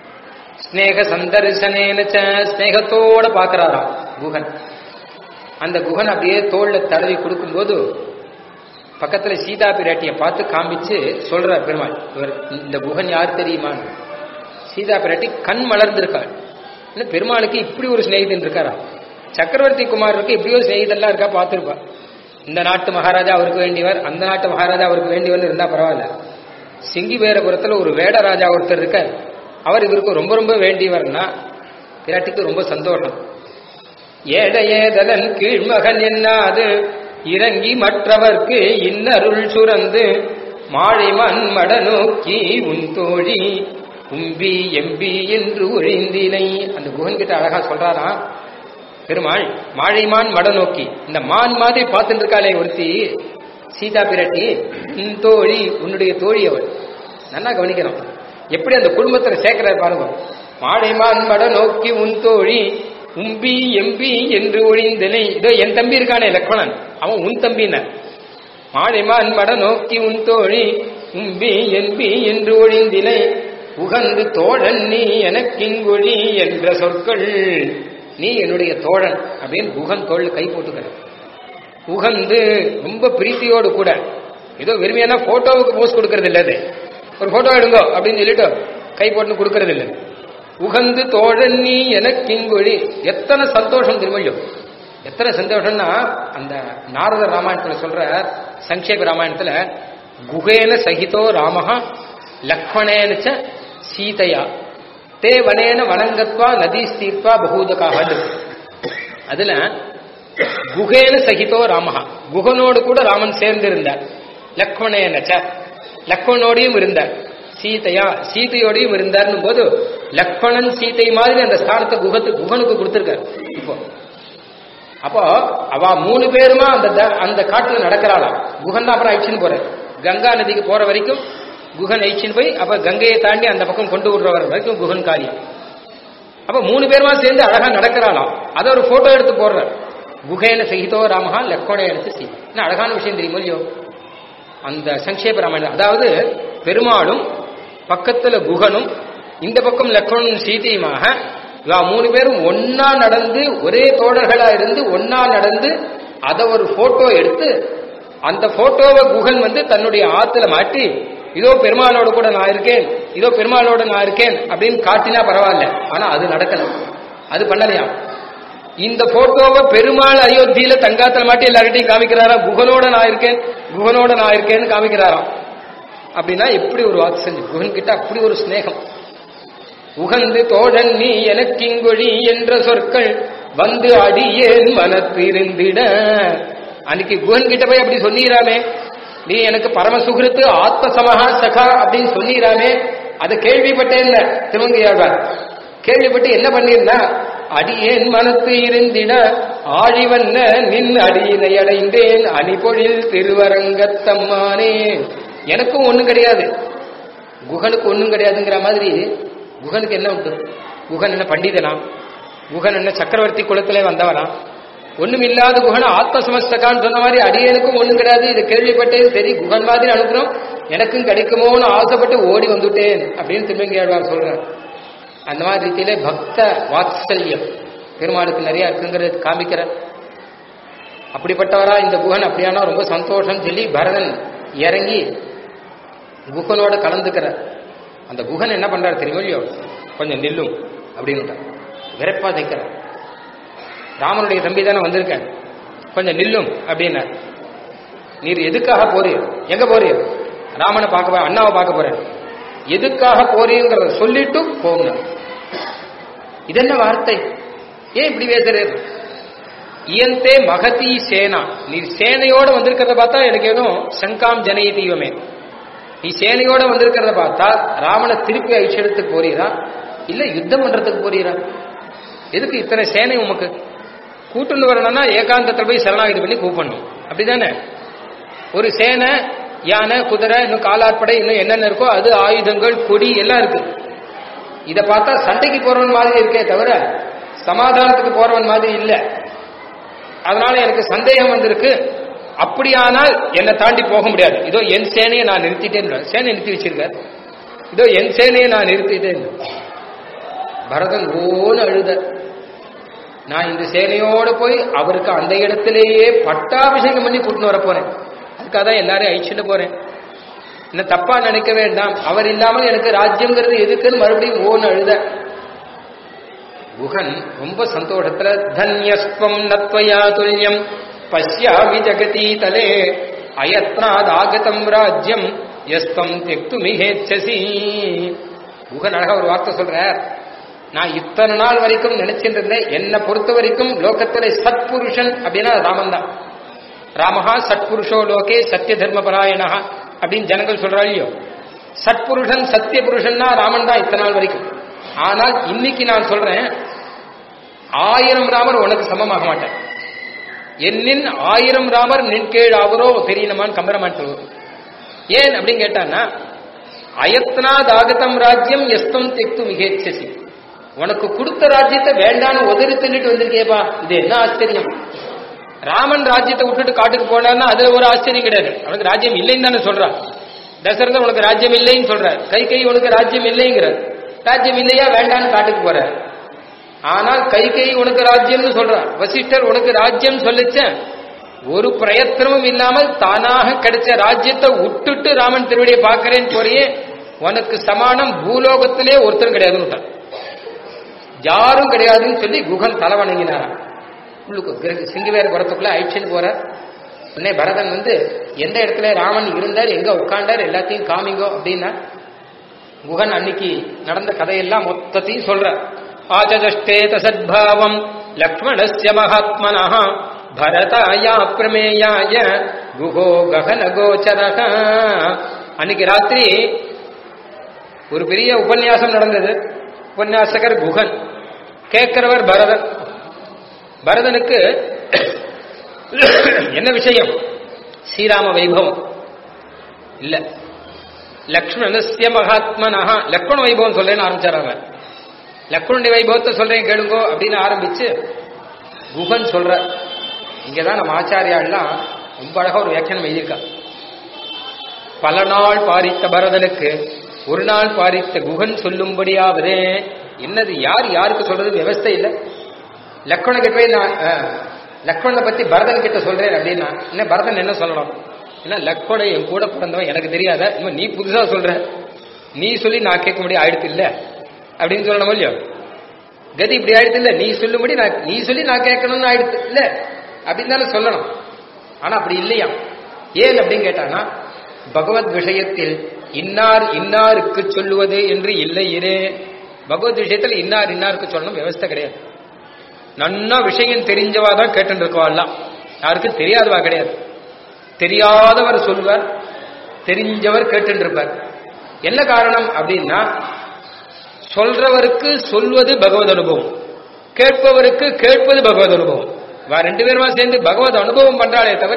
ஸ்நேக சந்தர்சனேன ச, ஸ்நேகத்தோட பாக்குறாராம் குகன் அந்த குகன் அப்படியே தோல்ல தடவி கொடுக்கும்போது பக்கத்துல சீதா பிராட்டியை பார்த்து காமிச்சு சொல்ற பெருமாள் இவர் இந்த குகன் யார் தெரியுமா சீதா பிராட்டி கண் மலர்ந்திருக்காள் இன்னும் பெருமாளுக்கு இப்படி ஒரு சிநேகிதன் இருக்காரா சக்கரவர்த்தி குமாருக்கு இப்படி ஒரு சிநேகிதெல்லாம் இருக்கா பார்த்திருப்பா இந்த நாட்டு மகாராஜா அவருக்கு வேண்டியவர் அந்த நாட்டு மகாராஜா அவருக்கு வேண்டியவர் இருந்தா பரவாயில்ல சிங்கி வேரபுரத்துல ஒரு வேடராஜா ஒருத்தர் இருக்க அவர் இவருக்கு ரொம்ப ரொம்ப வேண்டியவர்னா பிராட்டிக்கு ரொம்ப சந்தோஷம் ஏழையேதலன் கீழ்மகன் என்னாது இறங்கி மற்றவர்க்கு இன்னருள் சுரந்து மாழைமன் மட நோக்கி உன் தோழி உம்பி எம்பி என்று ஒழிந்தினை அந்த குகன் கிட்ட அழகா சொல்றாராம் பெருமாள் மாழைமான் மட நோக்கி இந்த மான் மாதிரி பார்த்துட்டு இருக்காளே ஒருத்தி சீதா பிராட்டி உன் தோழி உன்னுடைய தோழி அவள் நல்லா கவனிக்கணும் எப்படி அந்த குடும்பத்துல சேர்க்கிறார் பாருங்க மாழைமான் மட நோக்கி உன் தோழி உம்பி எம்பி என்று ஒழிந்தனை இதோ என் தம்பி இருக்கானே லக்ஷ்மணன் அவன் உன் தம்பின மாழைமான் மட நோக்கி உன் தோழி உம்பி என்பி என்று ஒழிந்தினை உகந்து தோழன் நீ எனக்கிங்கொழி என்ற சொற்கள் நீ என்னுடைய தோழன் அப்படின்னு குகன் தோல் கை போட்டுக்கிற உகந்து ரொம்ப பிரீத்தியோடு கூட ஏதோ வெறுமையான போட்டோவுக்கு போஸ்ட் கொடுக்கறது இல்ல அது ஒரு போட்டோ எடுங்கோ அப்படின்னு சொல்லிட்டு கை போட்டு கொடுக்கறது இல்லை உகந்து தோழன் நீ எனக்கிங்கொழி எத்தனை சந்தோஷம் திருமொழியும் எத்தனை சந்தோஷம்னா அந்த நாரத ராமாயணத்துல சொல்ற சங்கேப ராமாயணத்துல குகேன சகிதோ ராமஹா லக்ஷ்மணேனச்ச சீதையா தே வனேன வனங்கத்வா நதி ஸ்தீர்த்வா பகூதகாக அதுல குகேன சகிதோ ராமஹா குகனோடு கூட ராமன் சேர்ந்திருந்தார் லக்ஷ்மணேனச்ச லக்ஷ்மணோடையும் இருந்தார் சீதையா சீதையோடையும் இருந்தார்னும் போது லக்ஷ்மணன் சீதை மாதிரி அந்த ஸ்தானத்தை குகத்து குகனுக்கு கொடுத்திருக்காரு இப்போ அப்போ அவ மூணு பேருமா அந்த த- அந்த காட்டுல நடக்கிறாளாம் குகன் தான் அப்புறம் அழிச்சுன்னு போற கங்கா நதிக்கு போற வரைக்கும் குகன் அழிச்சுன்னு போய் அப்ப கங்கையை தாண்டி அந்த பக்கம் கொண்டு விடுறவர் வரைக்கும் குகன் காரியம் அப்ப மூணு பேருமா சேர்ந்து அழகா நடக்கிறாளாம் அதை ஒரு போட்டோ எடுத்து போடுற குகேன சகிதோ ராமஹா லக்ஷ்மணே எடுத்து சீ என்ன அழகான விஷயம் தெரியுமோ இல்லையோ அந்த சங்கேப ராமாயணம் அதாவது பெருமாளும் பக்கத்துல குகனும் இந்த பக்கம் லக்ஷ்மணன் சீதையுமாக இவா மூணு பேரும் ஒன்னா நடந்து ஒரே தோழர்களா இருந்து ஒன்னா நடந்து அத ஒரு போட்டோ எடுத்து அந்த போட்டோவை குகன் வந்து தன்னுடைய ஆத்துல மாட்டி இதோ பெருமாளோட கூட நான் இருக்கேன் இதோ பெருமாளோட நான் இருக்கேன் அப்படின்னு காட்டினா பரவாயில்ல ஆனா அது நடக்கல அது பண்ணலையா இந்த போட்டோவை பெருமாள் அயோத்தியில தங்காத்துல மாட்டி எல்லார்கிட்டையும் காமிக்கிறாராம் குகனோட நான் இருக்கேன் குகனோட நான் இருக்கேன்னு காமிக்கிறாராம் அப்படின்னா எப்படி ஒரு வாத்சல்யம் குகன் கிட்ட அப்படி ஒரு ஸ்நேகம் உகந்து தோழன் நீ எனக்கிங்கொழி என்ற சொற்கள் வந்து அடியேன் மனத்திருந்திட அன்னைக்கு குகன் கிட்ட போய் அப்படி சொன்னீராமே நீ எனக்கு பரம சுகிருத்து ஆத்ம சமஹா சகா அப்படின்னு சொன்னீராமே அதை கேள்விப்பட்டேன் திருவங்கையாழ்வார் கேள்விப்பட்டு என்ன பண்ணிருந்தா அடியேன் மனத்து இருந்திட ஆழிவண்ண நின் அடியினை அடைந்தேன் அணிபொழில் திருவரங்கத்தம்மானே எனக்கும் ஒண்ணும் கிடையாது குகனுக்கு ஒண்ணும் கிடையாதுங்கிற மாதிரி குகனுக்கு என்ன உண்டு குகன் என்ன பண்டிதனா குகன் என்ன சக்கரவர்த்தி குலத்திலே வந்தவனா ஒண்ணும் இல்லாத குகன் ஆத்ம சமஸ்தகான்னு சொன்ன மாதிரி அடியனுக்கும் ஒண்ணும் கிடையாது இதை கேள்விப்பட்டேன் சரி குகன் மாதிரி அனுப்புறோம் எனக்கும் கிடைக்குமோன்னு ஆசைப்பட்டு ஓடி வந்துட்டேன் அப்படின்னு திருமங்கியாழ்வார் சொல்றார் அந்த மாதிரி ரீதியிலே பக்த வாத்சல்யம் பெருமாளுக்கு நிறைய இருக்குங்கிறது காமிக்கிற அப்படிப்பட்டவரா இந்த குகன் அப்படியானா ரொம்ப சந்தோஷம் சொல்லி பரதன் இறங்கி குகனோட கலந்துக்கிறார் அந்த குகன் என்ன பண்றாரு தெரியுமா இல்லையோ கொஞ்சம் நில்லும் அப்படின்னு விரைப்பா தைக்கிறார் ராமனுடைய தம்பி தானே வந்திருக்கேன் கொஞ்சம் நில்லும் அப்படின்னார் நீர் எதுக்காக போறீர் எங்க போறீர் ராமனை பார்க்க போற அண்ணாவை பார்க்க போறேன் எதுக்காக போறீங்கிறத சொல்லிட்டு போங்க இது என்ன வார்த்தை ஏன் இப்படி பேசுறீர் இயந்தே மகதி சேனா நீ சேனையோட வந்திருக்கிறத பார்த்தா எனக்கு ஏதோ சங்காம் ஜனய தீவமே நீ சேனையோட வந்திருக்கிறத பார்த்தா ராமனை திருப்பி ஐச்செடுத்துக்கு போறீரா இல்ல யுத்தம் பண்றதுக்கு போறீரா எதுக்கு இத்தனை சேனை உமக்கு கூட்டுன்னு வரணும்னா ஏகாந்தத்தில் போய் சரணாகிதி பண்ணி கூப்பிடணும் அப்படிதானே ஒரு சேனை யானை குதிரை இன்னும் காலாட்படை இன்னும் என்னென்ன இருக்கோ அது ஆயுதங்கள் கொடி எல்லாம் இருக்கு இதை பார்த்தா சண்டைக்கு போறவன் மாதிரி இருக்கே தவிர சமாதானத்துக்கு போறவன் மாதிரி இல்லை அதனால எனக்கு சந்தேகம் வந்திருக்கு அப்படியானால் என்னை தாண்டி போக முடியாது இதோ என் சேனையை நான் நிறுத்திட்டேன் சேனை நிறுத்தி வச்சிருக்கார் இதோ என் சேனையை நான் நிறுத்திட்டேன் பரதன் ஓன்னு அழுத நான் இந்த சேனையோட போய் அவருக்கு அந்த இடத்திலேயே பட்டாபிஷேகம் பண்ணி கூட்டின்னு வர போறேன் அதுக்காக தான் எல்லாரையும் அழிச்சுட்டு போறேன் என்ன தப்பா நினைக்க வேண்டாம் அவர் இல்லாமல் எனக்கு ராஜ்யங்கிறது எதுக்குன்னு மறுபடியும் ஓன்னு அழுத குகன் ரொம்ப சந்தோஷத்துல தன்யஸ்வம் நத்வயா துல்லியம் பஷ்யாமி ஜகதி தலே அயத்னாதாகதம் ராஜ்யம் எஸ்தம் தெக்து மிகேச்சசி குகன் அழகா ஒரு வார்த்தை சொல்றார் நான் இத்தனை நாள் வரைக்கும் நினைச்சிட்டு இருந்தேன் என்னை பொறுத்த வரைக்கும் லோகத்துல சத்புருஷன் அப்படின்னா ராமன் தான் ராமஹா சத்புருஷோ லோகே சத்திய தர்மபராயணா அப்படின்னு ஜனங்கள் சொல்றா இல்லையோ சத்புருஷன் சத்திய புருஷன்னா ராமன் தான் இத்தனை நாள் வரைக்கும் ஆனால் இன்னைக்கு நான் சொல்றேன் ஆயிரம் ராமர் உனக்கு சமமாக மாட்டேன் என்னின் ஆயிரம் ராமர் நின் கீழ் அவரோ தெரியணுமான்னு கம்பரமான் சொல்லுவோம் ஏன் அப்படின்னு கேட்டான்னா அயத்னாதாகதம் ராஜ்யம் எஸ்தம் தெக்து மிகேச்சசி உனக்கு கொடுத்த ராஜ்யத்தை வேண்டான்னு உதறி தின்னுட்டு வந்திருக்கேப்பா இது என்ன ஆச்சரியம் ராமன் ராஜ்யத்தை விட்டுட்டு காட்டுக்கு போனான்னா அதுல ஒரு ஆச்சரியம் கிடையாது அவனுக்கு ராஜ்யம் இல்லைன்னு தானே சொல்றான் தசரதன் உனக்கு ராஜ்யம் இல்லைன்னு சொல்றார் கை கை உனக்கு ராஜ்யம் இல்லைங்கிற ராஜ்யம் இல்லையா வேண்டான்னு காட்டுக்கு போற ஆனால் கை கை உனக்கு ராஜ்யம்னு சொல்றார் வசிஷ்டர் உனக்கு ராஜ்யம் சொல்லிச்சேன் ஒரு பிரயத்தனமும் இல்லாமல் தானாக கிடைச்ச ராஜ்யத்தை விட்டுட்டு ராமன் திருவடியை பார்க்கிறேன்னு போறியே உனக்கு சமானம் பூலோகத்திலே ஒருத்தரும் கிடையாதுன்னு யாரும் கிடையாதுன்னு சொல்லி குகன் தலை வணங்கினாராம் உள்ளுக்கு சிங்கவேர குரத்துக்குள்ள ஐட்சன் போற உடனே பரதன் வந்து எந்த இடத்துல ராமன் இருந்தார் எங்க உட்காண்டார் எல்லாத்தையும் காமிங்கோ அப்படின்னா குகன் அன்னைக்கு நடந்த கதையெல்லாம் மொத்தத்தையும் சொல்ற ஆச்சதஷ்டேத சத்பாவம் லக்ஷ்மணஸ்ய மகாத்மனா பரதாயா பிரமேயாய குகோ ககன கோச்சரக அன்னைக்கு ராத்திரி ஒரு பெரிய உபன்யாசம் நடந்தது உபன்யாசகர் குகன் கேட்கிறவர் பரதன் பரதனுக்கு என்ன விஷயம் ஸ்ரீராம வைபவம் இல்ல லக்ஷ்மணஸ்ய மகாத்மனஹா லக்ஷ்மண வைபவம் சொல்றேன்னு ஆரம்பிச்சார் அவன் லக்ஷ்மணுடைய வைபவத்தை சொல்றேன் கேளுங்கோ அப்படின்னு ஆரம்பிச்சு குகன் சொல்ற இங்கதான் நம்ம ஆச்சாரியாள்லாம் ரொம்ப அழகா ஒரு வியாக்கியானம் எழுதியிருக்கா பல நாள் பாரித்த பரதனுக்கு ஒரு நாள் பாரித்த குகன் சொல்லும்படியாவதே என்னது யார் யாருக்கு சொல்றது விவஸ்தை இல்லை லக்ஷ்மண கிட்ட போய் நான் லக்ஷ்மணனை பத்தி பரதன் கிட்ட சொல்றேன் அப்படின்னா என்ன பரதன் என்ன சொல்லணும் ஏன்னா லக்ஷ்மண என் கூட பிறந்தவன் எனக்கு தெரியாத இன்னும் நீ புதுசா சொல்ற நீ சொல்லி நான் கேட்க முடியும் ஆயிடுத்து இல்ல அப்படின்னு சொல்லணும் இல்லையோ கதி இப்படி ஆயிடுத்து இல்ல நீ சொல்லும்படி நான் நீ சொல்லி நான் கேட்கணும்னு ஆயிடுத்து இல்ல அப்படின்னு தானே சொல்லணும் ஆனா அப்படி இல்லையா ஏன் அப்படின்னு கேட்டானா பகவத் விஷயத்தில் இன்னார் இன்னாருக்கு சொல்லுவது என்று இல்லை இரே பகவத் விஷயத்தில் இன்னார் இன்னாருக்கு சொல்லணும் விவஸ்தை கிடையாது நன்னா விஷயம் தெரிஞ்சவா தான் கேட்டு இருக்கவாள்லாம் யாருக்கு தெரியாதவா கிடையாது தெரியாதவர் சொல்வார் தெரிஞ்சவர் கேட்டு இருப்பார் என்ன காரணம் அப்படின்னா சொல்றவருக்கு சொல்வது பகவத் அனுபவம் கேட்பவருக்கு கேட்பது பகவத் அனுபவம் வா ரெண்டு பேருமா சேர்ந்து பகவத் அனுபவம் பண்றாளே தவிர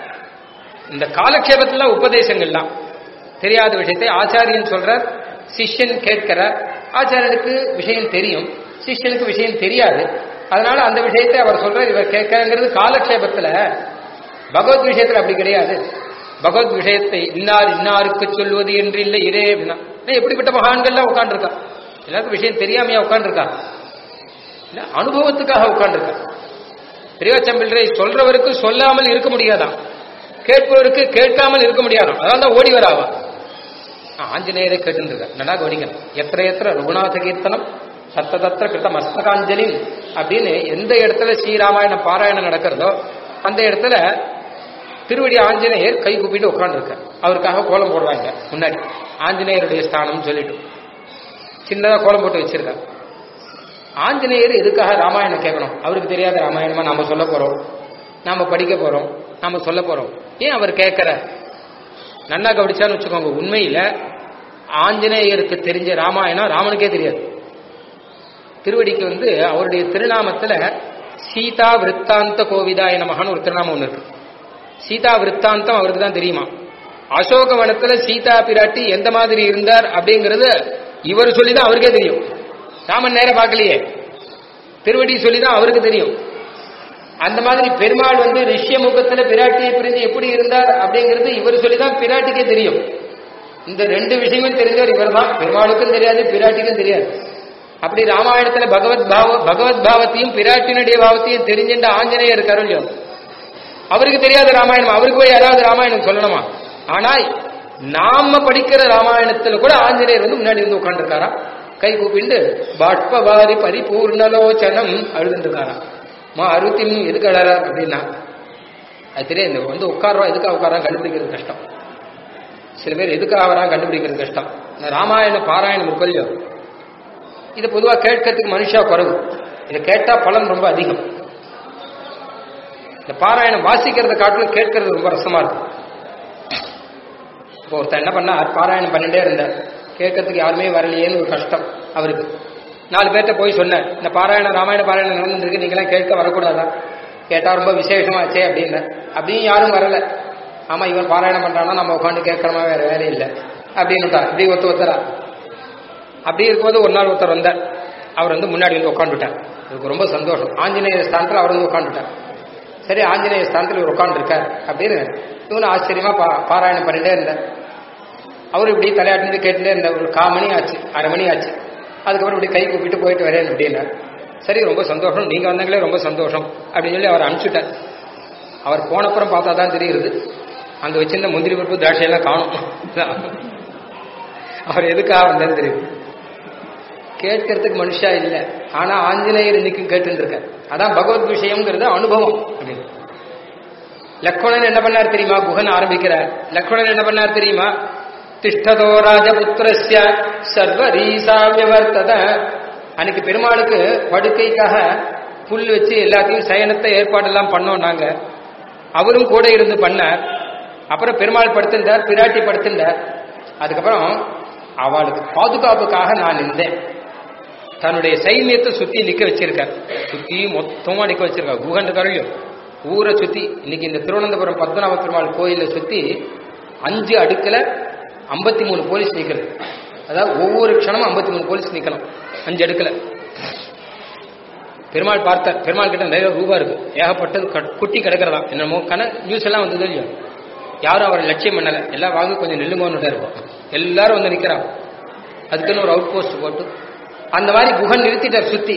இந்த காலக்ஷேபத்துல உபதேசங்கள்லாம் தெரியாத விஷயத்தை ஆச்சாரியன் சொல்றார் சிஷ்யன் கேட்கிறார் ஆச்சாரியனுக்கு விஷயம் தெரியும் சிஷ்யனுக்கு விஷயம் தெரியாது அதனால அந்த விஷயத்தை அவர் சொல்றார் இவர் கேட்கறது காலக்ஷேபத்துல பகவத் விஷயத்துல அப்படி கிடையாது பகவத் விஷயத்தை இன்னார் இன்னாருக்கு சொல்வது என்று இல்லை இதே அப்படின்னா எப்படிப்பட்ட மகான்கள்லாம் உட்காந்துருக்கா எல்லாருக்கும் விஷயம் தெரியாமையா உட்காந்துருக்கா இல்ல அனுபவத்துக்காக உட்காந்துருக்கா பெரியவச்சம்பிள்ளரை சொல்றவருக்கு சொல்லாமல் இருக்க முடியாதாம் கேட்பவருக்கு கேட்காமல் இருக்க முடியாதாம் அதான் தான் ஓடி வராவா ஆஞ்சநேயரை கேட்டுருக்க நல்லா கவனிக்கணும் எத்திர எத்திர ரகுநாத கீர்த்தனம் சத்ததத்திர கிருத்த மஸ்தகாஞ்சலி அப்படின்னு எந்த இடத்துல ஸ்ரீராமாயண பாராயணம் நடக்கிறதோ அந்த இடத்துல திருவடி ஆஞ்சநேயர் கை கூப்பிட்டு உட்காந்துருக்க அவருக்காக கோலம் போடுவாங்க முன்னாடி ஆஞ்சநேயருடைய ஸ்தானம் சொல்லிட்டு சின்னதா கோலம் போட்டு வச்சிருக்காங்க ஆஞ்சநேயர் எதுக்காக ராமாயணம் கேட்கணும் அவருக்கு தெரியாத ராமாயணமா நாம சொல்ல போறோம் நாம படிக்க போறோம் நாம சொல்ல போறோம் ஏன் அவர் கேட்கிற நன்னா கவனிச்சான்னு வச்சுக்கோங்க உண்மையில ஆஞ்சநேயருக்கு தெரிஞ்ச ராமாயணம் ராமனுக்கே தெரியாது திருவடிக்கு வந்து அவருடைய திருநாமத்துல சீதா விற்த்தாந்த கோவிதாய நமகான்னு ஒரு திருநாமம் ஒன்று இருக்கு சீதா விற்த்தாந்தம் அவருக்கு தான் தெரியுமா அசோகவனத்துல சீதா பிராட்டி எந்த மாதிரி இருந்தார் அப்படிங்கறது இவர் சொல்லிதான் அவருக்கே தெரியும் ராமன் நேரம் பார்க்கலையே திருவடி சொல்லிதான் அவருக்கு தெரியும் அந்த மாதிரி பெருமாள் வந்து ரிஷ்ய முகத்துல பிராட்டியை பிரிஞ்சு எப்படி இருந்தார் அப்படிங்கிறது இவர் சொல்லிதான் பிராட்டிக்கே தெரியும் இந்த ரெண்டு விஷயமும் தெரிஞ்சவர் இவர் தான் பெருமாளுக்கும் தெரியாது பிராட்டிக்கும் தெரியாது அப்படி ராமாயணத்துல பகவத் பாவ பகவத் பாவத்தையும் பிராட்டினுடைய பாவத்தையும் தெரிஞ்சின்ற ஆஞ்சநேயர் இருக்காரு இல்லையோ அவருக்கு தெரியாத ராமாயணம் அவருக்கு போய் யாராவது ராமாயணம் சொல்லணுமா ஆனா நாம படிக்கிற ராமாயணத்துல கூட ஆஞ்சநேயர் வந்து முன்னாடி வந்து உட்காந்துருக்காரா கை கூப்பிண்டு பாஷ்பவாரி பரிபூர்ணலோச்சனம் அழுதுருக்காரா மா அறுத்தின் எதுக்கு அழறார் அப்படின்னா அது தெரியாது இந்த வந்து உட்காரோம் எதுக்காக உட்காரா கண்டுபிடிக்கிறது கஷ்டம் சில பேர் எதுக்காக வரா கண்டுபிடிக்கிறது கஷ்டம் இந்த ராமாயண பாராயணம் இருக்கல்லையோ இது பொதுவாக கேட்கறதுக்கு மனுஷா குறைவு இதை கேட்டா பலன் ரொம்ப அதிகம் இந்த பாராயணம் வாசிக்கிறத காட்டிலும் கேட்கறது ரொம்ப ரசமா இருக்கும் இப்போ ஒருத்தர் என்ன பண்ணார் பாராயணம் பண்ணிட்டே இருந்தார் கேட்கறதுக்கு யாருமே வரலையேன்னு ஒரு கஷ்டம் அவருக்கு நாலு பேர்த்த போய் சொன்னேன் இந்த பாராயணம் ராமாயண பாராயணம் நடந்துருக்கு நீங்களாம் கேட்க வரக்கூடாதா கேட்டா ரொம்ப விசேஷமாச்சே அப்படின்னு அப்படியும் யாரும் வரல ஆமா இவன் பாராயணம் பண்றானா நம்ம உட்காந்து கேட்கறமா வேற வேலை இல்லை அப்படின்னு இப்படி ஒருத்தர் ஒருத்தரா அப்படி இருக்கும்போது ஒரு நாள் ஒருத்தர் வந்தார் அவர் வந்து முன்னாடி வந்து உட்காந்துட்டார் எனக்கு ரொம்ப சந்தோஷம் ஆஞ்சநேயர் ஸ்தானத்தில் அவர் வந்து உட்காந்துட்டார் சரி ஆஞ்சநேயர் ஸ்தானத்தில் இவர் உட்காந்துருக்கார் அப்படின்னு இவனு ஆச்சரியமா பா பாராயணம் பண்ணிட்டே இருந்தார் அவர் இப்படி தலையாட்டிட்டு கேட்டுட்டே இருந்தார் ஒரு கால் மணி ஆச்சு அரை மணி ஆச்சு அதுக்கப்புறம் இப்படி கை கூப்பிட்டு போயிட்டு வரேன் அப்படின்னார் சரி ரொம்ப சந்தோஷம் நீங்க வந்தாங்களே ரொம்ப சந்தோஷம் அப்படின்னு சொல்லி அவர் அனுப்பிச்சுட்டார் அவர் போனப்புறம் பார்த்தா தான் தெரியுது அங்க வச்சிருந்த முந்திரி பருப்பு திராட்சையெல்லாம் காணும் அவர் எதுக்காக வந்தாலும் தெரியும் கேட்கறதுக்கு மனுஷா இல்லை ஆனா ஆஞ்சநேயர் இன்னைக்கும் கேட்டு இருக்கார் அதான் பகவத் விஷயம்ங்கிறது அனுபவம் அப்படின்னு லக்ஷ்மணன் என்ன பண்ணார் தெரியுமா குகன் ஆரம்பிக்கிறார் லக்ஷ்மணன் என்ன பண்ணார் தெரியுமா திஷ்டதோ ராஜபுத்திரஸ்ய சர்வரீசா வியவர்த்தத அன்னைக்கு பெருமாளுக்கு படுக்கைக்காக புல் வச்சு எல்லாத்தையும் சயனத்தை ஏற்பாடெல்லாம் பண்ணோம் நாங்க அவரும் கூட இருந்து பண்ணார் அப்புறம் பெருமாள் படுத்திருந்தார் பிராட்டி படுத்திருந்தார் அதுக்கப்புறம் அவளுக்கு பாதுகாப்புக்காக நான் நின்றேன் தன்னுடைய சைன்யத்தை சுத்தி நிக்க வச்சிருக்கார் சுத்தி மொத்தமா நிக்க வச்சிருக்கார் குகண்ட கரையும் ஊரை சுத்தி இன்னைக்கு இந்த திருவனந்தபுரம் பத்மநாப பெருமாள் கோயிலை சுத்தி அஞ்சு அடுக்கல ஐம்பத்தி மூணு போலீஸ் நிக்கிறது அதாவது ஒவ்வொரு க்ஷணமும் ஐம்பத்தி மூணு போலீஸ் நிக்கலாம் அஞ்சு அடுக்கல பெருமாள் பார்த்தார் பெருமாள் கிட்ட நிறைய ரூபா இருக்கு ஏகப்பட்டது கட்- குட்டி கிடக்கிறதா என்னமோ கன நியூஸ் எல்லாம் வந்தது இல்லையோ யாரும் அவரை லட்சியம் பண்ணல எல்லாம் வாங்க கொஞ்சம் நில்லுங்கன்னு இருக்கும் எல்லாரும் வந்து நிக்கிறாங்க அதுக்குன்னு ஒரு அவுட் போஸ்ட் போட்டு அந்த மாதிரி குகன் நிறுத்திட்டார் சுத்தி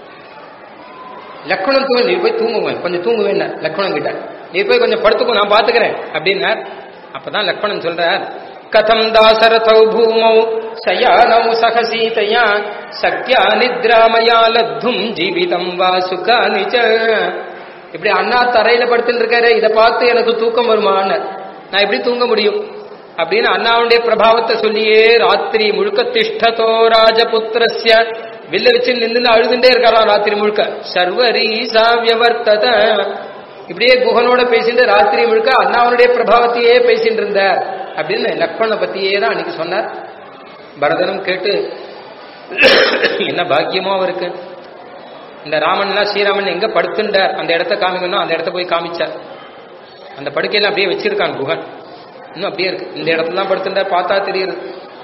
லக்ஷ்மணன் தூங்க நீ போய் தூங்குவேன் கொஞ்சம் தூங்குவேன் லக்ஷ்மணன் கிட்ட நீ போய் கொஞ்சம் படுத்துக்கோ நான் பாத்துக்கிறேன் அப்படின்னார் அப்பதான் லக்ஷ்மணன் சொல்றார் கதம் தாசரதௌ பூமௌ சயானௌ சக சீதையா சக்யா நித்ராமயா லத்தும் ஜீவிதம் வா சுகானி ச இப்படி அண்ணா தரையில படுத்துட்டு இருக்காரு இதை பார்த்து எனக்கு தூக்கம் வருமான்னு நான் எப்படி தூங்க முடியும் அப்படின்னு அண்ணாவுடைய பிரபாவத்தை சொல்லியே ராத்திரி முழுக்க திஷ்டதோ ராஜபுத்திரஸ்ய வில்ல வச்சு நின்று அழுதுண்டே இருக்காராம் ராத்திரி முழுக்க சர்வரீசா வியவர்த்தத இப்படியே குகனோட பேசிட்டு ராத்திரி முழுக்க அண்ணாவனுடைய பிரபாவத்தையே பேசிட்டு இருந்தார் அப்படின்னு லக்ஷ்மணனை பத்தியே தான் அன்னைக்கு சொன்னார் பரதனும் கேட்டு என்ன பாக்கியமோ அவருக்கு இந்த ராமன்லாம் ஸ்ரீராமன் எங்க படுத்துண்டார் அந்த இடத்த காமிக்கணும் அந்த இடத்த போய் காமிச்சார் அந்த படுக்கையில அப்படியே வச்சிருக்கான் குகன் இன்னும் அப்படியே இருக்கு இந்த இடத்துல தான் படுத்துட்டார் பார்த்தா தெரியுது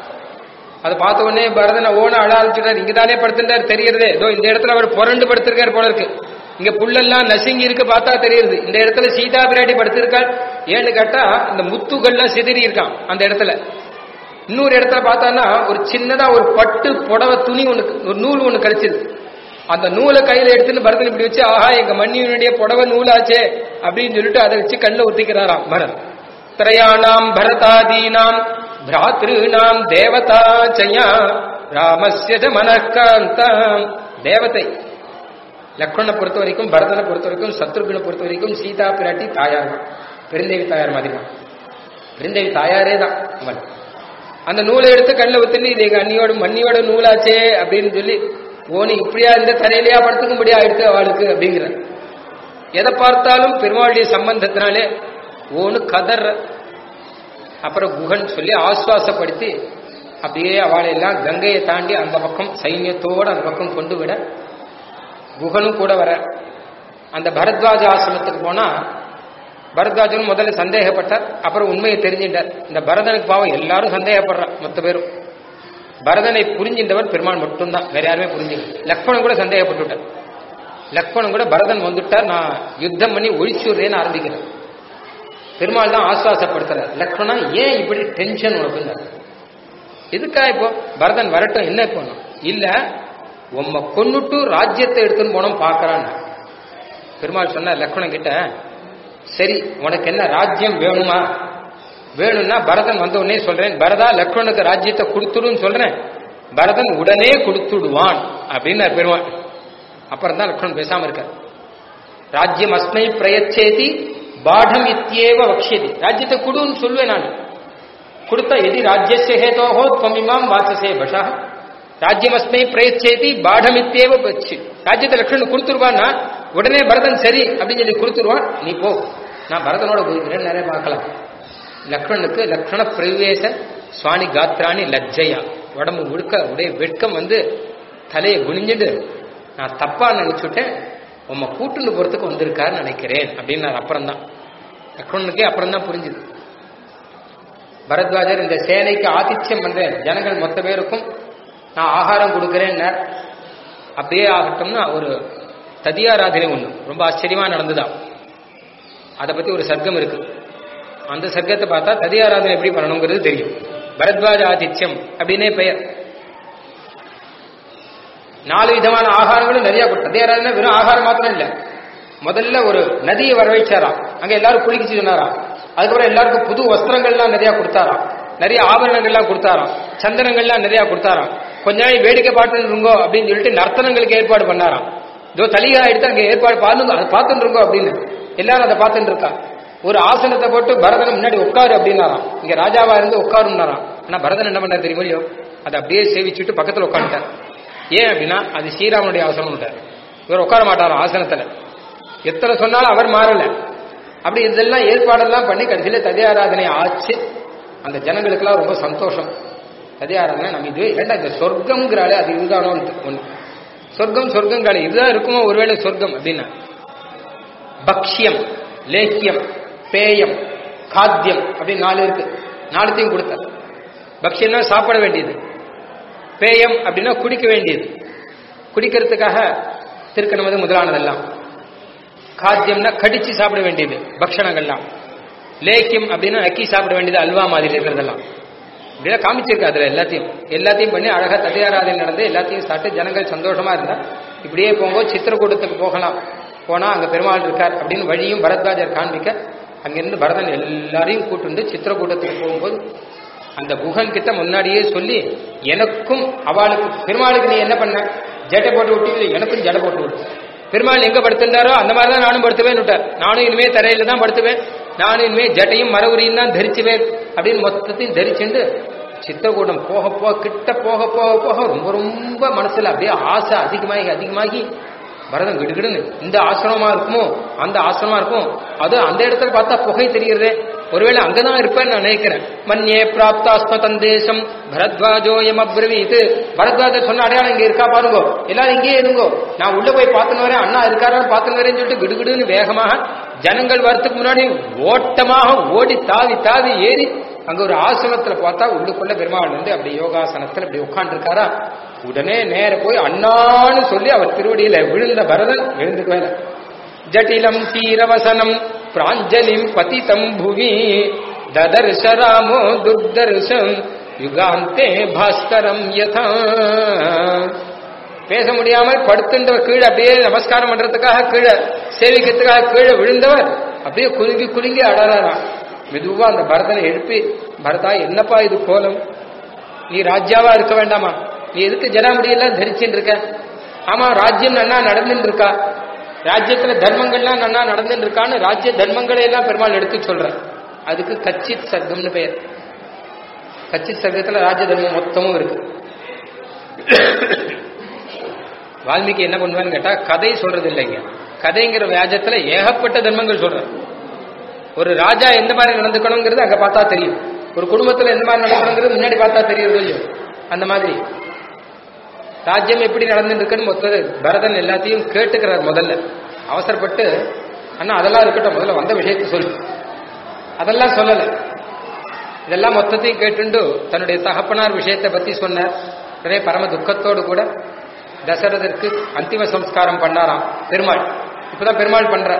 அதை பார்த்த உடனே பரதனை ஓன அழ ஆரம்பிச்சுட்டார் இங்க தானே படுத்துட்டார் தெரியறதே ஏதோ இந்த இடத்துல அவர் புரண்டு படுத்திருக்கார் போல இருக்கு இங்க புல்லெல்லாம் நசுங்கி இருக்கு பார்த்தா தெரியுது இந்த இடத்துல சீதா பிராட்டி படுத்திருக்காள் ஏன்னு கேட்டா இந்த முத்துகள்லாம் சிதறி இருக்கான் அந்த இடத்துல இன்னொரு இடத்துல பார்த்தான்னா ஒரு சின்னதா ஒரு பட்டு புடவை துணி ஒண்ணு ஒரு நூல் ஒண்ணு கழிச்சிருக்கு அந்த நூலை கையில எடுத்துன்னு பரதன் இப்படி வச்சு ஆஹா எங்க மன்னியனுடைய புடவை நூலாச்சே அப்படின்னு சொல்லிட்டு அதை வச்சு கண்ணில் ஒத்திக்கிறாராம் பரத் திரயாணாம் பரதாதீனாம் பிராத்ருணாம் தேவதா ஜயா ராமஸ்ய ஜ மனக்காந்தாம் தேவதை லக்ஷ்மணனை பொறுத்த வரைக்கும் பரதனை பொறுத்த வரைக்கும் சத்ருகுனை பொறுத்த வரைக்கும் சீதா பிராட்டி தாயார் தான் பெருந்தேவி தாயார் மாதிரி தான் பெருந்தேவி தாயாரே தான் அவன் அந்த நூலை எடுத்து கண்ணில் ஊத்துன்னு இது எங்க அண்ணியோட மண்ணியோட நூலாச்சே அப்படின்னு சொல்லி ஓனி இப்படியா இந்த தரையிலையா படுத்துக்கும்படியா ஆயிடுத்து அவளுக்கு அப்படிங்கிற எதை பார்த்தாலும் பெருமாளுடைய சம்பந்தத்தினாலே ஓனு கதர் அப்புறம் குகன் சொல்லி ஆஸ்வாசப்படுத்தி அப்படியே அவளை எல்லாம் கங்கையை தாண்டி அந்த பக்கம் சைன்யத்தோட அந்த பக்கம் கொண்டு விட குகனும் கூட வர அந்த பரத்வாஜ ஆசிரமத்துக்கு போனா பரத்வாஜனும் முதல்ல சந்தேகப்பட்டார் அப்புறம் உண்மையை தெரிஞ்சிட்டார் இந்த பரதனுக்கு பாவம் எல்லாரும் சந்தேகப்படுறான் மொத்த பேரும் பரதனை புரிஞ்சின்றவர் பெருமாள் மட்டும்தான் வேற யாருமே புரிஞ்சிല്ല லக்ஷ்மணன் கூட சந்தேகப்பட்டுட்டார் லக்ஷ்மணன் கூட பரதன் வந்துட்டார் நான் யுத்தம் பண்ணி ஒழிச்சுடுறேன்னு ஆரம்பிக்கிறேன் பெருமாள் தான் ஆஸ்வாசப்படுத்துறார் லக்ஷ்மணா ஏன் இப்படி டென்ஷன் உனக்குங்க எதுக்கா இப்போ பரதன் வரட்டும் என்ன இப்போ இல்ல உம்ம கொன்னுட்டு ராஜ்யத்தை எடுத்துன்னு போனோம் பாக்குறான்னு பெருமாள் சொன்னார் லக்ஷ்மணன் கிட்ட சரி உனக்கு என்ன ராஜ்யம் வேணுமா வேணும்னா பரதன் வந்த உடனே சொல்றேன் பரதா லக்ஷ்மணுக்கு ராஜ்யத்தை கொடுத்துடுன்னு சொல்றேன் பரதன் உடனே கொடுத்துடுவான் அப்படின்னு பெருமாள் அப்புறம் தான் லக்ஷ்மணன் பேசாம இருக்கார் ராஜ்யம் அஸ்மை பிரயச்சேதி பாடம் இத்தியேவ வக்ஷியதி ராஜ்யத்தை கொடுன்னு சொல்லுவேன் நான் கொடுத்தா எதி ராஜ்யஸ்ய ஹேதோஹோ துவமிமாம் வாசசே பஷா ராஜ்யமஸ்மை பிரயச்சேதி பாடமித்தேவ பச்சு ராஜ்யத்தை லக்ஷ்மணன் கொடுத்துருவான்னா உடனே பரதன் சரி அப்படின்னு சொல்லி கொடுத்துருவான் நீ போ நான் பரதனோட போய்க்கிறேன் நிறைய பார்க்கலாம் லக்ஷ்மணனுக்கு லக்ஷ்மண பிரவேச சுவாமி காத்ராணி லஜ்ஜையா உடம்பு முழுக்க உடைய வெட்கம் வந்து தலையை குனிஞ்சிட்டு நான் தப்பா நினைச்சுட்டேன் உம்மை கூட்டுன்னு போறதுக்கு வந்திருக்காருன்னு நினைக்கிறேன் அப்படின்னு நான் அப்புறம் தான் லக்ஷ்மணனுக்கே அப்புறம் தான் புரிஞ்சுது பரத்வாஜர் இந்த சேனைக்கு ஆதித்யம் பண்றேன் ஜனங்கள் மொத்த பேருக்கும் நான் ஆகாரம் கொடுக்கிறேன் அப்படியே ஆகட்டும்னா ஒரு ததியாராதனை ஒண்ணு ரொம்ப ஆச்சரியமா நடந்துதான் அதை பத்தி ஒரு சர்க்கம் இருக்கு அந்த சர்க்கத்தை பார்த்தா ததியாராதனை எப்படி பண்ணணுங்கிறது தெரியும் பரத்வாஜ ஆதித்யம் அப்படின்னே பெயர் நாலு விதமான ஆகாரங்களும் நிறைய கொடுத்து ததியாராதனை வெறும் ஆகாரம் மாத்திரம் இல்ல முதல்ல ஒரு நதியை வரவழைச்சாராம் அங்க எல்லாரும் குளிக்கிச்சு சொன்னாராம் அதுக்கப்புறம் எல்லாருக்கும் புது வஸ்திரங்கள்லாம் நிறைய கொடுத்தாராம் நிறைய ஆபரணங்கள்லாம் கொடுத்தாராம் சந்தனங்கள்லாம் நிறைய கொடுத்தாராம் கொஞ்ச நாள் வேடிக்கை பாட்டு இருங்கோ அப்படின்னு சொல்லிட்டு நர்த்தனங்களுக்கு ஏற்பாடு பண்ணாராம் இதோ தலிகா எடுத்து அங்க ஏற்பாடு பாருங்க அதை பார்த்துட்டு இருக்கோம் அப்படின்னு எல்லாரும் அதை பார்த்துட்டு இருக்கா ஒரு ஆசனத்தை போட்டு பரதன் முன்னாடி உட்காரு அப்படின்னாராம் இங்க ராஜாவா இருந்து உட்காருன்னாராம் ஆனா பரதன் என்ன பண்ணார் தெரியுமோ இல்லையோ அதை அப்படியே சேவிச்சுட்டு பக்கத்துல உட்காந்துட்டார் ஏன் அப்படின்னா அது ஸ்ரீராமனுடைய ஆசனம் இவர் உட்கார மாட்டாராம் ஆசனத்துல எத்தனை சொன்னாலும் அவர் மாறல அப்படி இதெல்லாம் ஏற்பாடெல்லாம் பண்ணி கடைசியில ததியாராதனை ஆச்சு அந்த ஜனங்களுக்கெல்லாம் ரொம்ப சந்தோஷம் ததியாராதனை நம்ம இதுவே ஏண்டா இந்த சொர்க்கம்ங்கிறாலே அது இதுதானோ ஒன்று சொர்க்கம் சொர்க்கங்காலே இதுதான் இருக்குமோ ஒருவேளை சொர்க்கம் அப்படின்னா பக்ஷ்யம் லேக்கியம் பேயம் காத்தியம் அப்படின்னு நாலு இருக்கு நாலுத்தையும் கொடுத்தார் பக்ஷ்யம்னா சாப்பிட வேண்டியது பேயம் அப்படின்னா குடிக்க வேண்டியது குடிக்கிறதுக்காக திருக்கணமது முதலானதெல்லாம் காத்தியம்னா கடிச்சு சாப்பிட வேண்டியது பக்ஷணங்கள்லாம் லேக்கியம் அப்படின்னா அக்கி சாப்பிட வேண்டியது அல்வா மாதிரி இருக்கிறதெல்லாம் இப்படிலாம் காமிச்சிருக்கு அதுல எல்லாத்தையும் எல்லாத்தையும் பண்ணி அழகா ததையாராதனை நடந்து எல்லாத்தையும் சாப்பிட்டு ஜனங்கள் சந்தோஷமா இருந்தா இப்படியே போகும்போது சித்திரக்கூடத்துக்கு போகலாம் போனா அங்க பெருமாள் இருக்கார் அப்படின்னு வழியும் பரத்வாஜர் காண்பிக்க அங்கிருந்து பரதன் எல்லாரையும் கூட்டுண்டு சித்திரக்கூடத்துக்கு போகும்போது அந்த குகன் கிட்ட முன்னாடியே சொல்லி எனக்கும் அவளுக்கு பெருமாளுக்கு நீ என்ன பண்ண ஜட்டை போட்டு விட்டு எனக்கும் ஜடை போட்டு விட்டு பெருமாள் எங்க படுத்திருந்தாரோ அந்த மாதிரி தான் நானும் படுத்துவேன் விட்டார் நானும் இனிமே தரையில தான் படுத்துவேன் நானும் இனிமே ஜட்டையும் மரவுரியும் தான் தரிச்சுவேன் அப்படின்னு மொத்தத்தையும் தரிச்சுண்டு சித்தக்கூடம் போக போக கிட்ட போக போக போக ரொம்ப ரொம்ப மனசுல அப்படியே ஆசை அதிகமாகி அதிகமாகி பரதம் கிடுகிடுன்னு இந்த ஆசிரமமா இருக்குமோ அந்த ஆசிரமா இருக்கும் அது அந்த இடத்துல பார்த்தா புகை தெரிகிறதே ஒருவேளை அங்கதான் இருப்பேன்னு நான் நினைக்கிறேன் மன்யே பிராப்தாஸ்ம தந்தேசம் பரத்வாஜோயம் அப்ரவீத் பரத்வாஜர் சொன்ன அடையாளம் இங்க இருக்கா பாருங்கோ எல்லாரும் இங்கேயே இருங்கோ நான் உள்ள போய் பார்த்துன்னு வரேன் அண்ணா இருக்காரான்னு பார்த்துன்னு வரேன்னு சொல்லிட்டு கிடுகிடுன்னு வேகமாக ஜனங்கள் வரத்துக்கு முன்னாடி ஓட்டமாக ஓடி தாவி தாவி ஏறி அங்க ஒரு ஆசனத்துல பார்த்தா உள்ளுக்குள்ள பெருமாள் வந்து அப்படி யோகாசனத்துல அப்படி உட்காந்துருக்காரா உடனே நேர போய் அண்ணான்னு சொல்லி அவர் திருவடியில விழுந்த பரதன் எழுந்துக்கு வேலை ஜட்டிலம் தீரவசனம் பிராஞ்சலிம் பதிதம் புவி ததர்ஷ ராமோ துர்தர்ஷம் யுகாந்தே பாஸ்கரம் யதா பேச முடியாமல் படுத்துன்ற கீழே அப்படியே நமஸ்காரம் பண்றதுக்காக கீழே சேவிக்கிறதுக்காக கீழே விழுந்தவர் அப்படியே குலுங்கி குலுங்கி அடறாராம் மெதுவா அந்த பரதனை எழுப்பி பரதா என்னப்பா இது கோலம் நீ ராஜ்யாவா இருக்க வேண்டாமா நீ எதுக்கு ஜனாமுடியெல்லாம் தரிச்சுட்டு இருக்க ஆமா ராஜ்யம் நன்னா நடந்துட்டு இருக்கா ராஜ்யத்துல தர்மங்கள்லாம் நன்னா நடந்துட்டு இருக்கான்னு ராஜ்ய தர்மங்களை எல்லாம் பெருமாள் எடுத்து சொல்ற அதுக்கு கச்சித் சர்க்கம்னு பெயர் கச்சித் சர்க்கத்துல ராஜ்ய தர்மம் மொத்தமும் இருக்கு வால்மீகி என்ன பண்ணுவான்னு கேட்டா கதை சொல்றது இல்லைங்க கதைங்கிற வியாஜத்துல ஏகப்பட்ட தர்மங்கள் சொல்ற ஒரு ராஜா எந்த மாதிரி நடந்துக்கணுங்கிறது அங்க பார்த்தா தெரியும் ஒரு குடும்பத்துல எந்த மாதிரி நடக்கணுங்கிறது முன்னாடி பார்த்தா தெரியுது இல்லையோ அந்த மாதிரி ராஜ்யம் எப்படி நடந்துட்டு இருக்குன்னு மொத்த பரதன் எல்லாத்தையும் கேட்டுக்கிறார் முதல்ல அவசரப்பட்டு அண்ணா அதெல்லாம் இருக்கட்டும் முதல்ல வந்த விஷயத்தை சொல்லு அதெல்லாம் சொல்லல இதெல்லாம் மொத்தத்தையும் கேட்டுண்டு தன்னுடைய தகப்பனார் விஷயத்தை பத்தி சொன்னார் உடனே பரம துக்கத்தோடு கூட தசரதற்கு அந்திம சம்ஸ்காரம் பண்ணாராம் பெருமாள் இப்பதான் பெருமாள் பண்ற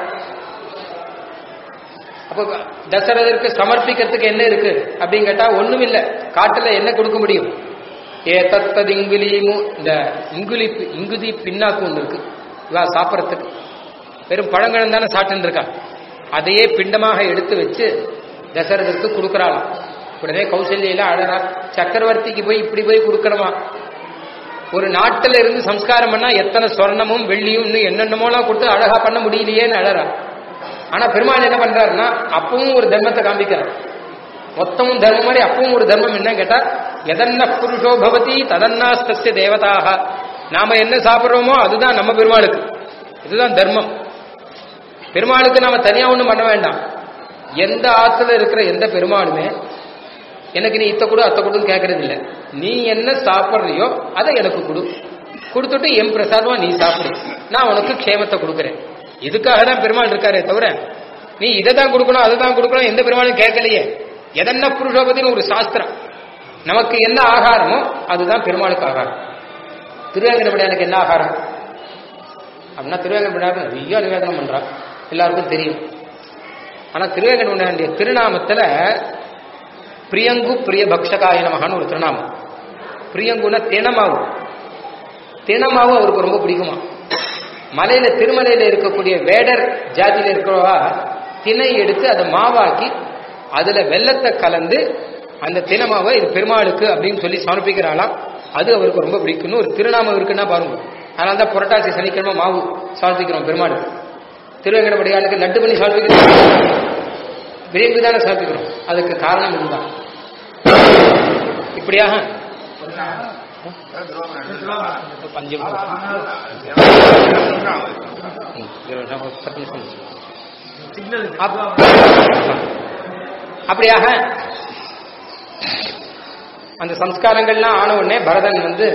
அப்போ தசரதற்கு சமர்ப்பிக்கிறதுக்கு என்ன இருக்கு அப்படின்னு கேட்டா ஒண்ணும் இல்ல காட்டுல என்ன கொடுக்க முடியும் ஏ தத்தது இங்குலிமு இந்த இங்குலி இங்குதி பின்னாக்கு ஒண்ணு இருக்கு இவா சாப்பிட்றதுக்கு வெறும் பழங்களும் தானே சாப்பிட்டு இருக்கா அதையே பிண்டமாக எடுத்து வச்சு தசரதற்கு கொடுக்கறாளாம் உடனே கௌசல்யில அழறா சக்கரவர்த்திக்கு போய் இப்படி போய் கொடுக்கணுமா ஒரு நாட்டில இருந்து சம்ஸ்காரம் பண்ணா எத்தனை சொர்ணமும் வெள்ளியும் இன்னும் என்னென்னமோலாம் கொடுத்து அழகா பண்ண முடியலையேன்னு அழறா ஆனா பெருமாள் என்ன பண்றாருன்னா அப்பவும் ஒரு தர்மத்தை காமிக்கிறார் மொத்தமும் தர்மம் மாதிரி அப்பவும் ஒரு தர்மம் என்ன கேட்டா எதன்ன புருஷோ பவதி ததன்னாஸ்தஸ்ய தேவதாக நாம என்ன சாப்பிடுறோமோ அதுதான் நம்ம பெருமாளுக்கு இதுதான் தர்மம் பெருமாளுக்கு நாம தனியா ஒண்ணும் பண்ண வேண்டாம் எந்த ஆத்துல இருக்கிற எந்த பெருமாளுமே எனக்கு நீ இத்த கொடு அத்த கொடுன்னு கேட்கறது இல்ல நீ என்ன சாப்பிடுறியோ அதை எனக்கு கொடு கொடுத்துட்டு என் பிரசாதமா நீ சாப்பிடு நான் உனக்கு க்ஷேமத்தை கொடுக்குறேன் இதுக்காக தான் பெருமாள் இருக்காரே தவிர நீ இதை தான் கொடுக்கணும் அதை தான் கொடுக்கணும் எந்த பெருமாளும் கேட்கலையே எதென்ன புருஷோபத்தின்னு ஒரு சாஸ்திரம் நமக்கு என்ன ஆகாரமோ அதுதான் பெருமாளுக்கு ஆகாரம் திருவேங்கடப்படியானுக்கு என்ன ஆகாரம் அப்படின்னா திருவேங்கடப்படியாருக்கு நிறைய நிவேதனம் பண்றான் எல்லாருக்கும் தெரியும் ஆனா திருவேங்கடப்படியானுடைய திருநாமத்துல பிரியங்கு பிரிய பக்ஷகாய நமகான்னு ஒரு திருநாமம் பிரியங்குன தினமாவு தினமாவு அவருக்கு ரொம்ப பிடிக்குமா மலையில திருமலையில இருக்கக்கூடிய வேடர் ஜாதியில இருக்கிறவா திணை எடுத்து அதை மாவாக்கி அதுல வெள்ளத்தை கலந்து அந்த தினமாவை இது பெருமாளுக்கு அப்படின்னு சொல்லி சமர்ப்பிக்கிறாளாம் அது அவருக்கு ரொம்ப பிடிக்கும்னு ஒரு திருநாமம் இருக்குன்னா பாருங்க அதனால தான் புரட்டாசி சனிக்கிழமை மாவு சமர்ப்பிக்கிறோம் பெருமாளுக்கு திருவேங்கடபடியாளுக்கு லட்டு பண்ணி சமர்ப்பிக்கிறோம் விரும்பி தானே சமர்ப்பிக்கிறோம் அதுக்கு காரணம் இதுதான் இப்படியாக பஞ்சு அப்படியாக அந்த சம்ஸ்காரங்கள்லாம் ஆன உடனே பரதன் வந்து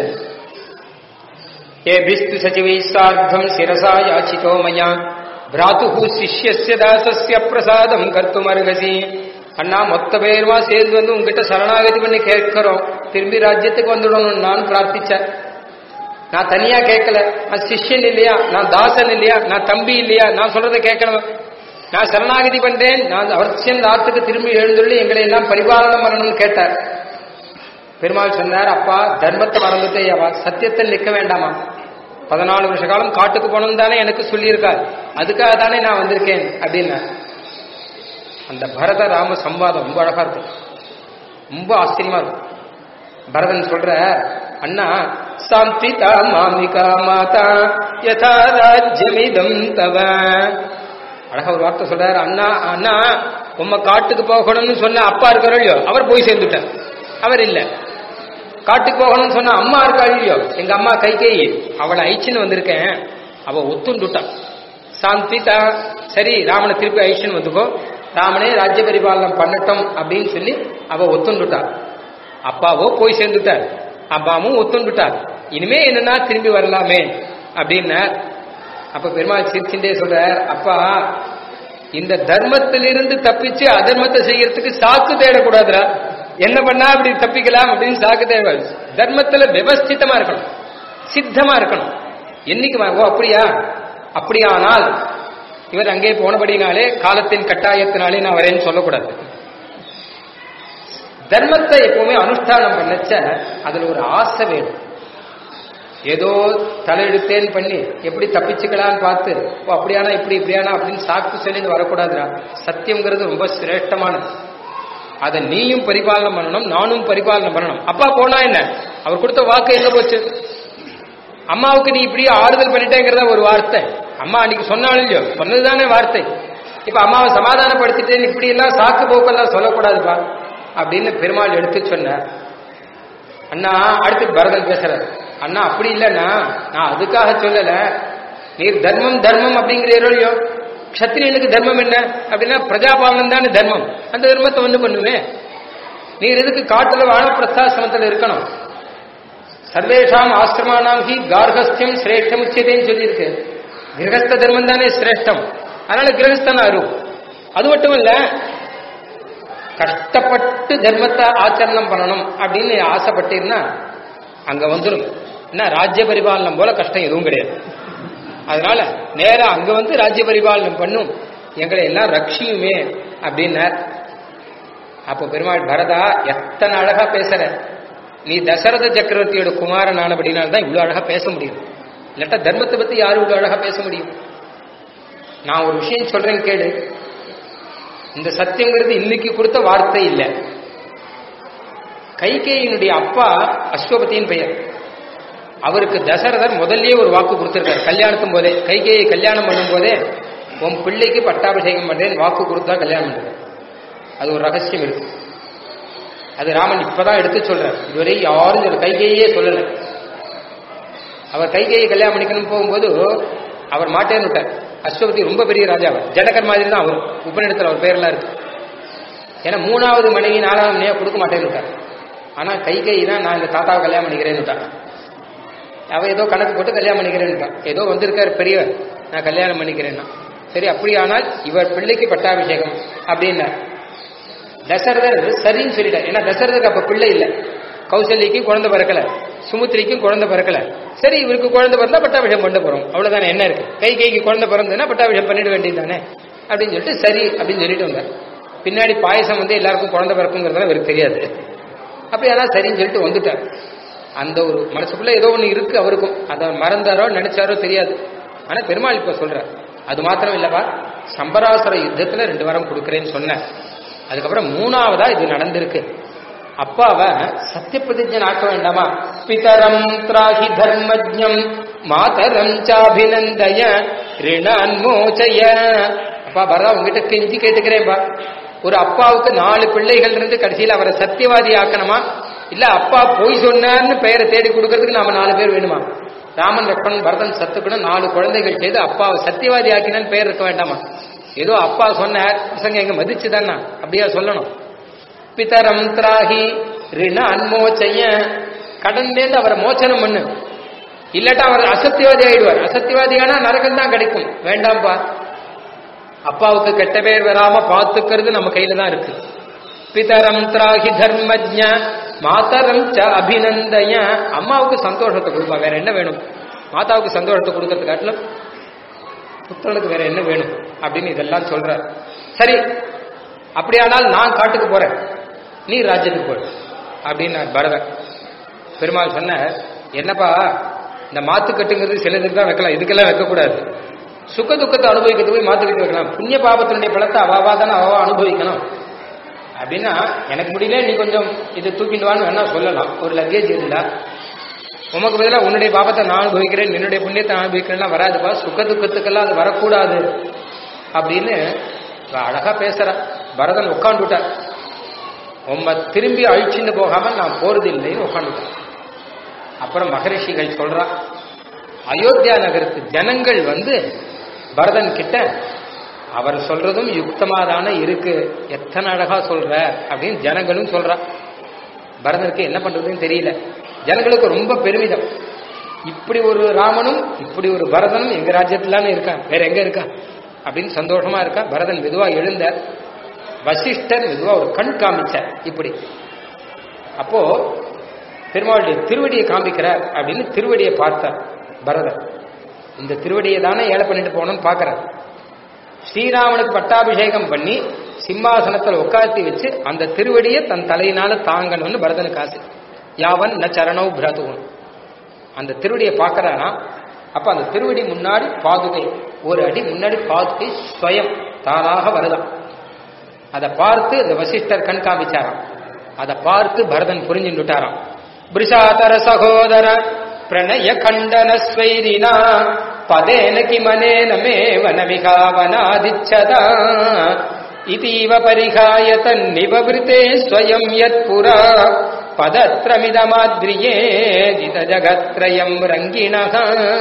ஏபிஸ்து சச்சிவை சார்த்தம் சிரசா யாச்சிதோ மயா பிராத்து சிஷ்யஸ்ய தாசஸ்ய பிரசாதம் கர்த்தும் அருகசி அண்ணா மொத்த பேருமா சேர்ந்து வந்து உங்ககிட்ட சரணாகதி பண்ணி கேட்கிறோம் திரும்பி ராஜ்யத்துக்கு வந்துடணும் நான் பிரார்த்திச்சேன் நான் தனியா கேட்கல நான் சிஷ்யன் இல்லையா நான் தாசன் இல்லையா நான் தம்பி இல்லையா நான் சொல்றதை கேட்கணும் நான் சரணாகதி பண்றேன் நான் அவசியம் ஆத்துக்கு திரும்பி எழுந்துள்ளி எங்களை எல்லாம் பரிபாலனம் பண்ணணும்னு கேட்டார் பெருமாள் சொன்னார் அப்பா தர்மத்தை மறந்துட்டே அவா சத்தியத்தில் நிற்க வேண்டாமா பதினாலு வருஷ காலம் காட்டுக்கு போனோம் தானே எனக்கு சொல்லியிருக்கார் அதுக்காக தானே நான் வந்திருக்கேன் அப்படின்னா அந்த பரத ராம சம்வாதம் ரொம்ப அழகா இருக்கும் ரொம்ப ஆச்சரியமா இருக்கும் பரதன் சொல்ற அண்ணா சாந்திதா மாமிகா மாதா யதா ராஜ்யமிதம் தவ அழகா ஒரு வார்த்தை சொல்றாரு அண்ணா அண்ணா உம்ம காட்டுக்கு போகணும்னு சொன்ன அப்பா இருக்காரோ இல்லையோ அவர் போய் சேர்ந்துட்டார் அவர் இல்ல காட்டுக்கு போகணும்னு சொன்ன அம்மா இருக்கா இல்லையோ எங்க அம்மா கைகேயி அவளை ஐச்சுன்னு வந்திருக்கேன் அவ ஒத்துண்டுட்டான் சாந்திதா சரி ராமனை திருப்பி ஐச்சுன்னு வந்துக்கோ ராமனே ராஜ்ய பரிபாலனம் பண்ணட்டும் அப்படின்னு சொல்லி அவ ஒத்துண்டுட்டா அப்பாவோ போய் சேர்ந்துட்டார் அப்பாவும் ஒத்துண்டுட்டார் இனிமே என்னன்னா திரும்பி வரலாமே அப்படின்னா அப்ப பெருமாள் சிரிச்சுட்டே சொல்றார் அப்பா இந்த தர்மத்திலிருந்து தப்பிச்சு அதர்மத்தை செய்யறதுக்கு சாக்கு தேடக்கூடாதுரா என்ன பண்ணா அப்படி தப்பிக்கலாம் அப்படின்னு சாக்கு தேவை தர்மத்துல விவஸ்திதமா இருக்கணும் சித்தமா இருக்கணும் என்னைக்கு ஓ அப்படியா அப்படியானால் இவர் அங்கே போனபடினாலே காலத்தின் கட்டாயத்தினாலே நான் வரேன்னு சொல்லக்கூடாது தர்மத்தை எப்பவுமே அனுஷ்டானம் பண்ணச்ச அதுல ஒரு ஆசை வேணும் ஏதோ தலையெடுத்தேன் பண்ணி எப்படி தப்பிச்சுக்கலான்னு பார்த்து ஓ அப்படியானா இப்படி இப்படியானா அப்படின்னு சாக்கு சொல்லிட்டு வரக்கூடாதுடா சத்தியம்ங்கிறது ரொம்ப சிரேஷ்டமானது அதை நீயும் பரிபாலனம் பண்ணணும் நானும் பரிபாலனம் பண்ணணும் அப்பா போனா என்ன அவர் கொடுத்த வாக்கு எங்க போச்சு அம்மாவுக்கு நீ இப்படி ஆறுதல் பண்ணிட்டேங்கிறத ஒரு வார்த்தை அம்மா அன்னைக்கு சொன்னாலும் இல்லையோ சொன்னதுதானே வார்த்தை இப்ப அம்மாவை சமாதானப்படுத்திட்டேன் இப்படி எல்லாம் சாக்கு போக்கெல்லாம் சொல்லக்கூடாதுப்பா அப்படின்னு பெருமாள் எடுத்து சொன்னார் அண்ணா அடுத்து பரதன் பேசுறாரு அண்ணா அப்படி இல்லைண்ணா நான் அதுக்காக சொல்லல நீர் தர்மம் தர்மம் அப்படிங்கிறீரோ இல்லையோ க்ஷத்திரியனுக்கு தர்மம் என்ன அப்படின்னா பிரஜாபாலனம் தானே தர்மம் அந்த தர்மத்தை வந்து பண்ணுவேன் நீர் எதுக்கு காட்டுல வானப்பிரஸ்தாசிரமத்தில் இருக்கணும் சர்வேஷாம் ஆசிரமானாம் ஹி கார்கஸ்தியம் சிரேஷ்டம் உச்சதேன்னு சொல்லியிருக்கு கிரகஸ்த தர்மம் தானே சிரேஷ்டம் அதனால கிரகஸ்தனா அரு அது மட்டும் இல்ல கஷ்டப்பட்டு தர்மத்தை ஆச்சரணம் பண்ணணும் அப்படின்னு ஆசைப்பட்டீங்கன்னா அங்க வந்துடும் என்ன ராஜ்ய பரிபாலனம் போல கஷ்டம் எதுவும் கிடையாது அதனால நேரா அங்க வந்து ராஜ்ய பரிபாலனம் பண்ணும் எங்களை எல்லாம் ரட்சியுமே அப்படின்னார் அப்போ பெருமாள் பரதா எத்தனை அழகா பேசுற நீ தசரத சக்கரவர்த்தியோட குமாரன் ஆனபடினால்தான் தான் இவ்வளவு அழகா பேச முடியும் இல்லாட்டா தர்மத்தை பத்தி யாரும் இவ்வளவு அழகா பேச முடியும் நான் ஒரு விஷயம் சொல்றேன் கேளு இந்த சத்தியங்கிறது இன்னைக்கு கொடுத்த வார்த்தை இல்லை கைகேயினுடைய அப்பா அஸ்வபதியின் பெயர் அவருக்கு தசரதர் முதல்லயே ஒரு வாக்கு கொடுத்திருக்காரு கல்யாணத்தும் போதே கைகேயை கல்யாணம் பண்ணும் போதே உன் பிள்ளைக்கு பட்டாபிஷேகம் பண்றேன் வாக்கு கொடுத்தா கல்யாணம் பண்றேன் அது ஒரு ரகசியம் இருக்கு அது ராமன் இப்பதான் எடுத்து சொல்றார் இதுவரை யாரும் சொல்ல கைகையே சொல்லல அவர் கைகையை கல்யாணம் பண்ணிக்கணும் போகும்போது அவர் மாட்டேன்னு விட்டார் அஸ்வபதி ரொம்ப பெரிய ராஜா அவர் ஜனகர் மாதிரி தான் அவர் உபநிடத்தில் அவர் பேர்லாம் இருக்கு ஏன்னா மூணாவது மனைவி நாலாவது மனைவியா கொடுக்க மாட்டேன்னு விட்டார் ஆனா கைகை தான் நான் இந்த தாத்தாவை கல்யாணம் பண்ணிக்கிறேன்னு விட்டான் அவ ஏதோ கணக்கு போட்டு கல்யாணம் பண்ணிக்கிறேன்னுட்டான் ஏதோ வந்திருக்காரு பெரியவர் நான் கல்யாணம் பண்ணிக்கிறேன்னா சரி அப்படியானால் இவர் பிள்ளைக்கு பட்டாபிஷேகம் அப்படின்னார் தசரதர் சரின்னு சொல்லிட்டார் ஏன்னா தசரதருக்கு அப்ப பிள்ளை இல்லை கௌசல்யக்கு குழந்தை பிறக்கல சுமுத்திரிக்கும் குழந்தை பிறக்கல சரி இவருக்கு குழந்தை பிறந்தா பட்டாபிஷேகம் பண்ண போறோம் அவ்வளவுதானே என்ன இருக்கு கை கைக்கு குழந்தை பிறந்ததுன்னா பட்டாபிஷேகம் பண்ணிட வேண்டியது தானே அப்படின்னு சொல்லிட்டு சரி அப்படின்னு சொல்லிட்டு வந்தார் பின்னாடி பாயசம் வந்து எல்லாருக்கும் குழந்தை பிறக்குங்கிறதுலாம் இவருக்கு தெரியாது அப்ப ஏன்னா சரின்னு சொல்லிட்டு வந்துட்டார் அந்த ஒரு மனசுக்குள்ள ஏதோ ஒண்ணு இருக்கு அவருக்கும் அதை மறந்தாரோ நினைச்சாரோ தெரியாது ஆனா பெருமாள் இப்ப சொல்றார் அது மாத்திரம் இல்லப்பா சம்பராசுர யுத்தத்துல ரெண்டு வாரம் கொடுக்கறேன்னு சொன்னேன் அதுக்கப்புறம் மூணாவதா இது நடந்திருக்கு அப்பாவ சத்திய பிரதிஜன் ஆக்க வேண்டாமா பிதரம் திராஹி தர்மஜம் மாதரம் சாபிநந்தய ரிணான்மோச்சய அப்பா பரா உங்ககிட்ட கெஞ்சி கேட்டுக்கிறேன்பா ஒரு அப்பாவுக்கு நாலு பிள்ளைகள் இருந்து கடைசியில் அவரை சத்தியவாதி ஆக்கணுமா இல்ல அப்பா போய் சொன்னார்னு பெயரை தேடி கொடுக்கறதுக்கு நாம நாலு பேர் வேணுமா ராமன் லக்ஷ்மணன் பரதன் சத்துக்குடன் நாலு குழந்தைகள் செய்து அப்பாவை சத்தியவாதி ஆக்கினான்னு பெயர் இருக்க வேண்டாமா ஏதோ அப்பா சொன்னார் பசங்க எங்க மதிச்சுதானா அப்படியா சொல்லணும் பிதரம் திராகி ரிண அன்மோச்சைய கடன்லேருந்து அவரை மோச்சனம் பண்ணு இல்லாட்டா அவர் அசத்தியவாதி ஆயிடுவார் அசத்தியவாதியானா நரகம் தான் கிடைக்கும் வேண்டாம்ப்பா அப்பாவுக்கு கெட்ட பேர் வராம பார்த்துக்கிறது நம்ம கையில தான் இருக்கு பிதரம் திராகி தர்மஜ மாதரம் ச அபிநந்தய அம்மாவுக்கு சந்தோஷத்தை கொடுப்பா வேற என்ன வேணும் மாதாவுக்கு சந்தோஷத்தை கொடுக்கறது காட்டிலும் புத்தனுக்கு வேற என்ன வேணும் அப்படின்னு இதெல்லாம் சொல்ற சரி அப்படியானால் நான் காட்டுக்கு போறேன் நீ ராஜ்யத்துக்கு போடு அப்படின்னு பரதன் பெருமாள் சொன்ன என்னப்பா இந்த மாத்துக்கட்டுங்கிறது சிலதுக்கு தான் வைக்கலாம் இதுக்கெல்லாம் வைக்கக்கூடாது சுக துக்கத்தை அனுபவிக்கிறது போய் மாத்துக்கட்டு வைக்கலாம் புண்ணிய பாபத்தினுடைய பலத்தை அவாவா தானே அவா அனுபவிக்கணும் அப்படின்னா எனக்கு முடியல நீ கொஞ்சம் இதை தூக்கிட்டு வான்னு வேணா சொல்லலாம் ஒரு லக்கேஜ் இருந்தா உமக்கு பதிலாக உன்னுடைய பாபத்தை நான் அனுபவிக்கிறேன் என்னுடைய புண்ணியத்தை நான் அனுபவிக்கிறேன்னா வராதுப்பா சுக துக்கத்துக்கெல்லாம் அது வரக்கூடாது அப்படின்னு அழகா பேசுற பரதன் உட்காந்துட்டார் உம்ம திரும்பி அழிச்சுன்னு போகாம நான் போறது இல்லைன்னு உட்காந்துட்டான் அப்புறம் மகரிஷிகள் சொல்றா அயோத்தியா நகரத்து ஜனங்கள் வந்து பரதன் கிட்ட அவர் சொல்றதும் யுக்தமா தானே இருக்கு எத்தனை அழகா சொல்ற அப்படின்னு ஜனங்களும் சொல்றா பரதனுக்கு என்ன பண்றதுன்னு தெரியல ஜனங்களுக்கு ரொம்ப பெருமிதம் இப்படி ஒரு ராமனும் இப்படி ஒரு பரதனும் எங்க ராஜ்யத்துலான்னு இருக்கான் வேற எங்க இருக்கா அப்படின்னு சந்தோஷமா இருக்கா பரதன் மெதுவா எழுந்த வசிஷ்டர் மெதுவா ஒரு கண் காமிச்சார் இப்படி அப்போ பெருமாளுடைய திருவடியை காமிக்கிறார் அப்படின்னு திருவடியை பார்த்தார் பரதன் இந்த திருவடியை தானே ஏழை பண்ணிட்டு போகணும்னு பார்க்கறார் ஸ்ரீராமனுக்கு பட்டாபிஷேகம் பண்ணி சிம்மாசனத்தில் உட்காத்தி வச்சு அந்த திருவடியை தன் தலையினால தாங்கணும்னு பரதனுக்கு ஆசை யாவன் ந சரணௌ பிரதுவன் அந்த திருவடியை பார்க்கறானா அப்ப அந்த திருவடி முன்னாடி பாதுகை ஒரு அடி முன்னாடி பாதுகை ஸ்வயம் தானாக வருதான் அதை பார்த்து இந்த வசிஷ்டர் கண் காமிச்சாராம் அதை பார்த்து பரதன் புரிஞ்சுட்டாராம் பிரிஷாதர சகோதர பிரணய கண்டன ஸ்வைரினா பதேன கிமனேன மே வனவிகாவனாதிச்சதா இதீவ பரிகாய தன்னிவவிருத்தே ஸ்வயம் யத் புரா பதத்ரமிதமாத்ரியே ஜித ஜகத்ரயம் ரங்கிணக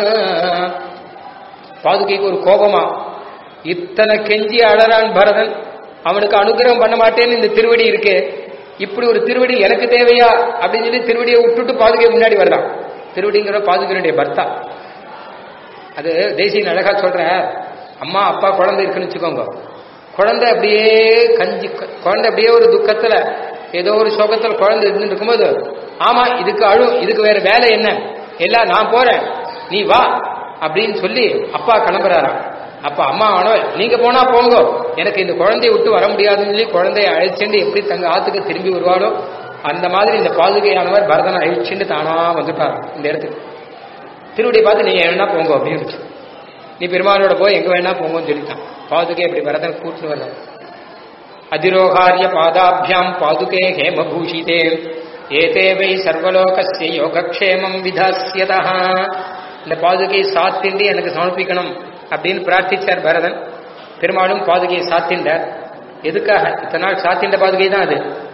பாதுகைக்கு ஒரு கோபமா இத்தனை கெஞ்சி அழறான் பரதன் அவனுக்கு அனுகிரகம் பண்ண மாட்டேன்னு இந்த திருவடி இருக்கு இப்படி ஒரு திருவடி எனக்கு தேவையா அப்படின்னு சொல்லி திருவடியை விட்டுட்டு பாதுகை முன்னாடி வரலாம் திருவடிங்கிற பாதுகையுடைய பர்த்தா அது தேசியன் அழகா சொல்ற அம்மா அப்பா குழந்தை இருக்குன்னு வச்சுக்கோங்க குழந்தை அப்படியே கஞ்சி குழந்தை அப்படியே ஒரு துக்கத்துல ஏதோ ஒரு சோகத்துல குழந்தை இருந்து இருக்கும்போது ஆமா இதுக்கு அழு இதுக்கு வேற வேலை என்ன எல்லாம் நான் போறேன் நீ வா அப்படின்னு சொல்லி அப்பா கிளம்புறாராம் அப்ப அம்மா ஆனவள் நீங்க போனா போங்க எனக்கு இந்த குழந்தைய விட்டு வர முடியாதுன்னு சொல்லி குழந்தைய அழைச்சிட்டு எப்படி தங்க ஆத்துக்கு திரும்பி வருவாளோ அந்த மாதிரி இந்த பாதுகையானவர் பரதனை அழிச்சுட்டு தானா வந்துட்டார் இந்த இடத்துக்கு திருவடியை பார்த்து நீங்க வேணா போங்க அப்படின்னு நீ பெருமாளோட போய் எங்க வேணா போங்கன்னு சொல்லிட்டான் பாதுகை இப்படி பரதன் கூட்டுன்னு வர்ற அதிரோகாரிய பாதாபியாம் பாதுகே ஹேமபூஷிதே ஏதே வை சர்வலோகஸ்ய யோகக்ஷேமம் விதாசியதா இந்த பாதுகையை சாத்திண்டு எனக்கு சமர்ப்பிக்கணும் அப்படின்னு பிரார்த்திச்சார் பரதன் பெருமாளும் பாதுகையை சாத்திண்டார் எதுக்காக இத்தனை நாள் சாத்திண்ட பாதுகை தான் அது இப்ப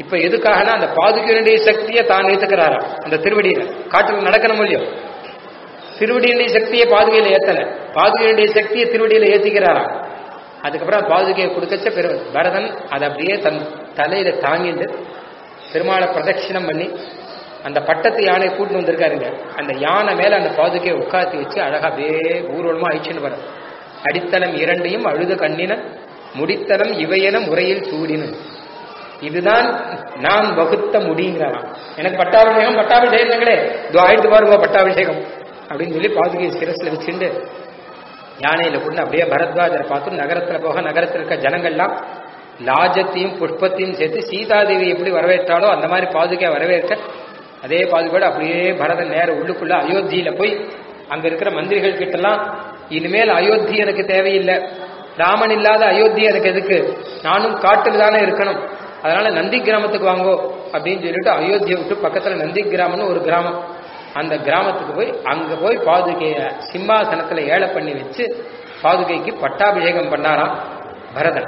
இப்ப எதுக்காகனா அந்த பாதுகையினுடைய சக்தியை தான் ஏத்துக்கிறாராம் அந்த திருவடியில காட்டுல நடக்கணும் இல்லையோ திருவடியினுடைய சக்தியை பாதுகையில ஏத்தல பாதுகையினுடைய சக்தியை திருவடியில ஏத்திக்கிறாராம் அதுக்கப்புறம் பாதுகையை கொடுக்கச்ச பெரு பரதன் அதை அப்படியே தன் தலையில தாங்கிட்டு பெருமாளை பிரதட்சிணம் பண்ணி அந்த பட்டத்து யானை கூட்டிட்டு வந்திருக்காருங்க அந்த யானை மேல அந்த பாதுகையை உட்காத்தி வச்சு அழகா அப்படியே ஊர்வலமா அழிச்சுன்னு வர அடித்தளம் இரண்டையும் அழுத கண்ணின முடித்தளம் இவையென முறையில் சூடினும் இதுதான் நான் வகுத்த முடிங்கிறாராம் எனக்கு பட்டாபிஷேகம் பட்டாபிஷேகங்களே இதோ ஆயிடுத்து பாருங்க பட்டாபிஷேகம் அப்படின்னு சொல்லி பாதுகையை சிரஸ்ல வச்சுட்டு யானையில கொண்டு அப்படியே பரத்வாஜரை பார்த்து நகரத்துல போக நகரத்தில் இருக்க ஜனங்கள்லாம் லாஜத்தையும் புஷ்பத்தையும் சேர்த்து சீதாதேவி எப்படி வரவேற்றாலோ அந்த மாதிரி பாதுகையை வரவேற்க அதே பாதுகையோட அப்படியே பரதன் நேர உள்ளுக்குள்ள அயோத்தியில போய் அங்க இருக்கிற மந்திரிகள் கிட்டலாம் இனிமேல் அயோத்தி எனக்கு தேவையில்லை ராமன் இல்லாத அயோத்தி எனக்கு எதுக்கு நானும் காட்டில் தானே இருக்கணும் அதனால நந்தி கிராமத்துக்கு வாங்கோ அப்படின்னு சொல்லிட்டு அயோத்தியை விட்டு பக்கத்துல நந்தி கிராமம்னு ஒரு கிராமம் அந்த கிராமத்துக்கு போய் அங்க போய் பாதுகைய சிம்மாசனத்துல ஏழை பண்ணி வச்சு பாதுகைக்கு பட்டாபிஷேகம் பண்ணாராம் பரதன்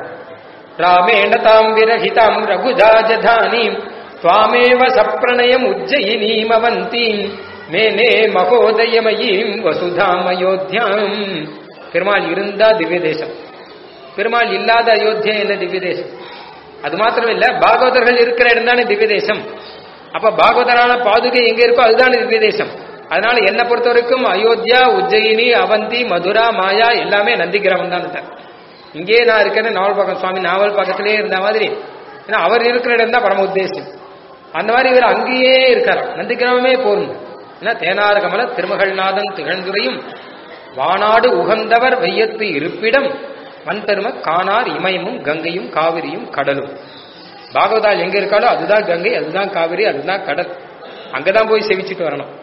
ராமேண தாம் விரஹிதாம் ரகுஜாஜதானீம் துவாமேவ சப்ரணயம் உஜ்ஜயினீம் அவந்தீம் மேனே மகோதயமயீம் வசுதாம் அயோத்தியாம் பெருமாள் இருந்தா திவ்ய தேசம் பெருமாள் இல்லாத அயோத்தியா என்ன திவ்ய தேசம் அது மாத்திரம் இல்ல பாகவதர்கள் இருக்கிற இடம் தானே திவ்ய தேசம் அப்ப பாகவதரான பாதுகை எங்க இருக்கோ அதுதானே திவ்ய தேசம் அதனால என்னை பொறுத்த வரைக்கும் அயோத்தியா உஜ்ஜயினி அவந்தி மதுரா மாயா எல்லாமே நந்தி கிராமம் தான் இங்கே நான் இருக்கேன்னு நாவல் பக்கம் சுவாமி நாவல் பக்கத்திலே இருந்த மாதிரி ஏன்னா அவர் இருக்கிற இடம் தான் பரம உத்தேசம் அந்த மாதிரி இவர் அங்கேயே இருக்காராம் நந்தி கிராமமே போரும் ஏன்னா தேனார் கமல திருமகள்நாதன் திகழ்ந்துரையும் வானாடு உகந்தவர் வையத்து இருப்பிடம் வன்பெரும காணார் இமயமும் கங்கையும் காவிரியும் கடலும் பாகவதால் எங்க இருக்காலோ அதுதான் கங்கை அதுதான் காவிரி அதுதான் கடல் அங்கதான் போய் செவிச்சுட்டு வரணும்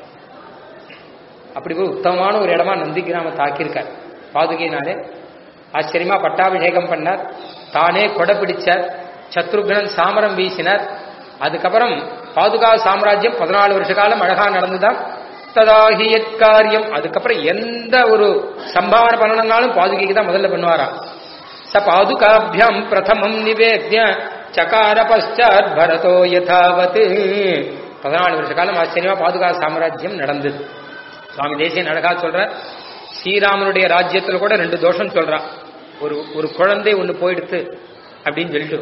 அப்படி போய் உத்தமமான ஒரு இடமா நந்தி கிராம தாக்கியிருக்கார் பாதுகையினாலே ஆச்சரியமா பட்டாபிஷேகம் பண்ணார் தானே கொடை பிடிச்சார் சத்ருகனன் சாமரம் வீசினார் அதுக்கப்புறம் பாதுகா சாம்ராஜ்யம் பதினாலு வருஷ காலம் அழகா நடந்துதான் ததாகி காரியம் அதுக்கப்புறம் எந்த ஒரு சம்பாவனை பண்ணணும்னாலும் பாதுகைக்கு தான் முதல்ல பண்ணுவாராம் ச பாதுகாபியம் பிரதமம் நிவேத்ய சகார பశ్చాத் பரதோ யதாவத் பதினாலு வருஷ காலம் ஆச்சரியமா பாதுகா சாம்ராஜ்யம் நடந்தது சுவாமி தேசியன் அழகா சொல்ற ஸ்ரீராமனுடைய ராஜ்யத்துல கூட ரெண்டு தோஷம் சொல்றான் ஒரு ஒரு குழந்தை ஒண்ணு போயிடுத்து அப்படின்னு சொல்லிட்டு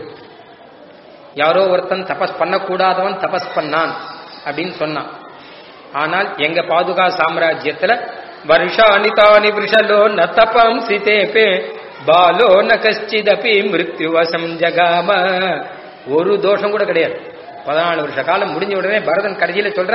யாரோ ஒருத்தன் தபஸ் பண்ணக்கூடாதவன் தபஸ் பண்ணான் அப்படின்னு சொன்னான் ஆனால் எங்க பாதுகா சாம்ராஜ்யத்துல வருஷாணி தானி விஷலோ ந தபம் சிதேபே பாலோ ந கஷ்டிதபி மிருத்யுவசம் ஜகாம ஒரு தோஷம் கூட கிடையாது பதினாலு வருஷ காலம் முடிஞ்ச உடனே பரதன் கடைசியில சொல்ற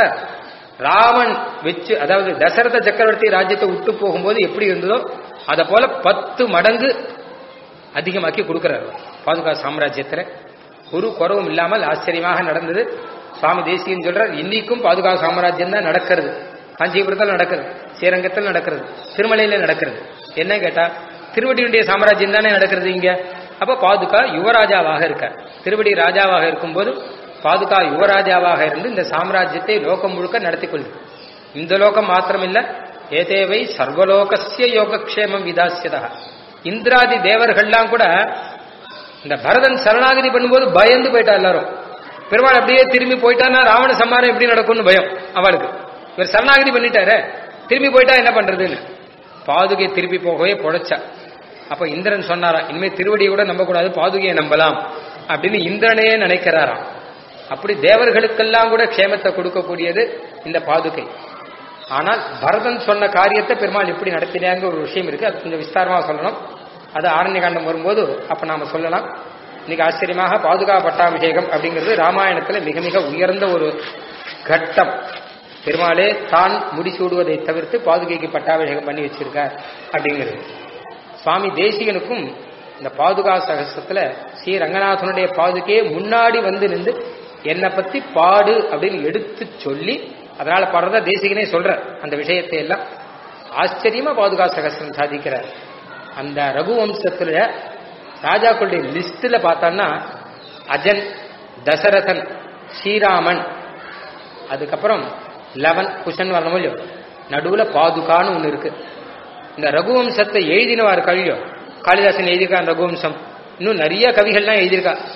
ராவன் வச்சு அதாவது தசரத சக்கரவர்த்தி ராஜ்யத்தை விட்டு போகும்போது எப்படி இருந்ததோ அதை போல பத்து மடங்கு அதிகமாக்கி கொடுக்கிறார் பாதுகா சாம்ராஜ்யத்துல ஒரு குறவும் இல்லாமல் ஆச்சரியமாக நடந்தது சுவாமி தேசியன் சொல்றார் இன்னைக்கும் பாதுகா சாம்ராஜ்யம் தான் நடக்கிறது காஞ்சிபுரத்தில் நடக்கிறது ஸ்ரீரங்கத்தில் நடக்கிறது திருமலையில நடக்கிறது என்ன கேட்டா திருவடியுடைய சாம்ராஜ்யம் தானே நடக்கிறது இங்க அப்ப பாதுகா யுவராஜாவாக இருக்கார் திருவடி ராஜாவாக இருக்கும்போது பாதுகா யுவராஜாவாக இருந்து இந்த சாம்ராஜ்யத்தை லோகம் முழுக்க நடத்தி கொள்ளும் இந்த லோகம் மாத்திரமில்ல ஏதேவை சர்வலோகசிய யோகக்ஷேமம் விதாசியதா இந்திராதி தேவர்கள்லாம் கூட இந்த பரதன் சரணாகதி பண்ணும்போது பயந்து போயிட்டா எல்லாரும் பெருமாள் அப்படியே திரும்பி போயிட்டான்னா ராவண சம்மாரம் எப்படி நடக்கும்னு பயம் அவளுக்கு இவர் சரணாகதி பண்ணிட்டாரு திரும்பி போயிட்டா என்ன பண்றதுன்னு பாதுகை திருப்பி போகவே பொழைச்சா அப்ப இந்திரன் சொன்னாராம் இனிமே திருவடியை கூட நம்பக்கூடாது பாதுகையை நம்பலாம் அப்படின்னு இந்திரனே நினைக்கிறாராம் அப்படி தேவர்களுக்கெல்லாம் கூட க்ஷேமத்தை கொடுக்கக்கூடியது இந்த பாதுகை ஆனால் பரதன் சொன்ன காரியத்தை பெருமாள் எப்படி நடத்தினாங்க ஒரு விஷயம் இருக்கு அது கொஞ்சம் விஸ்தாரமா சொல்லணும் அது ஆரண்ய காண்டம் வரும்போது அப்ப நாம சொல்லலாம் இன்னைக்கு ஆச்சரியமாக பாதுகா பட்டாபிஷேகம் அப்படிங்கிறது ராமாயணத்துல மிக மிக உயர்ந்த ஒரு கட்டம் பெருமாளே தான் முடிசூடுவதை தவிர்த்து பாதுகைக்கு பட்டாபிஷேகம் பண்ணி வச்சிருக்கார் அப்படிங்கிறது சுவாமி தேசிகனுக்கும் இந்த பாதுகா சகசத்துல ஸ்ரீ ரங்கநாதனுடைய பாதுகையே முன்னாடி வந்து நின்று என்னை பத்தி பாடு அப்படின்னு எடுத்து சொல்லி அதனால பாடுறதா தேசிகனே சொல்ற அந்த விஷயத்தை எல்லாம் ஆச்சரியமா பாதுகா சகசம் சாதிக்கிறார் அந்த ரகுவம்சத்துல ராஜாக்களுடைய லிஸ்ட்ல பார்த்தோம்னா அஜன் தசரதன் ஸ்ரீராமன் அதுக்கப்புறம் லெவன் குஷன் வரணும் இல்லையோ நடுவுல பாதுகான்னு ஒண்ணு இருக்கு இந்த ரகுவம்சத்தை எழுதினவா இருக்கா இல்லையோ காளிதாசன் எழுதியிருக்கான் ரகுவம்சம் இன்னும் நிறைய கவிகள்லாம் எழுதியிருக்கா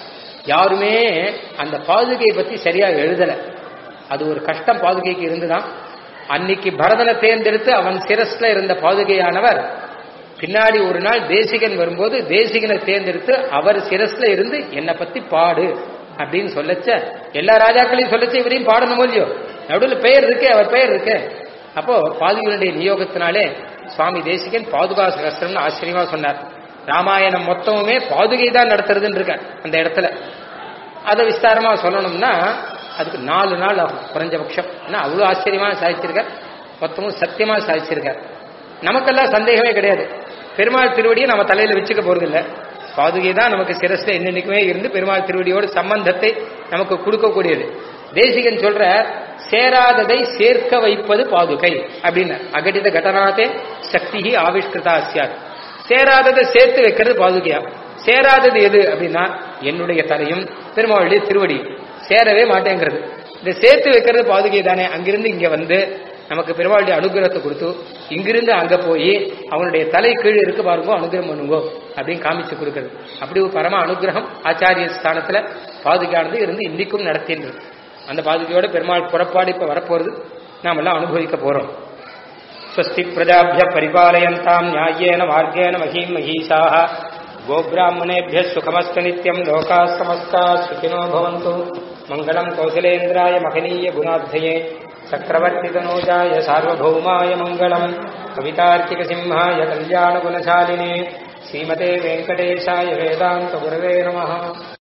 யாருமே அந்த பாதுகையை பத்தி சரியா எழுதல அது ஒரு கஷ்டம் பாதுகைக்கு இருந்துதான் அன்னைக்கு பரதனை தேர்ந்தெடுத்து அவன் சிரஸ்ல இருந்த பாதுகையானவர் பின்னாடி ஒரு நாள் தேசிகன் வரும்போது தேசிகனை தேர்ந்தெடுத்து அவர் சிரஸ்ல இருந்து என்னை பத்தி பாடு அப்படின்னு சொல்லச்ச எல்லா ராஜாக்களையும் சொல்லச்ச இவரையும் பாடணும் இல்லையோ நடுவில் பெயர் இருக்கு அவர் பெயர் இருக்கு அப்போ பாதுகையுடைய நியோகத்தினாலே சுவாமி தேசிகன் பாதுகா சகஸ்திரம்னு ஆச்சரியமா சொன்னார் ராமாயணம் மொத்தமுமே பாதுகை தான் நடத்துறதுன்னு இருக்க அந்த இடத்துல அதை விஸ்தாரமா சொல்லணும்னா அதுக்கு நாலு நாள் ஆகும் குறைஞ்சபட்சம் ஏன்னா அவ்வளோ ஆச்சரியமா சாதிச்சிருக்கார் மொத்தமும் சத்தியமா சாதிச்சிருக்கார் நமக்கெல்லாம் சந்தேகமே கிடையாது பெருமாள் திருவடியை நம்ம தலையில வச்சுக்க போறது இல்ல பாதுகை தான் நமக்கு சிரஸ்ல என்னென்னைக்குமே இருந்து பெருமாள் திருவடியோட சம்பந்தத்தை நமக்கு கொடுக்கக்கூடியது தேசிகன் சொல்ற சேராததை சேர்க்க வைப்பது பாதுகை அப்படின்னு அகடித கடனாதே சக்தி ஆவிஷ்கிருதா சியார் சேராததை சேர்த்து வைக்கிறது பாதுகையா சேராதது எது அப்படின்னா என்னுடைய தலையும் பெருமாளுடைய திருவடி சேரவே மாட்டேங்கிறது இந்த சேர்த்து வைக்கிறது பாதுகை தானே அங்கிருந்து இங்க வந்து நமக்கு பெருமாளுடைய அனுகிரகத்தை கொடுத்து இங்கிருந்து அங்க போய் அவனுடைய தலை கீழ் இருக்கு பாருங்க அனுகிரகம் பண்ணுங்கோ அப்படின்னு காமிச்சு கொடுக்கிறது அப்படி ஒரு பரம அனுகிரகம் ஆச்சாரிய ஸ்தானத்துல பாதுகானது இருந்து இன்னைக்கும் நடத்தின்றது அந்த பாதுகையோட பெருமாள் புறப்பாடு இப்ப வரப்போறது நாம எல்லாம் அனுபவிக்க போறோம் स्वस्ति प्रजाभ्य परिपालयन्तां न्याय्येन मार्गेण महीं महीषाः गोब्राह्मणेभ्यः सुखमस्तु नित्यं लोकाः समस्ताः सुखिनो भवन्तु मङ्गलम् कौशलेन्द्राय महनीय गुणाध्यये चक्रवर्तितनूजाय सार्वभौमाय मङ्गलम् कवितार्किकसिंहाय कल्याणगुणशालिने श्रीमते वेङ्कटेशाय वेदान्तगुरवे नमः